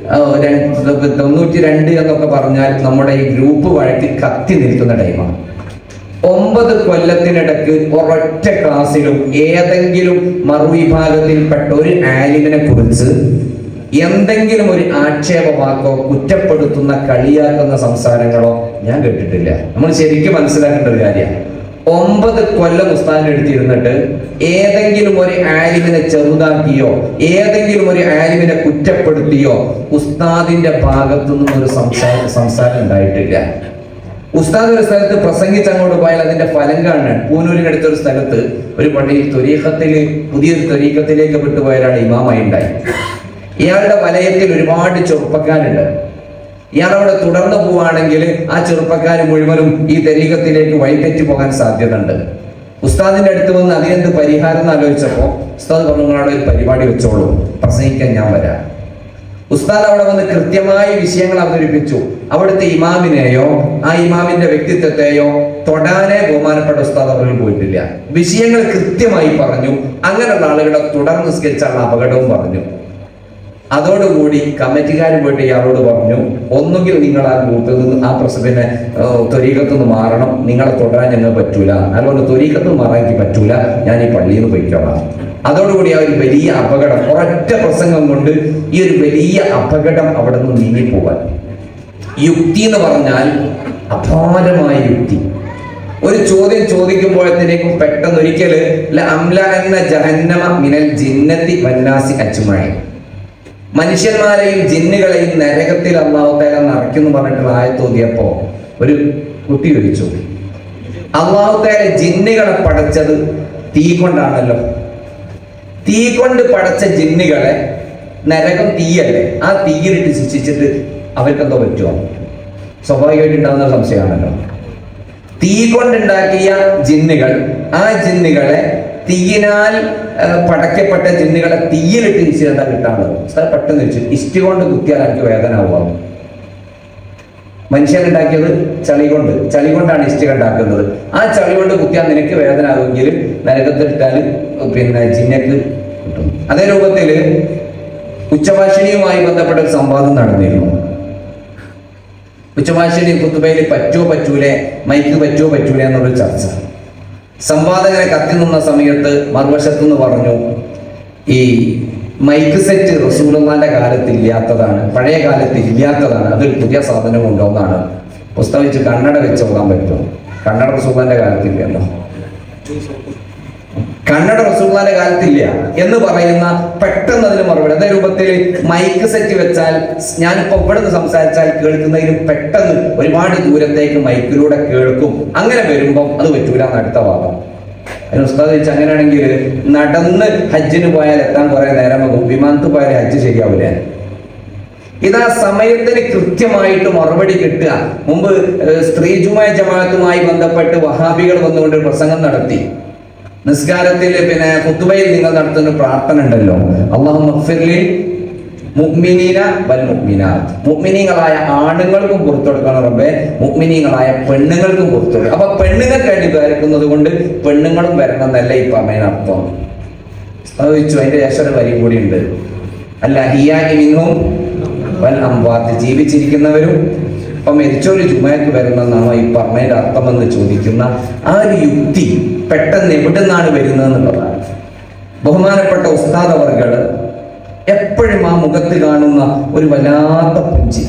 ആ, രണ്ട് തൊണ്ണൂറ്റി രണ്ട് എന്നൊക്കെ പറഞ്ഞാൽ നമ്മുടെ ഈ ഗ്രൂപ്പ് വഴക്ക് കത്തി നിൽക്കുന്ന ടൈമാണ് ഒമ്പത് കൊല്ലത്തിനിടക്ക് ഒരൊറ്റ ക്ലാസ്സിലും ഏതെങ്കിലും മറുവിഭാഗത്തിൽപ്പെട്ട ഒരു ആലിമിനെ കുറിച്ച് എന്തെങ്കിലും ഒരു ആക്ഷേപ വാക്കോ കുറ്റപ്പെടുത്തുന്ന കളിയാക്കുന്ന സംസാരങ്ങളോ ഞാൻ കേട്ടിട്ടില്ല നമ്മൾ ശരിക്കും മനസ്സിലാക്കേണ്ട ഒരു കാര്യമാണ് ഒമ്പത് കൊല്ലം ഉസ്താദിന്റെ അടുത്തിരുന്നിട്ട് ഏതെങ്കിലും ഒരു ആലിമിനെ ചെറുതാക്കിയോ ഏതെങ്കിലും ഒരു ആലിമിനെ കുറ്റപ്പെടുത്തിയോ ഉസ്താദിന്റെ ഭാഗത്തു നിന്നും ഒരു സംസാരം സംസാരം ഉണ്ടായിട്ടില്ല ഉസ്താദ് ഒരു സ്ഥലത്ത് പ്രസംഗിച്ച് അങ്ങോട്ട് പോയാൽ അതിന്റെ ഫലം കാണാൻ പൂനൂരിന്റെ അടുത്തൊരു സ്ഥലത്ത് ഒരു പള്ളിയിൽ ത്വരീഖത്തില് പുതിയൊരു ത്വരീഖത്തിലേക്ക് വിട്ടുപോയ ഒരാൾ ഇമാമായി ഉണ്ടായി ഇയാളുടെ വലയത്തിൽ ഒരുപാട് ചെറുപ്പക്കാരുണ്ട് ഇയാൾ അവിടെ തുടർന്ന് പോവുകയാണെങ്കിൽ ആ ചെറുപ്പക്കാർ മുഴുവനും ഈ തെരീകത്തിലേക്ക് വഴിതെറ്റി പോകാൻ സാധ്യത ഉണ്ട് ഉസ്താദിന്റെ അടുത്ത് വന്ന് അതിനെന്ത് പരിഹാരം എന്ന് ആലോചിച്ചപ്പോ ഉസ്താദ് പറഞ്ഞു "നിങ്ങളവിടെ ഒരു പരിപാടി വെച്ചോളൂ പ്രസംഗിക്കാൻ ഞാൻ വരാം ഉസ്താദ് അവിടെ വന്ന് കൃത്യമായി വിഷയങ്ങൾ അവതരിപ്പിച്ചു അവിടുത്തെ ഇമാമിനെയോ ആ ഇമാമിന്റെ വ്യക്തിത്വത്തെയോ തൊടാനേ ബഹുമാനപ്പെട്ട ഉസ്താദ് അവരിൽ പോയിട്ടില്ല വിഷയങ്ങൾ കൃത്യമായി പറഞ്ഞു അങ്ങനെയുള്ള ആളുകളെ തുടർന്ന് സ്കെച്ചാണ് അപകടവും പറഞ്ഞു അതോടുകൂടി കമ്മിറ്റിക്കാർ പോയിട്ട് ഇയാളോട് പറഞ്ഞു ഒന്നുകിൽ നിങ്ങൾ ആ ഗ്രൂപ്പിൽ നിന്ന് ആ പ്രസവിനെ ത്വരീകത്തു നിന്ന് മാറണം നിങ്ങളെ തുടരാൻ ഞങ്ങൾ പറ്റൂല അതുകൊണ്ട് ത്വരീകത്ത് നിന്ന് മാറാൻ എനിക്ക് പറ്റൂല ഞാൻ ഈ പള്ളിയിൽ നിന്ന് പോയിക്കോളാം അതോടുകൂടി ആ ഒരു വലിയ അപകടം ഒരൊറ്റ പ്രസംഗം കൊണ്ട് ഈ ഒരു വലിയ അപകടം അവിടെ നിന്ന് നീങ്ങിപ്പോവാൻ യുക്തി എന്ന് പറഞ്ഞാൽ അപാരമായ യുക്തി ഒരു ചോദ്യം ചോദിക്കുമ്പോഴത്തേക്കും പെട്ടെന്ന് ഒരിക്കല് അംല എന്ന ജഹന്നമ മിനൽ ജിന്നത്തി വന്നാസി അച്ചുമായി മനുഷ്യന്മാരെയും ജിന്നുകളെയും നരകത്തിൽ അള്ളാഹുത്തേല നിറയ്ക്കുന്നു പറഞ്ഞിട്ടുള്ള ആയത്തോതിയപ്പോ ഒരു കുട്ടി ചോദിച്ചു അള്ളാഹുത്തേല ജിന്നുകളെ പടച്ചത് തീ കൊണ്ടാണല്ലോ തീ കൊണ്ട് പടച്ച ജിന്നുകളെ നരകം തീയല്ലേ ആ തീയിലിട്ട് ശിക്ഷിച്ചിട്ട് അവർക്കെന്തോ പറ്റുമോ സ്വാഭാവികമായിട്ട് ഉണ്ടാകുന്ന ഒരു സംശയമാണല്ലോ തീ കൊണ്ടുണ്ടാക്കിയ ജിന്നുകൾ ആ ജിന്നുകളെ തീയിനാൽ ആ, പടക്കപ്പെട്ട ജിന്നുകളെ തീയിലിട്ട് ഇരിച്ച് എന്താ കിട്ടാനുള്ളത് സാർ പെട്ടെന്ന് വെച്ചു ഇഷ്ടി കൊണ്ട് കുത്തിയാൽ എനിക്ക് വേദന ആവുക മനുഷ്യൻ ഉണ്ടാക്കിയത് ചളി കൊണ്ട് ചളി കൊണ്ടാണ് ഇഷ്ടിക ഉണ്ടാക്കുന്നത് ആ ചളി കൊണ്ട് കുത്തിയാൽ നിനക്ക് വേദന ആവുമെങ്കിൽ നരകത്തിലിട്ടാൽ പിന്നെ ജിന്നക്ക് കിട്ടും അതേ രൂപത്തിൽ ഉച്ചഭാഷിണിയുമായി ബന്ധപ്പെട്ട ഒരു സംവാദം നടന്നിരുന്നു ഉച്ചഭാഷിണി കുത്തുബയിൽ പറ്റോ പറ്റൂലേ മൈക്ക് പറ്റോ പറ്റൂലേ എന്നൊരു ചർച്ച സംവാദകനെ കത്തി നിന്ന സമയത്ത് മറുവശത്തു നിന്ന് പറഞ്ഞു ഈ മൈക്ക് സെറ്റ് റസൂലുള്ളാന്റെ കാലത്ത് ഇല്ലാത്തതാണ് പഴയ കാലത്ത് ഇല്ലാത്തതാണ് അതൊരു പുതിയ സാധനം കൊണ്ടുവന്നാണ് പുസ്തകം വെച്ച് കണ്ണട വെച്ച് ഓടാൻ പറ്റുമോ കണ്ണട റസൂലുള്ളാന്റെ കാലത്തില്ലല്ലോ കന്നഡ റസൂള്ളാന്റെ കാലത്തില്ല എന്ന് പറയുന്ന പെട്ടെന്ന് അതിന് മറുപടി അതേ രൂപത്തിൽ മൈക്ക് സെറ്റ് വെച്ചാൽ ഞാനിപ്പോ ഇവിടുന്ന് സംസാരിച്ചാൽ കേൾക്കുന്നതിന് പെട്ടെന്ന് ഒരുപാട് ദൂരത്തേക്ക് മൈക്കിലൂടെ കേൾക്കും അങ്ങനെ വരുമ്പം അത് പറ്റൂല എന്ന് അടുത്ത വാദം അതിന് ഉസ്താദ് ചോദിച്ചു അങ്ങനെയാണെങ്കിൽ നടന്ന് ഹജ്ജിന് പോയാൽ എത്താൻ കുറെ നേരം ആകും വിമാനത്ത് പോയാൽ ഹജ്ജ് ശരിയാവൂലേ ഇതാ സമയത്തിന് കൃത്യമായിട്ട് മറുപടി കിട്ടുക മുമ്പ് ഏഹ്, സ്ത്രീ ജുമായ ജമാഅത്തുമായി ബന്ധപ്പെട്ട് വഹാബികൾ വന്നുകൊണ്ട് ഒരു പ്രസംഗം നടത്തി നിസ്കാരത്തിൽ പിന്നെ കുത്തുബയിൽ നിങ്ങൾ നടത്തുന്ന പ്രാർത്ഥന ഉണ്ടല്ലോ അള്ളാഹു മഗ്ഫിർലിൽ മുഅ്മിനീന വൽ മുഅ്മിനാത്ത് മുഅ്മിനീങ്ങളായ ആണുങ്ങൾക്കും പുറത്തു കൊടുക്കണം റബ്ബേ മുഅ്മിനീങ്ങളായ പെണ്ണുങ്ങൾക്കും പുറത്തു കൊടുക്കണം അപ്പൊ പെണ്ണുങ്ങൾക്ക് വേണ്ടി വരക്കുന്നത് കൊണ്ട് പെണ്ണുങ്ങളും വരണം എന്നല്ല ഈ പറഞ്ഞതിനർത്ഥം അത് ചോദിച്ചു അതിന്റെ ശേഷം ഒരു വരി കൂടി ഉണ്ട് അല്ല ഹിയാനി മിൻഹും വൽ അംവാത്ത് ജീവിച്ചിരിക്കുന്നവരും ഇപ്പൊ മരിച്ചൊരു ജുമയ്ക്ക് വരുന്നെന്നാണോ ഈ പറഞ്ഞതിന്റെ അർത്ഥമെന്ന് ചോദിക്കുന്ന ആ ഒരു യുക്തി പെട്ടെന്ന് എവിടെ നിന്നാണ് വരുന്നത് എന്നുള്ളതാണ് ബഹുമാനപ്പെട്ട ഉസ്താദ് അവർകള് എപ്പോഴും ആ മുഖത്ത് കാണുന്ന ഒരു വല്ലാത്ത പുഞ്ചി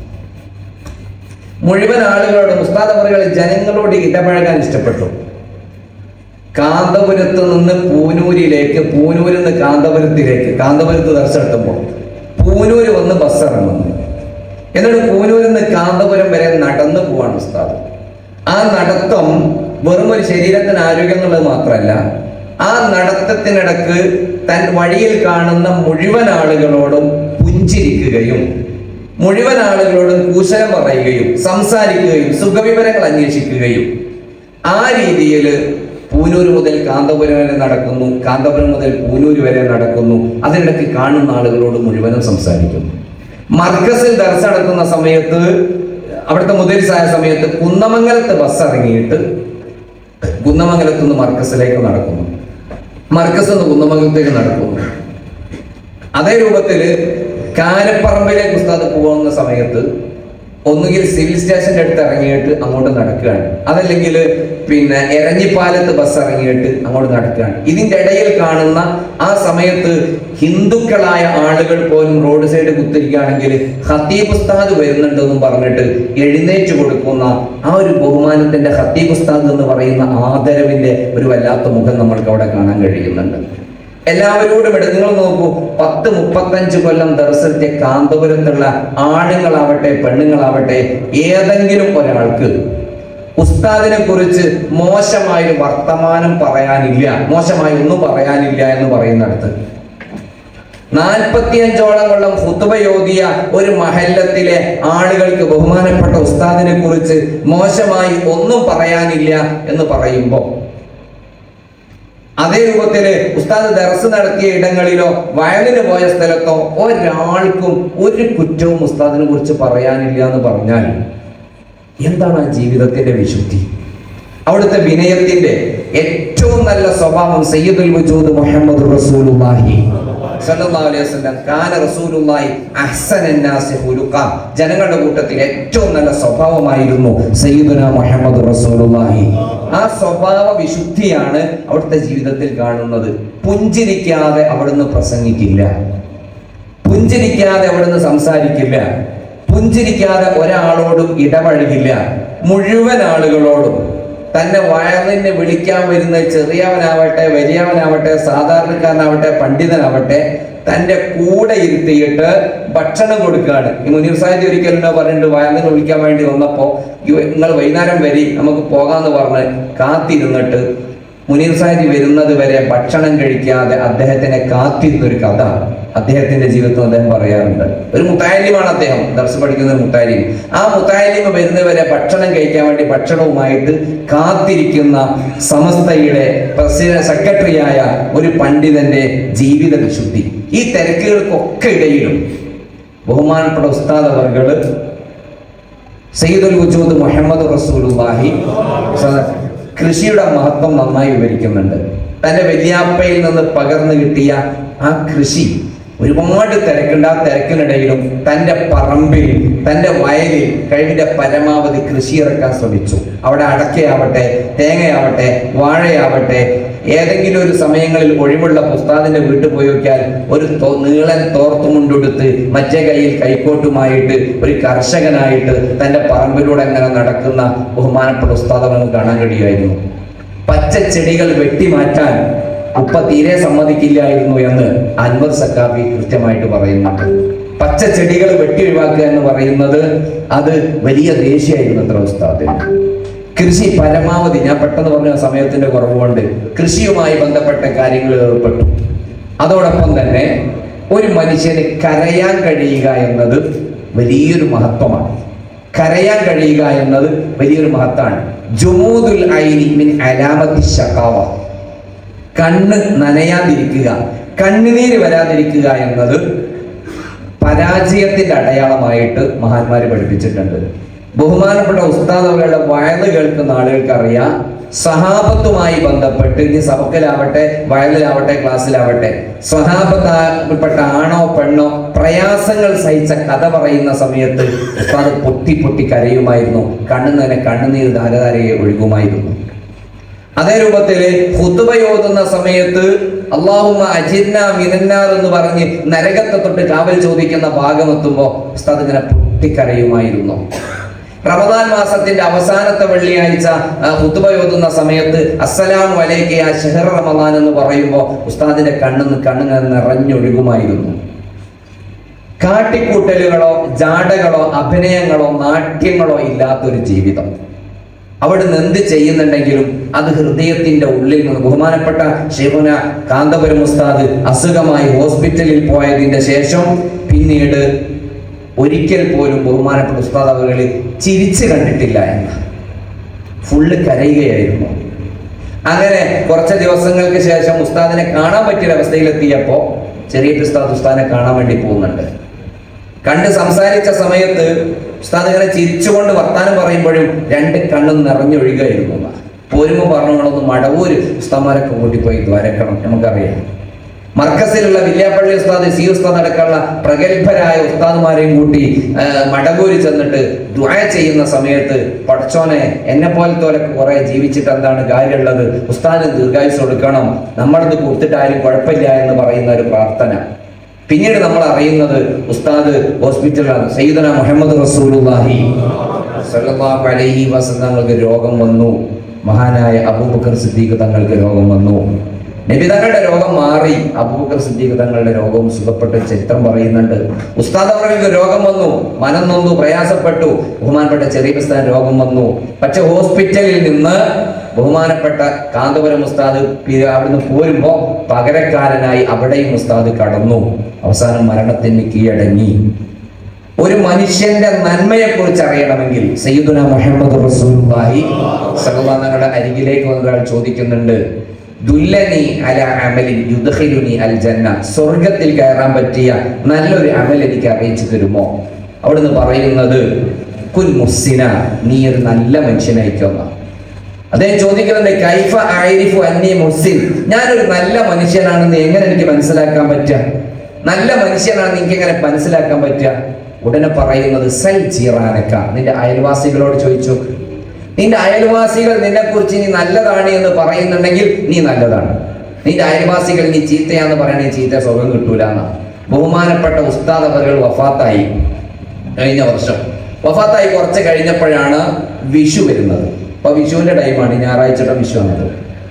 മുഴുവൻ ആളുകളോട് ഉസ്താദ് അവർകൾ ജനങ്ങളോട് ഇടപഴകാൻ ഇഷ്ടപ്പെട്ടു കാന്തപുരത്ത് നിന്ന് പൂനൂരിലേക്ക് പൂനൂരിൽ നിന്ന് കാന്തപുരത്തിലേക്ക് കാന്തപുരത്ത് ദർശനത്തുമ്പോൾ പൂനൂര് വന്ന് ബസ് ഇറങ്ങുന്നു എന്നിട്ട് പൂനൂരിൽ നിന്ന് കാന്തപുരം വരെ നടന്നു പോവാണ് ഉസ്താദ് ആ നടത്തം വെറും ഒരു ശരീരത്തിന് ആരോഗ്യം എന്നുള്ളത് മാത്രമല്ല ആ നടത്തത്തിനിടക്ക് തൻ വഴിയിൽ കാണുന്ന മുഴുവൻ ആളുകളോടും പുഞ്ചിരിക്കുകയും മുഴുവൻ ആളുകളോടും കുശലം പറയുകയും സംസാരിക്കുകയും സുഖവിവരങ്ങൾ അന്വേഷിക്കുകയും ആ രീതിയിൽ പൂനൂർ മുതൽ കാന്തപുരം വരെ നടക്കുന്നു കാന്തപുരം മുതൽ പൂനൂർ വരെ നടക്കുന്നു അതിനിടയ്ക്ക് കാണുന്ന ആളുകളോട് മുഴുവനും സംസാരിക്കുന്നു മർക്കസിൽ ദർശ നടക്കുന്ന സമയത്ത് അവിടുത്തെ മുതൽസായ സമയത്ത് കുന്നമംഗലത്ത് ബസ് ഇറങ്ങിയിട്ട് കുന്നമംഗലത്ത് നിന്ന് മർക്കസിലേക്ക് നടക്കുന്നു മർക്കസ് നിന്ന് കുന്നമംഗലത്തേക്ക് നടക്കുന്നു അതേ രൂപത്തില് കാരപ്പറമ്പിലേക്ക് ഉസ്താദ് പോകുന്ന സമയത്ത് ഒന്നുകിൽ സിവിൽ സ്റ്റേഷന്റെ അടുത്ത് ഇറങ്ങിയിട്ട് അങ്ങോട്ട് നടക്കുകയാണ് അതല്ലെങ്കിൽ പിന്നെ എരഞ്ഞിപ്പാലത്ത് ബസ് ഇറങ്ങിയിട്ട് അങ്ങോട്ട് നടക്കുകയാണ് ഇതിന്റെ ഇടയിൽ കാണുന്ന ആ സമയത്ത് ഹിന്ദുക്കളായ ആളുകൾ പോലും റോഡ് സൈഡ് കുത്തിരിക്കുകയാണെങ്കിൽ ഹത്തീബ് ഉസ്താദ് വരുന്നുണ്ടെന്നും പറഞ്ഞിട്ട് എഴുന്നേറ്റ് കൊടുക്കുന്ന ആ ഒരു ബഹുമാനത്തിന്റെ ഹത്തീബ് ഉസ്താദ് എന്ന് പറയുന്ന ആദരവിന്റെ ഒരു വല്ലാത്ത മുഖം നമ്മൾക്ക് അവിടെ കാണാൻ കഴിയുന്നുണ്ട് എല്ലാവരോടും എടുത്ത് നിങ്ങൾ നോക്കൂ പത്ത് മുപ്പത്തഞ്ച് കൊല്ലം ദർശനത്തെ കാന്തപുരത്തുള്ള ആണുങ്ങളാവട്ടെ പെണ്ണുങ്ങളാവട്ടെ ഏതെങ്കിലും ഒരാൾക്ക് ഉസ്താദിനെ കുറിച്ച് മോശമായ വർത്തമാനം പറയാനില്ല മോശമായി ഒന്നും പറയാനില്ല എന്ന് പറയുന്നിടത്ത് നാൽപ്പത്തിയഞ്ചോളം കൊല്ലം ഫുത്തുബയോധിയ ഒരു മഹല്ലത്തിലെ ആളുകൾക്ക് ബഹുമാനപ്പെട്ട ഉസ്താദിനെ കുറിച്ച് മോശമായി ഒന്നും പറയാനില്ല എന്ന് പറയുമ്പോൾ അതേ രൂപത്തില് ഉസ്താദ് ദർസ് നടത്തിയ ഇടങ്ങളിലോ വയലിന് പോയ സ്ഥലത്തോ ഒരാൾക്കും ഒരു കുറ്റവും ഉസ്താദിനെ കുറിച്ച് പറയാനില്ല എന്ന് പറഞ്ഞാൽ എന്താണ് ആ ജീവിതത്തിന്റെ വിശുദ്ധി അവിടുത്തെ വിനയത്തിന്റെ ഏറ്റവും നല്ല സ്വഭാവം സയ്യിദുൽ വജൂദ് മുഹമ്മദ് റസൂലുള്ളാഹി സല്ലല്ലാഹു അലൈഹി വസല്ലം കാന റസൂലുള്ളാഹി അഹ്സനൻ നാസി ഖുലുഖ ജനങ്ങളുടെ കൂട്ടത്തിൽ ഏറ്റവും നല്ല സ്വഭാവമായിരുന്നു സയ്യിദുന മുഹമ്മദ് റസൂലുള്ളാഹി ആ സ്വഭാവ വിശുദ്ധിയാണ് അവിടുത്തെ ജീവിതത്തിൽ കാണുന്നത് പുഞ്ചിരിക്കാതെ അവിടുന്ന് പ്രസംഗിക്കില്ല പുഞ്ചിരിക്കാതെ അവിടുന്ന് സംസാരിക്കില്ല പുഞ്ചിരിക്കാതെ ഒരാളോടും ഇടപഴകില്ല മുഴുവൻ ആളുകളോടും തന്നെ വയറിനെ വിളിക്കാൻ വരുന്ന ചെറിയവനാവട്ടെ വലിയവനാവട്ടെ സാധാരണക്കാരനാവട്ടെ പണ്ഡിതനാവട്ടെ തന്റെ കൂടെ ഇരുത്തിയിട്ട് ഭക്ഷണം കൊടുക്കുകയാണ് ഈ മുനീർ സാഹിദ് ഒരിക്കലും പറഞ്ഞിട്ട് വയറിനെ വിളിക്കാൻ വേണ്ടി വന്നപ്പോ നിങ്ങൾ വൈകുന്നേരം വരി നമുക്ക് പോകാന്ന് പറഞ്ഞ് കാത്തിരുന്നിട്ട് മുനീർ സാഹിബ് വരുന്നത് വരെ ഭക്ഷണം കഴിക്കാതെ അദ്ദേഹത്തിനെ കാത്തിരുന്നൊരു കഥ അദ്ദേഹത്തിന്റെ ജീവിതത്തിൽ അദ്ദേഹം പറയാറുണ്ട് ഒരു മുത്തായാലിമാണ് അദ്ദേഹം ദർശനം പഠിക്കുന്ന ഒരു മുത്തായാലിം ആ മുത്തായാലിമ വരുന്നവരെ ഭക്ഷണം കഴിക്കാൻ വേണ്ടി ഭക്ഷണവുമായിട്ട് കാത്തിരിക്കുന്ന സമസ്തയുടെ പ്രസിഡന്റ് സെക്രട്ടറിയായ ഒരു പണ്ഡിതന്റെ ജീവിത വിശുദ്ധി ഈ തിരക്കുകൾക്കൊക്കെ ഇടയിലും ബഹുമാനപ്പെട്ട ഉസ്താദ് അവർകള് സയ്യിദുൽ വജൂദ് മുഹമ്മദ് റസൂലുള്ളാഹി സ- കൃഷിയുടെ മഹത്വം നന്നായി വിവരിക്കുന്നുണ്ട് തന്റെ വല്യാപ്പയിൽ നിന്ന് പകർന്നു കിട്ടിയ ആ കൃഷി ഒരുപാട് തിരക്കുണ്ട് ആ തിരക്കിനിടയിലും തന്റെ പറമ്പിൽ തന്റെ വയലിൽ കഴിവിന്റെ പരമാവധി കൃഷി ഇറക്കാൻ ശ്രമിച്ചു അവിടെ അടക്കയാവട്ടെ തേങ്ങയാവട്ടെ വാഴയാവട്ടെ ഏതെങ്കിലും ഒരു സമയങ്ങളിൽ ഒഴിവുള്ള പുസ്താദിന്റെ വീട്ടിൽ പോയി നോക്കിയാൽ ഒരു തോ- നീളൻ തോർത്തുമുണ്ടെടുത്ത് മറ്റേ കയ്യിൽ കൈക്കോട്ടുമായിട്ട് ഒരു കർഷകനായിട്ട് തന്റെ പറമ്പിലൂടെ അങ്ങനെ നടക്കുന്ന ബഹുമാനപ്പെട്ട ഉസ്താദ് നമുക്ക് കാണാൻ കഴിയുമായിരുന്നു പച്ച ചെടികൾ വെട്ടിമാറ്റാൻ ഉപ്പ തീരെ സമ്മതിക്കില്ലായിരുന്നു എന്ന് അൻവർ സക്കാബി കൃത്യമായിട്ട് പറയുന്നുണ്ട് പച്ച ചെടികൾ വെട്ടി ഒഴിവാക്കുക എന്ന് പറയുന്നത് അത് വലിയ ദേഷ്യമായിരുന്നു അത്ര ഉസ്താദിന് കൃഷി പരമാവധി ഞാൻ പെട്ടെന്ന് പറഞ്ഞ സമയത്തിന്റെ കുറവുകൊണ്ട് കൃഷിയുമായി ബന്ധപ്പെട്ട കാര്യങ്ങളിൽ ഏർപ്പെട്ടു അതോടൊപ്പം തന്നെ ഒരു മനുഷ്യന് കരയാൻ കഴിയുക എന്നത് വലിയൊരു മഹത്വമാണ് കരയാൻ കഴിയുക എന്നത് വലിയൊരു മഹത്വമാണ് ജുമൂദുൽ ഐനി മിൻ അലാമത്തി ശകാവ കണ്ണ് നനയാതിരിക്കുക കണ്ണുനീര് വരാതിരിക്കുക എന്നത് പരാജയത്തിന്റെ അടയാളമായിട്ട് മഹാന്മാര് പഠിപ്പിച്ചിട്ടുണ്ട് ബഹുമാനപ്പെട്ട ഉസ്താദ് അവരുടെ വയല് കേൾക്കുന്ന ആളുകൾക്ക് അറിയാം സഹാബത്തുമായി ബന്ധപ്പെട്ട് ഇനി സബക്കിലാവട്ടെ വയലിലാവട്ടെ ക്ലാസ്സിലാവട്ടെ സ്വഹാബത്തപ്പെട്ട ആണോ പെണ്ണോ പ്രയാസങ്ങൾ സഹിച്ച കഥ പറയുന്ന സമയത്ത് ഉസ്താദ് പൊട്ടി പൊട്ടി കരയുമായിരുന്നു കണ്ണു തന്നെ കണ്ണുനീർ ധാരധാരയെ ഒഴുകുമായിരുന്നു അതേ രൂപത്തില് ഹുത്തുബയോതുന്ന സമയത്ത് അള്ളാഹുമ്മ അജിന്ന മിനന്നാർ എന്ന് പറഞ്ഞ് നരകത്തെ തൊട്ട് കാവൽ ചോദിക്കുന്ന ഭാഗം എത്തുമ്പോ ഉസ്താദ് ഇങ്ങനെ പൊട്ടിക്കരയുമായിരുന്നു റമദാൻ മാസത്തിന്റെ അവസാനത്തെ വെള്ളിയാഴ്ച ആ, ഹുത്തുബ ഓതുന്ന സമയത്ത് അസ്സലാം വലൈക്ക് ആ ഷെഹർ റമദാൻ എന്ന് പറയുമ്പോൾ ഉസ്താദിന്റെ കണ്ണിന്ന് കണ്ണിങ്ങനെ നിറഞ്ഞൊഴുകുമായിരുന്നു കാട്ടിക്കൂട്ടലുകളോ ജാടകളോ അഭിനയങ്ങളോ നാട്യങ്ങളോ ഇല്ലാത്തൊരു ജീവിതം അവിടുന്ന് എന്ത് ചെയ്യുന്നുണ്ടെങ്കിലും അത് ഹൃദയത്തിന്റെ ഉള്ളിൽ നിന്ന് ബഹുമാനപ്പെട്ട ഷെയ്ഖുന കാന്തപുരം ഉസ്താദ് അസുഖമായി ഹോസ്പിറ്റലിൽ പോയതിന്റെ ശേഷം പിന്നീട് ഒരിക്കൽ പോലും ബഹുമാനപ്പെട്ട ഉസ്താദ് അവകളിൽ ചിരിച്ചു കണ്ടിട്ടില്ല എന്ന് ഫുള്ള് കരയുകയായിരുന്നു അങ്ങനെ കുറച്ച് ദിവസങ്ങൾക്ക് ശേഷം ഉസ്താദിനെ കാണാൻ പറ്റിയ അവസ്ഥയിലെത്തിയപ്പോ ചെറിയ ഉസ്താദ് ഉസ്താദിനെ കാണാൻ വേണ്ടി പോകുന്നുണ്ട് കണ്ട് സംസാരിച്ച സമയത്ത് ഉസ്താദ് ഇങ്ങനെ ചിരിച്ചുകൊണ്ട് വർത്താനം പറയുമ്പോഴും രണ്ട് കണ്ണും നിറഞ്ഞൊഴുകുകയായിരുന്നു എന്നാ. പോരുമ്പോ പറഞ്ഞോളൊന്ന് മടവൂര് ഉസ്താമാരൊക്കെ കൂട്ടിപ്പോയി ദ്വാരക്കണം നമുക്കറിയാം മർക്കസിലുള്ള വില്യാപ്പള്ളി ഉസ്താദ് സി ഉസ്താദ് അടക്കമുള്ള പ്രഗത്ഭരായ ഉസ്താദുമാരെയും കൂട്ടി ആ, മടവൂരി ചെന്നിട്ട് ദ്വായ ചെയ്യുന്ന സമയത്ത് പടച്ചോനെ എന്നെ പോലത്തോലൊക്കെ കുറെ ജീവിച്ചിട്ട് എന്താണ് കാര്യമുള്ളത് ഉസ്താദിന് ദീർഘായുസ് കൊടുക്കണം നമ്മളത് കൊടുത്തിട്ട് ആരും കുഴപ്പമില്ല എന്ന് പറയുന്ന ഒരു പ്രാർത്ഥന പിന്നീട് നമ്മൾ അറിയുന്നത് ഉസ്താദ് ഹോസ്പിറ്റലാണ് സയ്യിദന മുഹമ്മദ് റസൂലുള്ളാഹി സല്ലല്ലാഹു അലൈഹി വസല്ലം തങ്ങൾക്ക് രോഗം വന്നു മഹാനായ അബൂബക്കർ സിദ്ദീഖ് തങ്ങൾക്ക് രോഗം വന്നു നബി തങ്ങളുടെ രോഗം മാറി അബൂബക്കർ സിദ്ദീഖ് തങ്ങളുടെ രോഗവും സുഖപ്പെട്ട ചരിത്രം പറയുന്നുണ്ട് ഉസ്താദ് അവർക്ക് രോഗം വന്നു മനം നൊന്നു പ്രയാസപ്പെട്ടു ബഹുമാനപ്പെട്ട ചെറിയ ഉസ്താദ് രോഗം വന്നു പക്ഷെ ഹോസ്പിറ്റലിൽ നിന്ന് ബഹുമാനപ്പെട്ട കാന്തപുരം ഉസ്താദ് പി- അവിടുന്ന് പോരുമ്പോ പകരക്കാരനായി അവിടെയും ഉസ്താദ് കടന്നു അവസാനം മരണത്തിന് കീഴടങ്ങി ഒരു മനുഷ്യന്റെ നന്മയെ കുറിച്ച് അറിയണമെങ്കിൽ സയ്യിദുന മുഹമ്മദ് റസൂലുള്ളാഹി സല്ലല്ലാഹു തങ്ങളുടെ അരികിലേക്ക് വന്ന ഒരാൾ ചോദിക്കുന്നുണ്ട് ദുല്ലനി അല അമലിൻ യുദ്ഖിലുനി അൽ ജന്ന സ്വർഗത്തിൽ കയറാൻ പറ്റിയ നല്ലൊരു അമൽ എനിക്ക് അറിയിച്ചു തരുമോ അവിടുന്ന് പറയുന്നത് കുൻ മുസ്സിന നീ ഒരു നല്ല മനുഷ്യനായിക്കൊന്ന അദ്ദേഹം ചോദിക്കുന്നുണ്ട് കൈഫ ആയിരിഫു അന്നി മുസ്സിൻ ഞാനൊരു നല്ല മനുഷ്യനാണെന്ന് എങ്ങനെ എനിക്ക് മനസ്സിലാക്കാൻ പറ്റുക നല്ല മനുഷ്യനാണെന്ന് എനിക്ക് എങ്ങനെ മനസ്സിലാക്കാൻ പറ്റുക ഉടനെ പറയുന്നത് സൽ ജീറാനക്ക നിന്റെ അയൽവാസികളോട് ചോദിച്ചു നിന്റെ അയൽവാസികൾ നിന്നെ കുറിച്ച് നീ നല്ലതാണ് എന്ന് പറയുന്നുണ്ടെങ്കിൽ നീ നല്ലതാണ് നിന്റെ അയൽവാസികൾ നീ ചീത്തയാന്ന് പറയണേ ചീത്ത സുഖം കിട്ടൂല എന്നാ ബഹുമാനപ്പെട്ട ഉസ്താദ് അവர்கள் വഫാത്തായി കഴിഞ്ഞ വർഷം വഫാത്തായി കുറച്ച് കഴിഞ്ഞപ്പോഴാണ് വിഷു വരുന്നത് അപ്പൊ വിഷുവിന്റെ ടൈമാണ് ഞായറാഴ്ചയുടെ വിഷു വന്നത്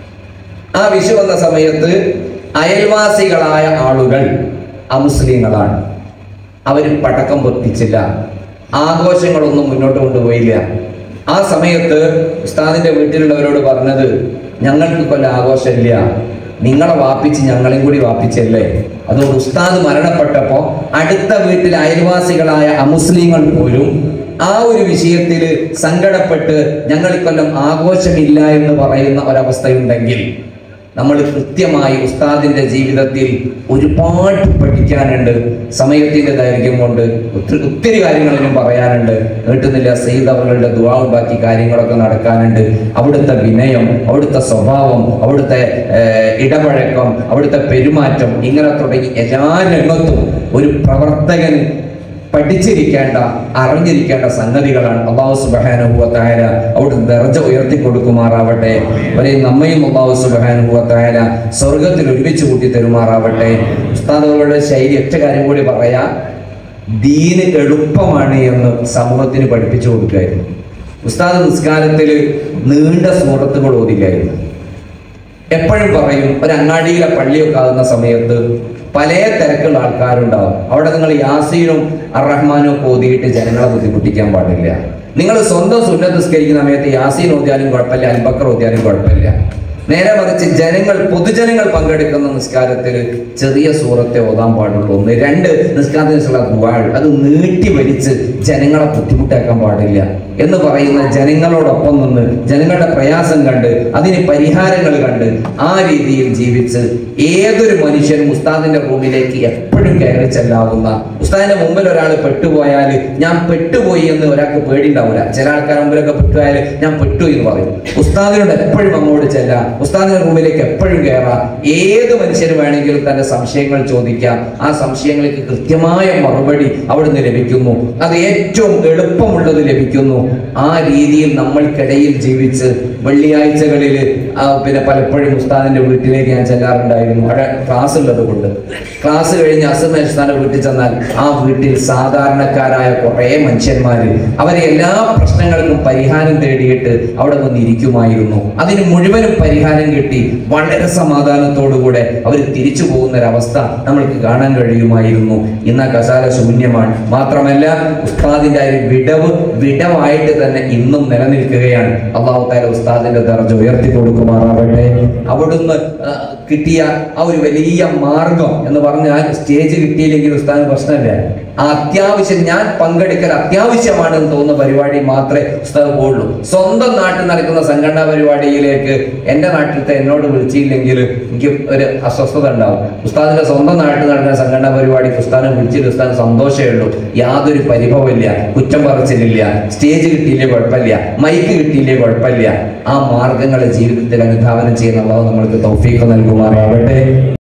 ആ വിഷു വന്ന സമയത്ത് അയൽവാസികളായ ആളുകൾ അമുസ്ലിങ്ങളാണ് അവർ പടക്കം പൊട്ടിച്ചില്ല ആഘോഷങ്ങളൊന്നും മുന്നോട്ട് കൊണ്ടുപോയില്ല ആ സമയത്ത് ഉസ്താദിന്റെ വീട്ടിലുള്ളവരോട് പറഞ്ഞത് ഞങ്ങൾക്ക് കൊല്ലം ആഘോഷമില്ല നിങ്ങളെ വാപ്പിച്ച് ഞങ്ങളെയും കൂടി വാപ്പിച്ചല്ലേ അതുകൊണ്ട് ഉസ്താദ് മരണപ്പെട്ടപ്പോ അടുത്ത വീട്ടിൽ അയൽവാസികളായ അമുസ്ലിങ്ങൾ പോലും ആ ഒരു വിഷയത്തിൽ സങ്കടപ്പെട്ട് ഞങ്ങൾ ഇക്കൊല്ലം ആഘോഷമില്ല എന്ന് പറയുന്ന ഒരവസ്ഥയുണ്ടെങ്കിൽ നമ്മൾ കൃത്യമായി ഉസ്താദിന്റെ ജീവിതത്തിൽ ഒരുപാട് പഠിക്കാനുണ്ട് സമയത്തിന്റെ ദൈർഘ്യം കൊണ്ട് ഒത്തിരി ഒത്തിരി കാര്യങ്ങളിലും പറയാനുണ്ട് നീട്ടുന്നില്ല സെയ്ത് അവരുടെ ദുവാവും ബാക്കി കാര്യങ്ങളൊക്കെ നടക്കാനുണ്ട് അവിടുത്തെ വിനയം അവിടുത്തെ സ്വഭാവം അവിടുത്തെ ഏർ, ഇടപഴക്കം അവിടുത്തെ പെരുമാറ്റം ഇങ്ങനെ തുടങ്ങി എല്ലാ രംഗത്തും ഒരു പ്രവർത്തകൻ പഠിച്ചിരിക്കേണ്ട അറിഞ്ഞിരിക്കേണ്ട സംഗതികളാണ് അള്ളാഹു സുബാനുഭവത്തായ അവിടുന്ന് ദർജ ഉയർത്തി കൊടുക്കുമാറാവട്ടെ അവരെ നമ്മയും അള്ളാഹു സുബാനുഭവത്തായ സ്വർഗത്തിൽ ഒരുമിച്ച് കൂട്ടി തരുമാറാവട്ടെ ഉസ്താദുകളുടെ ശൈലി ഒറ്റ കാര്യം കൂടി പറയാ ദീന് എളുപ്പമാണ് എന്ന് സമൂഹത്തിന് പഠിപ്പിച്ചു കൊടുക്കുകയായിരുന്നു ഉസ്താദ് നിസ്കാരത്തിൽ നീണ്ട സൂറത്തുകൾ ഓതില്ലായിരുന്നു എപ്പോഴും പറയും ഒരു അങ്ങാടിയിലെ പള്ളിയൊക്കെ ആകുന്ന സമയത്ത് പല തിരക്കുള്ള ആൾക്കാരുണ്ടാവും അവിടെ നിങ്ങൾ യാസീനും അറഹ്മാനും ഒക്കെ ഓതിയിട്ട് ജനങ്ങളെ ബുദ്ധിമുട്ടിക്കാൻ പാടില്ല നിങ്ങൾ സ്വന്തം സുന്നത്ത് നിസ്കരിക്കുന്ന സമയത്ത് യാസീൻ ഓതിയാലും കുഴപ്പമില്ല അൽബക്കർ ഓതിയാലും കുഴപ്പമില്ല നേരെ മറിച്ച് ജനങ്ങൾ പൊതുജനങ്ങൾ പങ്കെടുക്കുന്ന നിസ്കാരത്തിൽ ചെറിയ സൂറത്തെ ഓതാൻ പാടുള്ളൂ ഒന്ന് രണ്ട് നിസ്കാരത്തിനുള്ള ദുവാൾ അത് നീട്ടി വലിച്ച് ജനങ്ങളെ ബുദ്ധിമുട്ടാക്കാൻ പാടില്ല എന്ന് പറയുന്ന ജനങ്ങളോടൊപ്പം നിന്ന് ജനങ്ങളുടെ പ്രയാസം കണ്ട് അതിന് പരിഹാരങ്ങൾ കണ്ട് ആ രീതിയിൽ ജീവിച്ച് ഏതൊരു മനുഷ്യനും ഉസ്താദിന്റെ റൂമിലേക്ക് എപ്പോഴും കയറി ചെല്ലാവുന്ന ഉസ്താദിന്റെ മുമ്പിൽ ഒരാൾ പെട്ടുപോയാൽ ഞാൻ പെട്ടുപോയി എന്ന് ഒരാൾക്ക് പേടിയുണ്ടാവില്ല ചില ആൾക്കാർ മുമ്പിലൊക്കെ പെട്ടുപോയാൽ ഞാൻ പെട്ടു എന്ന് പറയും ഉസ്താദിനോട് എപ്പോഴും അങ്ങോട്ട് ചെല്ലാം ഉസ്താദിന്റെ റൂമിലേക്ക് എപ്പോഴും കയറാം ഏത് മനുഷ്യന് വേണമെങ്കിലും തന്റെ സംശയങ്ങൾ ചോദിക്കാം ആ സംശയങ്ങൾക്ക് കൃത്യമായ മറുപടി അവിടുന്ന് ലഭിക്കുന്നു അത് ഏറ്റവും എളുപ്പമുള്ളത് ലഭിക്കുന്നു ആ രീതിയിൽ നമ്മൾക്കിടയിൽ ജീവിച്ച് വെള്ളിയാഴ്ചകളിൽ പിന്നെ പലപ്പോഴും ഉസ്താദിന്റെ വീട്ടിലേക്ക് ഞാൻ ചെല്ലാറുണ്ടായിരുന്നു അവിടെ ക്ലാസ് ഉള്ളത് കൊണ്ട് ക്ലാസ് കഴിഞ്ഞ് അസമ ഉസ്താദിന്റെ വീട്ടിൽ ചെന്നാൽ ആ വീട്ടിൽ സാധാരണക്കാരായ കുറേ മനുഷ്യന്മാര് അവരെ എല്ലാ പ്രശ്നങ്ങൾക്കും പരിഹാരം തേടിയിട്ട് അവിടെ വന്ന് ഇരിക്കുമായിരുന്നു അതിന് മുഴുവനും പരിഹാരം കിട്ടി വളരെ സമാധാനത്തോടുകൂടെ അവർ തിരിച്ചു പോകുന്ന ഒരവസ്ഥ നമ്മൾക്ക് കാണാൻ കഴിയുമായിരുന്നു ഇന്ന് ആ കസാല ശൂന്യമാണ് മാത്രമല്ല ഉസ്താദിന്റെ ആ ഒരു വിടവ് വിടവായിട്ട് തന്നെ ഇന്നും നിലനിൽക്കുകയാണ് അള്ളാഹു താല ഉസ്താദിന്റെ ദർജ ഉയർത്തി കൊടുക്കുമാറാവട്ടെ അവിടുന്ന് ആ, കിട്ടിയ ആ ഒരു വലിയ മാർഗം എന്ന് പറഞ്ഞാൽ സ്റ്റേജ് കിട്ടിയില്ലെങ്കിൽ ഉസ്താദിന് പ്രശ്നമില്ല ആ അത്യാവശ്യം ഞാൻ പങ്കെടുക്കൽ അത്യാവശ്യമാണെന്ന് തോന്നുന്ന പരിപാടി മാത്രമേ ഉസ്താദ് പോകുള്ളൂ സ്വന്തം നാട്ടിൽ നടക്കുന്ന സംഘടനാ പരിപാടിയിലേക്ക് എൻ്റെ നാട്ടിലത്തെ എന്നോട് വിളിച്ചില്ലെങ്കിൽ എനിക്ക് ഒരു അസ്വസ്ഥത ഉണ്ടാവും ഉസ്താദിന്റെ സ്വന്തം നാട്ടിൽ നടക്കുന്ന സംഘടനാ പരിപാടിക്ക് ഉസ്താദിനെ വിളിച്ചിട്ട് ഉസ്താദിന് സന്തോഷമേ ഉള്ളൂ യാതൊരു പരിഭവമില്ല കുറ്റം പറച്ചിലില്ല സ്റ്റേജ് കിട്ടിയില്ലേ കുഴപ്പമില്ല മൈക്ക് കിട്ടിയില്ലേ കുഴപ്പമില്ല ആ മാർഗങ്ങളെ ജീവിതത്തിൽ അനുധാവനം ചെയ്യുന്ന അള്ളാഹു നമ്മൾക്ക് തൗഫീഖ് നൽകുമാറാവട്ടെ